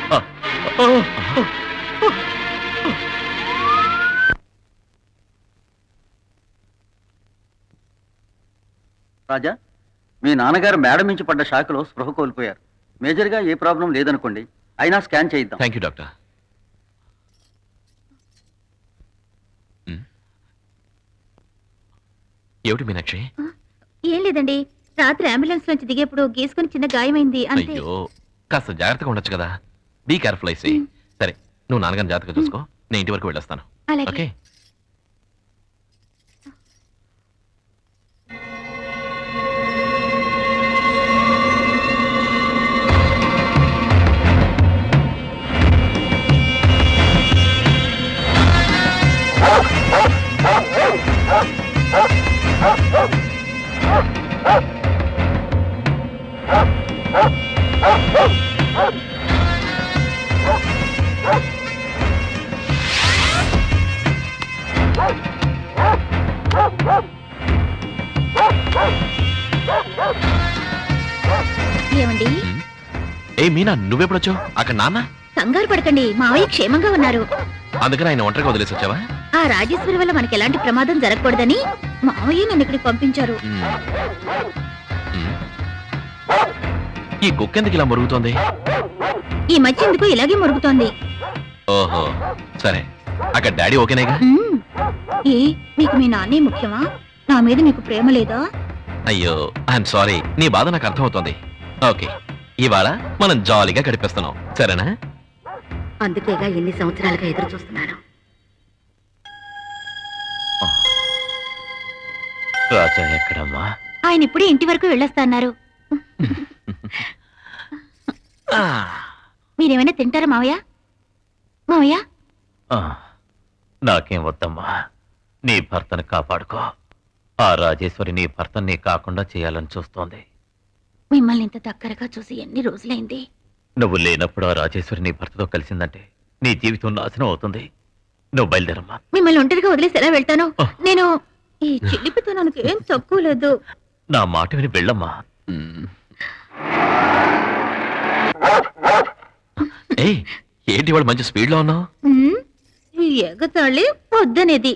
రాజా మీ నాన్నగారు మేడం నుంచి పడ్డ షాక్లో స్పృహ కోల్పోయారు మేజర్గా ఏ ప్రాబ్లం లేదనుకోండి అయినా స్కాన్ చేయిద్దాం థ్యాంక్ యూ డాక్టర్ ఏమిటి మీనాక్షి ఏం లేదండి రాత్రి అంబులెన్స్ నుంచి దిగేప్పుడు గీసుకుని చిన్న గాయమైంది అంతే అయ్యో కాస్త జాగ్రత్తగా ఉండొచ్చు కదా బీ కేర్ఫుల్ ఐసి సరే నువ్వు నాన్నగారిని జాగ్రత్తగా చూసుకో నేను ఇంటి వరకు వెళ్ళొస్తాను అలాగే. ఓకే ఏమండి ఏ మీనా నువ్వెప్పుడొచ్చావు అక్కడ నాన్న కంగారు పడకండి మావయ్య క్షేమంగా ఉన్నారు అందుకని ఆయన ఒంటరిగా వదిలేసి వచ్చావా ఆ రాజేశ్వరి వల్ల మనకి ఎలాంటి ప్రమాదం జరగకూడదని మావయ్య నన్ను ఇక్కడికి పంపించారు ఈ కుక్క ఎందుకు ఇలా మురుగుతోంది ఈ మధ్య ఎందుకు ఇలాగే మురుగుతోంది ఓహో సరే అక్కడ డాడీ ఓకేనేగా మ్మ్. ఏ మీకు మీ నాన్నే ముఖ్యమా నా మీద మీకు ప్రేమ లేదా అయ్యో ఐఎమ్ సారీ నీ బాధ నాకు అర్థమవుతోంది ఓకే ఇవాళ మనం జాలీగా గడిపేస్తున్నాం సరేనా అందుకేగా ఎన్ని సంవత్సరాలుగా ఎదురు చూస్తున్నాను రాజా ఎక్కడమ్మా ఆయన ఇప్పుడే ఇంటి వరకు వెళ్ళొస్తాన్నారు మీరేమైనా తింటారా మావయ్య మావయ్య ఆ, నాకేం వద్దమ్మా నీ భర్తను కాపాడుకో ఆ రాజేశ్వరి నీ భర్తని కాకుండా చేయాలని చూస్తోంది మిమ్మల్ని ఇంత దగ్గరగా చూసి ఎన్ని రోజులైంది నువ్వు లేనప్పుడు ఆ రాజేశ్వరి నీ భర్తతో కలిసిందంటే నీ జీవితం నాశనం అవుతుంది నువ్వు బయలుదేరమ్మా మిమ్మల్ని ఒంటరిగా వదిలేసి ఎలా వెళ్తాను నేను ఈ చిలిపితనానికి ఏం తక్కువ లేదు నా మాట విని వెళ్ళమ్మా మ్మ్. ఏయ్ ఏంటి వాడు మంచి స్పీడ్ లో ఉన్నావు ఉమ్, ఈ ఎగతాళి వద్దనేది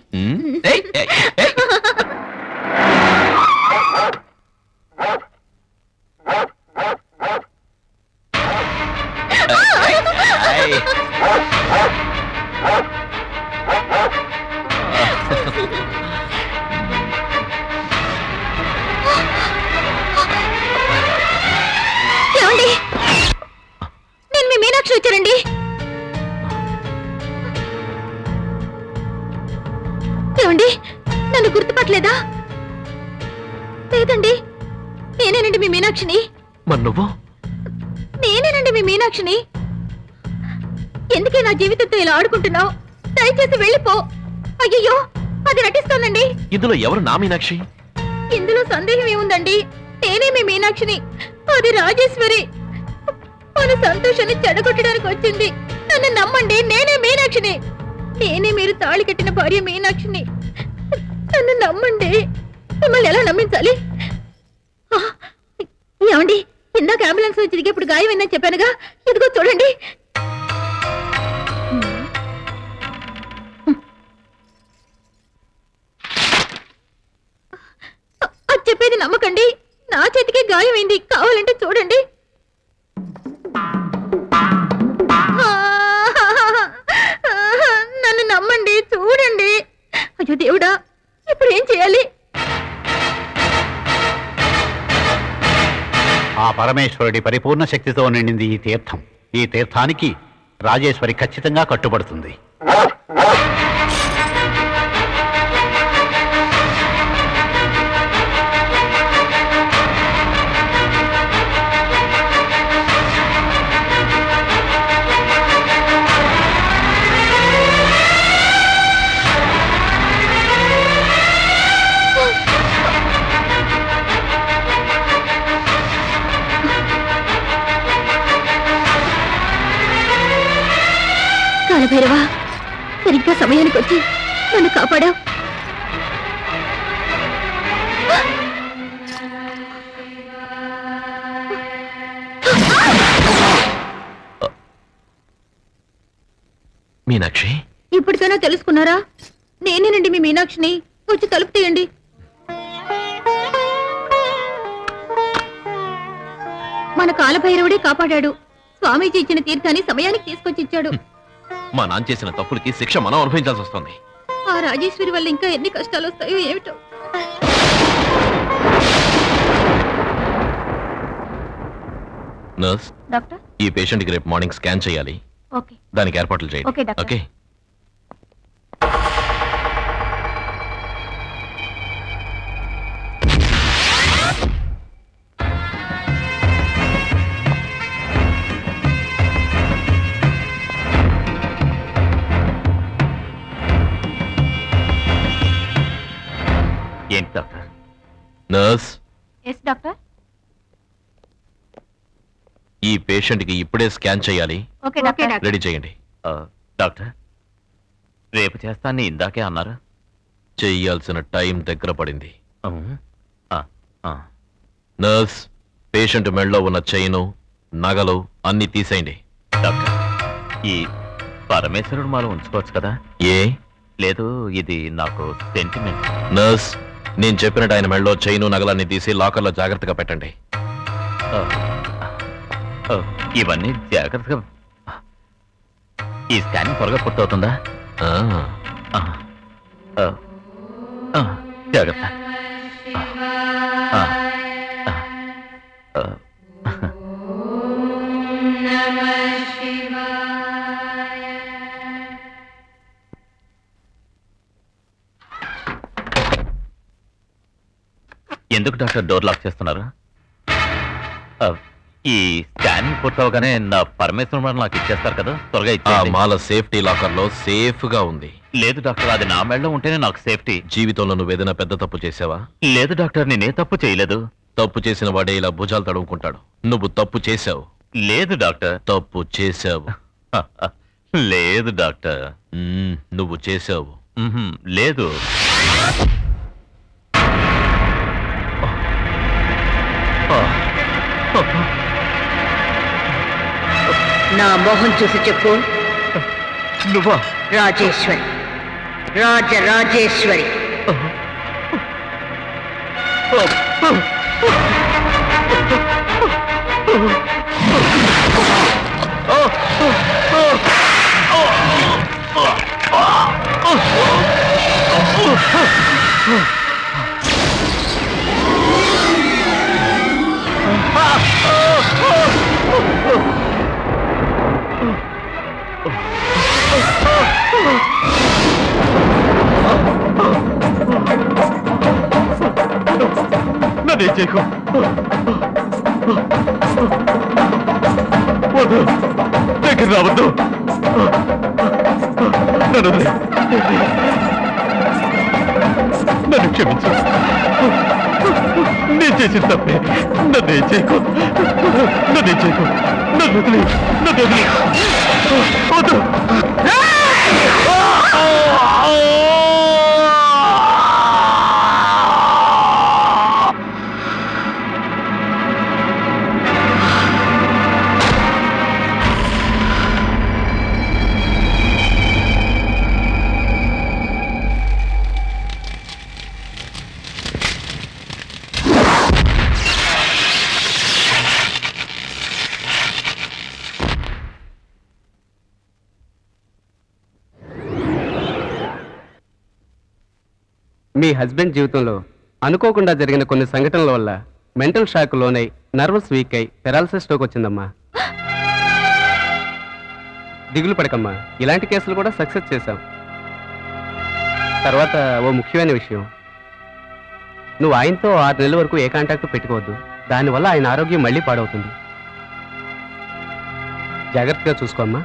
ఏమండి నేను మీ మీనాక్షి వచ్చారండి ఏమండి నన్ను గుర్తుపట్టలేదా లేదండి నేనేనండి మీ మీనాక్షిని మరి నువ్వు నేనేనండి మీ మీనాక్షిని ఎందుకే నా జీవితంతో ఇలా ఆడుకుంటున్నావు దయచేసి వెళ్ళిపో అయ్యయ్యో అది నటిస్తోందండి ఇందులో ఎవరు నా మీనాక్షి ఇందులో సందేహం ఏముందండి నేనే మీ మీనాక్షిని అది రాజేశ్వరి మన సంతోషాన్ని చెడగొట్టడానికి వచ్చింది నన్ను నమ్మండి నేనే మీనాక్షిని నేనే మీరు తాళి కట్టిన భార్య మీనాక్షిని నన్ను నమ్మండి మిమ్మల్ని ఎలా నమ్మించాలి ఆ, ఏమండి ఇందాక అంబులెన్స్ లో తిరిగేప్పుడు గాయమైందని చెప్పానుగా ఇదిగో చూడండి అది చెప్పేది నమ్మకండి నా చేతికే గాయమైంది కావాలంటే చూడండి నన్ను నమ్మండి చూడండి అయ్యో దేవుడా ఇప్పుడు ఏం చేయాలి ఆ పరమేశ్వరుడి పరిపూర్ణ శక్తితో నిండింది ఈ తీర్థం ఈ తీర్థానికి రాజేశ్వరి ఖచ్చితంగా కట్టుబడుతుంది కాలభైరవా సరిగ్గా సమయానికి వచ్చి నన్ను కాపాడావు మీనాక్షి ఇప్పటికైనా తెలుసుకున్నారా నేనేనండి మీ మీనాక్షిని వచ్చి తలుపు తీయండి మన కాలభైరవుడే కాపాడాడు స్వామీజీ ఇచ్చిన తీర్థాన్ని సమయానికి తీసుకొచ్చి ఇచ్చాడు మా నాన్న చేసిన తప్పులకి శిక్ష మనం అనుభవించాల్సి వస్తుంది ఆ రాజేశ్వరి వల్ల ఇంకా ఎన్ని కష్టాలు వస్తాయో ఏమిటో నర్స్ డాక్టర్ ఈ పేషెంట్కి రేపు మార్నింగ్ స్కాన్ చేయాలి ఓకే దానికి ఏర్పాట్లు చేయండి ఓకే, డాక్టర్. ఓకే ఏంటి డాక్టర్ నర్స్ ఎస్ డాక్టర్ ఈ పేషెంట్కి ఇప్పుడే స్కాన్ చేయాలి ఓకే డాక్టర్ రెడీ చేయండి ఆ, డాక్టర్ రేపు చేస్తానని ఇందాకే అన్నారు చెయ్యాల్సిన టైం దగ్గర పడింది ఆ, ఆ. నర్స్ పేషెంట్ మెడలో ఉన్న చైను నగలు అన్ని తీసేయండి డాక్టర్ ఈ పరమేశ్వరుడు మాల ఉంచుకోవచ్చు కదా ఏ లేదు ఇది నాకు సెంటిమెంట్ నర్స్ నేను చెప్పినట్టు ఆయన మెడలో చైను నగలన్నీ తీసి లాకర్లో జాగ్రత్తగా పెట్టండి ఆ, ఆ, ఇవన్నీ జాగ్రత్తగా ఈ స్కానింగ్ త్వరగా పూర్తవుతుందా ఆ, ఆ, ఆ, ఆ, జాగ్రత్త ఆ, ఆ, ఆ, ఆ. ఎందుకు డాక్టర్ డోర్ లాక్ చేస్తున్నారు ఆ, ఈ స్కానింగ్ పూర్తవగానే నా పరమేశ్వరం నాకు ఇచ్చేస్తారు కదా త్వరగా ఆ ఇచ్చేయండి మాల సేఫ్టీ లాకర్ లో సేఫ్ గా ఉంది లేదు డాక్టర్ అది నా మెడలో ఉంటేనే నాకు సేఫ్టీ జీవితంలో నువ్వేదైనా పెద్ద తప్పు చేసావా లేదు డాక్టర్ నేనే తప్పు చేయలేదు తప్పు చేసిన వాడే ఇలా భుజాలు తడుముకుంటాడు నువ్వు తప్పు చేశావు లేదు డాక్టర్ తప్పు చేశావు లేదు డాక్టర్ మ్మ్, నువ్వు చేశావు మ్హూ, లేదు నా మొహం చూసి చెప్పు నువ్వా రాజేశ్వరి రాజ రాజేశ్వరి నన్ను చేయకు వద్దు దగ్గర రావద్దు నన్ను వదిలే. నన్ను క్షమించు నేను చేసిన తప్పే నన్ను చేయకు నన్ను చేయకు నన్ను వదిలే నన్ను వదిలే వద్దు మీ హస్బెండ్ జీవితంలో అనుకోకుండా జరిగిన కొన్ని సంఘటనల వల్ల మెంటల్ షాక్ లోనై నర్వస్ వీక్ అయి పెరాలసిస్ స్ట్రోక్ వచ్చిందమ్మా దిగులు పడకమ్మా ఇలాంటి కేసులు కూడా సక్సెస్ చేశాం తర్వాత ఓ ముఖ్యమైన విషయం నువ్వు ఆయనతో ఆరు నెలల వరకు ఏ కాంటాక్ట్ పెట్టుకోవద్దు దానివల్ల ఆయన ఆరోగ్యం మళ్ళీ పాడవుతుంది జాగ్రత్తగా చూసుకోమ్మా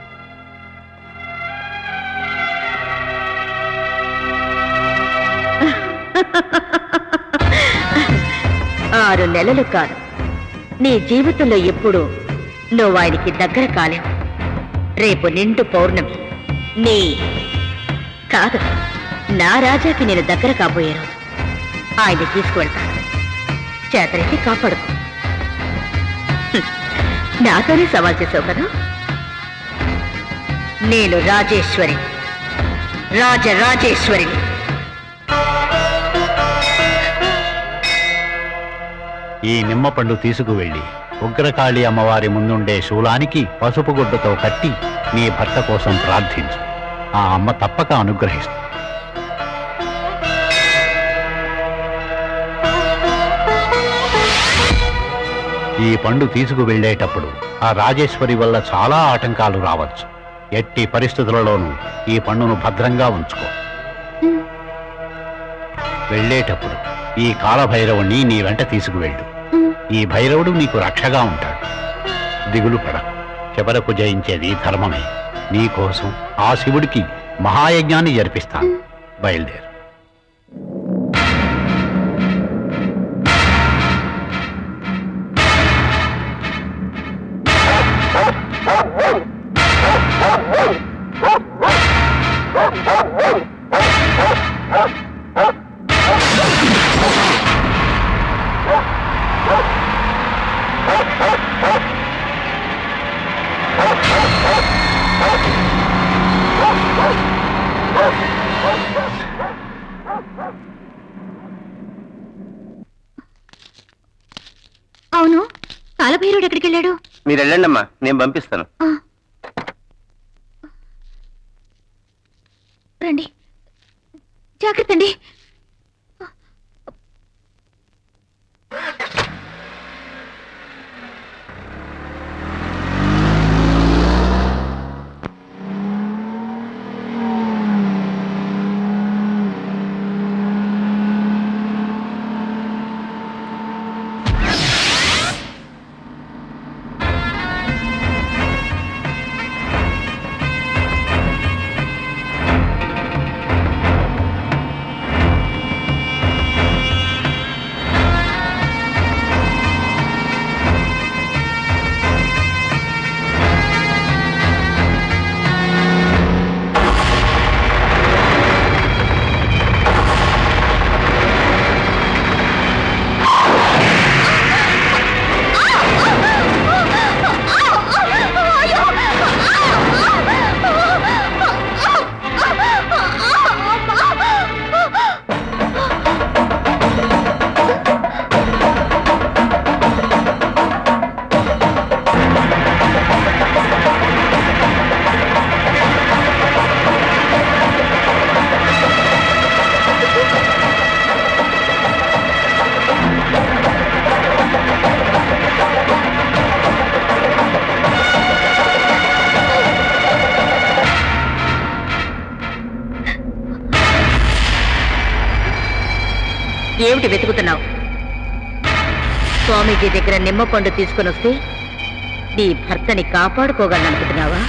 ఆరు నెలలు కాదు నీ జీవితంలో ఎప్పుడు నువ్వు ఆయనకి దగ్గర కాలేవు రేపు నిండు పౌర్ణమి నీ కాదు నా రాజాకి నేను దగ్గర కాబోయే రోజు ఆయన తీసుకువెళ్తాను చేతనైతే కాపాడుకో హ్మ్. నాతోనే సవాల్ చేసావు కదా నేను రాజేశ్వరి రాజ రాజేశ్వరిని ఈ నిమ్మపండు తీసుకువెళ్ళి ఉగ్రకాళి అమ్మవారి ముందుండే శూలానికి పసుపు గుడ్డతో కట్టి నీ భర్త కోసం ప్రార్థించు ఆ అమ్మ తప్పక అనుగ్రహిస్తుంది ఈ పండు తీసుకువెళ్ళేటప్పుడు ఆ రాజేశ్వరి వల్ల చాలా ఆటంకాలు రావచ్చు ఎట్టి పరిస్థితులలోనూ ఈ పండును భద్రంగా ఉంచుకో వెళ్ళేటప్పుడు ఈ కాలభైరవుణ్ణి నీ వెంట తీసుకువెళ్ళు ఈ భైరవుడు నీకు రక్షగా ఉంటాడు దిగులు పడ చివరకు జయించేది ధర్మమే నీకోసం ఆ శివుడికి మహాయజ్ఞాన్ని జరిపిస్తాను బయలుదేరు అవును కాలభైరుడు ఎక్కడికి వెళ్ళాడు మీరు వెళ్ళండి అమ్మా నేను పంపిస్తాను రండి జాగ్రత్త అండి ఏమిటి వెతుకుతున్నావు స్వామీజీ దగ్గర నిమ్మ పండు తీసుకుని వస్తే నీ భర్తని కాపాడుకోగలనుకుంటున్నావా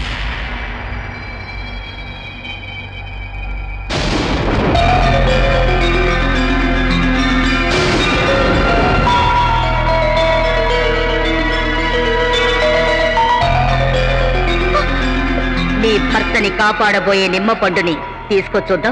నీ భర్తని కాపాడబోయే నిమ్మ పండుని తీసుకొచ్చుద్దాం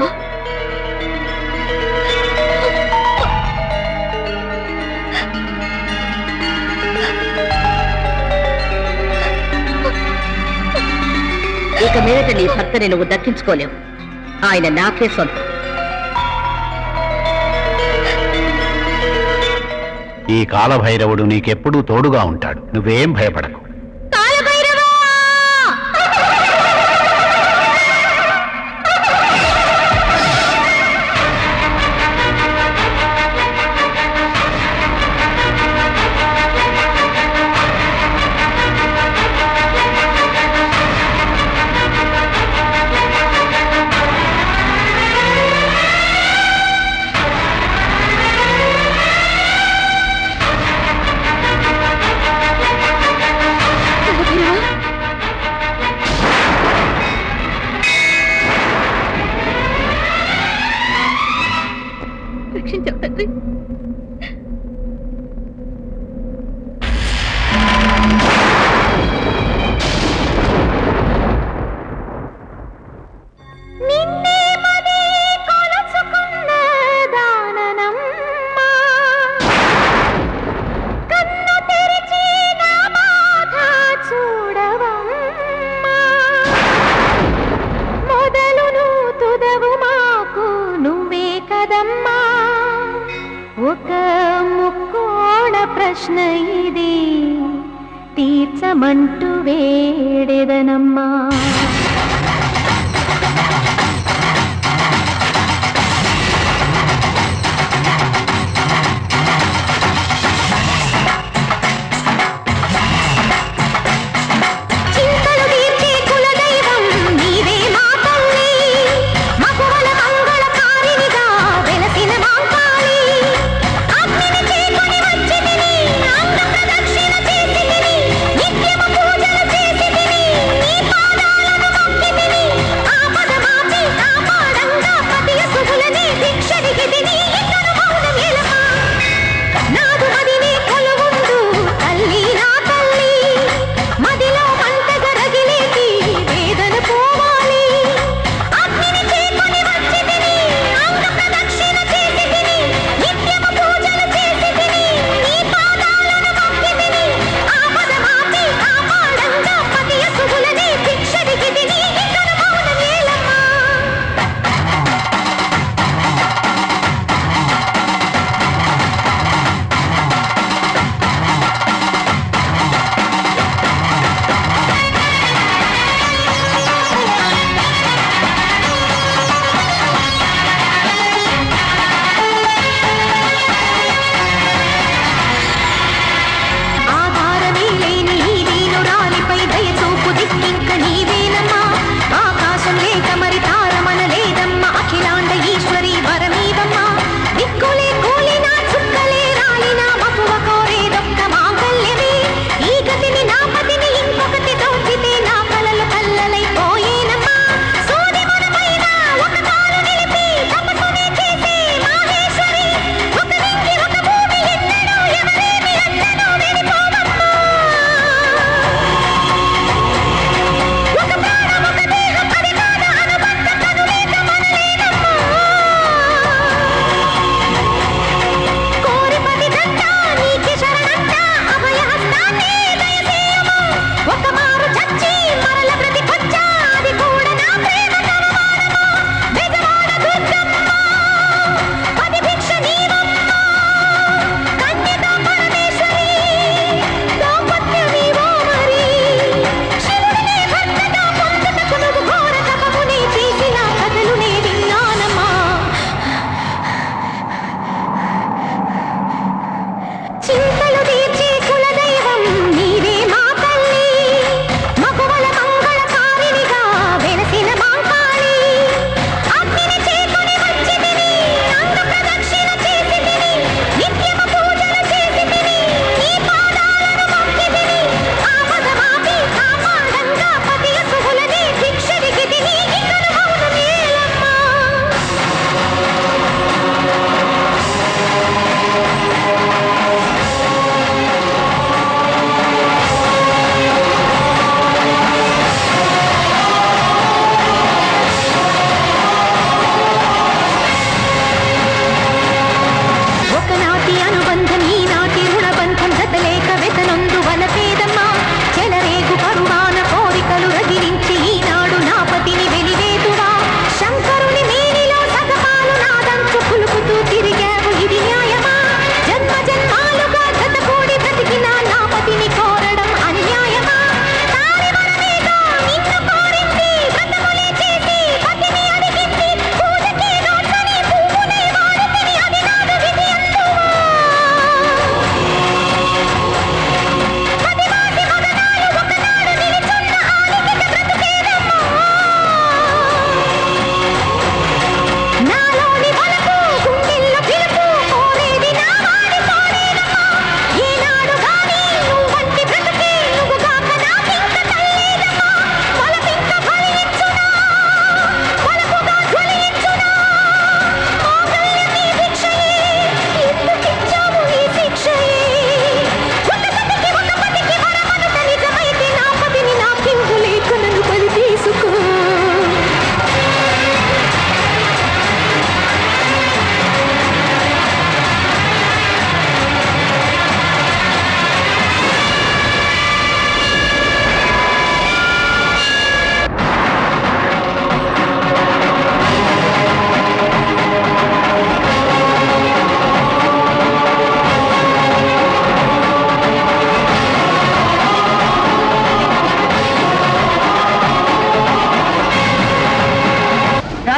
ఇక మీదట నీ భర్తని నువ్వు దక్కించుకోలేవు ఆయన నాకే సొంతం ఈ కాలభైరవుడు నీకెప్పుడూ తోడుగా ఉంటాడు నువ్వేం భయపడకు ఒక ముక్కోణ ప్రశ్న ఇది తీర్చమంటూ వేడెదనమ్మా చింతలు తీర్చే కులదైవం నీవే మా తల్లి మగువల మంగళకారిణిగా వెలసిన మాంకాళి అగ్నిని చేకొని వచ్చితిని అంగ ప్రదక్షిణ చేసితిని నిత్యము పూజలు చేసితిని నీ పాదాల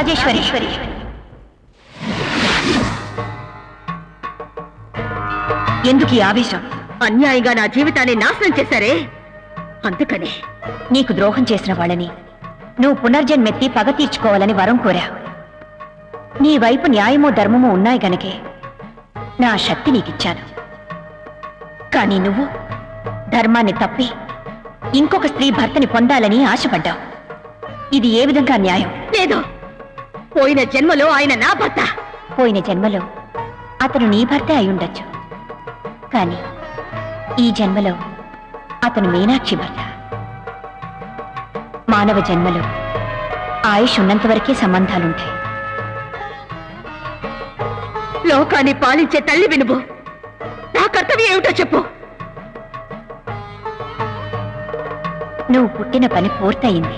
రాజేశ్వరి ఎందుకు ఈ ఆవేశం అన్యాయంగా నా జీవితాన్ని నాశనం చేశారే అందుకనే నీకు ద్రోహం చేసిన వాళ్ళని నువ్వు పునర్జన్మెత్తి పగ తీర్చుకోవాలని వరం కోరా నీ వైపు న్యాయమో ధర్మమో ఉన్నాయి గనకే నా శక్తి నీకిచ్చాను కానీ నువ్వు ధర్మాన్ని తప్పి ఇంకొక స్త్రీ భర్తని పొందాలని ఆశపడ్డావు ఇది ఏ విధంగా న్యాయం లేదు పోయిన జన్మలో ఆయన నా భర్త పోయిన జన్మలో అతను నీ భర్తే అయి ఉండొచ్చు కానీ ఈ జన్మలో అతను మీనాక్షి భర్త మానవ జన్మలో ఆయుష్ ఉన్నంత వరకే సంబంధాలుంటాయి లోకాన్ని పాలించే తల్లి వినుబు నా కర్తవ్యం ఏమిటో చెప్పు నువ్వు పుట్టిన పని పూర్తయింది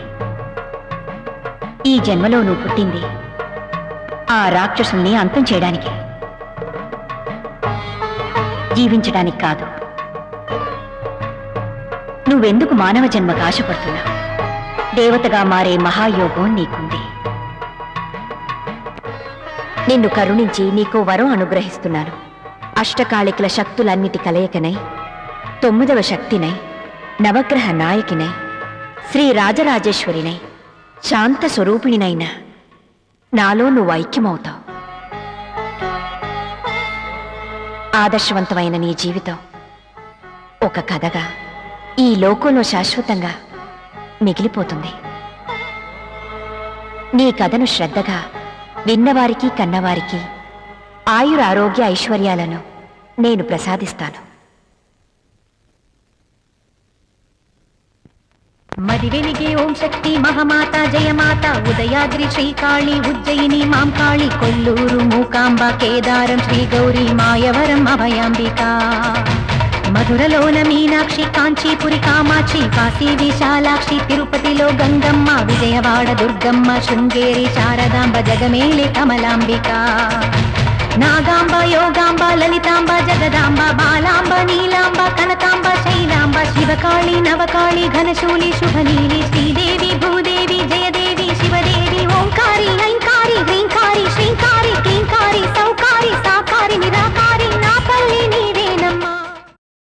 ఈ జన్మలో నువ్వు పుట్టింది ఆ రాక్షసుల్ని అంతం చేయడానికి జీవించడానికి కాదు నువ్వెందుకు మానవ జన్మకు ఆశపడుతున్నావు దేవతగా మారే మహాయోగం నీకుంది నిన్ను కరుణించి నీకు వరం అనుగ్రహిస్తున్నాను అష్టకాళికల శక్తులన్నిటి కలయికనై తొమ్మిదవ శక్తినై నవగ్రహ నాయకినై శ్రీ రాజరాజేశ్వరినై శాంత స్వరూపిణినైన నాలో నువ్వు ఐక్యమవుతావు ఆదర్శవంతమైన నీ జీవితం ఒక కథగా ఈ లోకంలో శాశ్వతంగా మిగిలిపోతుంది నీ కథను శ్రద్ధగా విన్నవారికి కన్నవారికి ఆయుర ఆరోగ్య ఐశ్వర్యాలను నేను ప్రసాదిస్తాను మదివెలిగే ఓం శక్తి మహమాత జయమాత ఉదయాద్రి శ్రీకాళి ఉజ్జయిని మాంకాళి కొల్లూరు మూకాంబ కేదారం శ్రీ గౌరీ మాయవరం అభయాంబిక మధురలోన మీనాక్షి కాంచీపురి కామాక్షి కాశీ విశాలాక్షి తిరుపతిలో గంగమ్మ విజయవాడ దుర్గమ్మ శృంగేరి శారదాంబ జగమేలి కమలాంబిక నాగాంబ యోగాంబ లలితాంబ జగదాంబ బాలాంబ నీలాంబ కనకాంబ శైలాంబ శివకాళి నవకాళి ఘనశూలి శుభనీలి శ్రీదేవి భూదేవి జయదేవి శివదేవి ఓంకారి ఐంకారి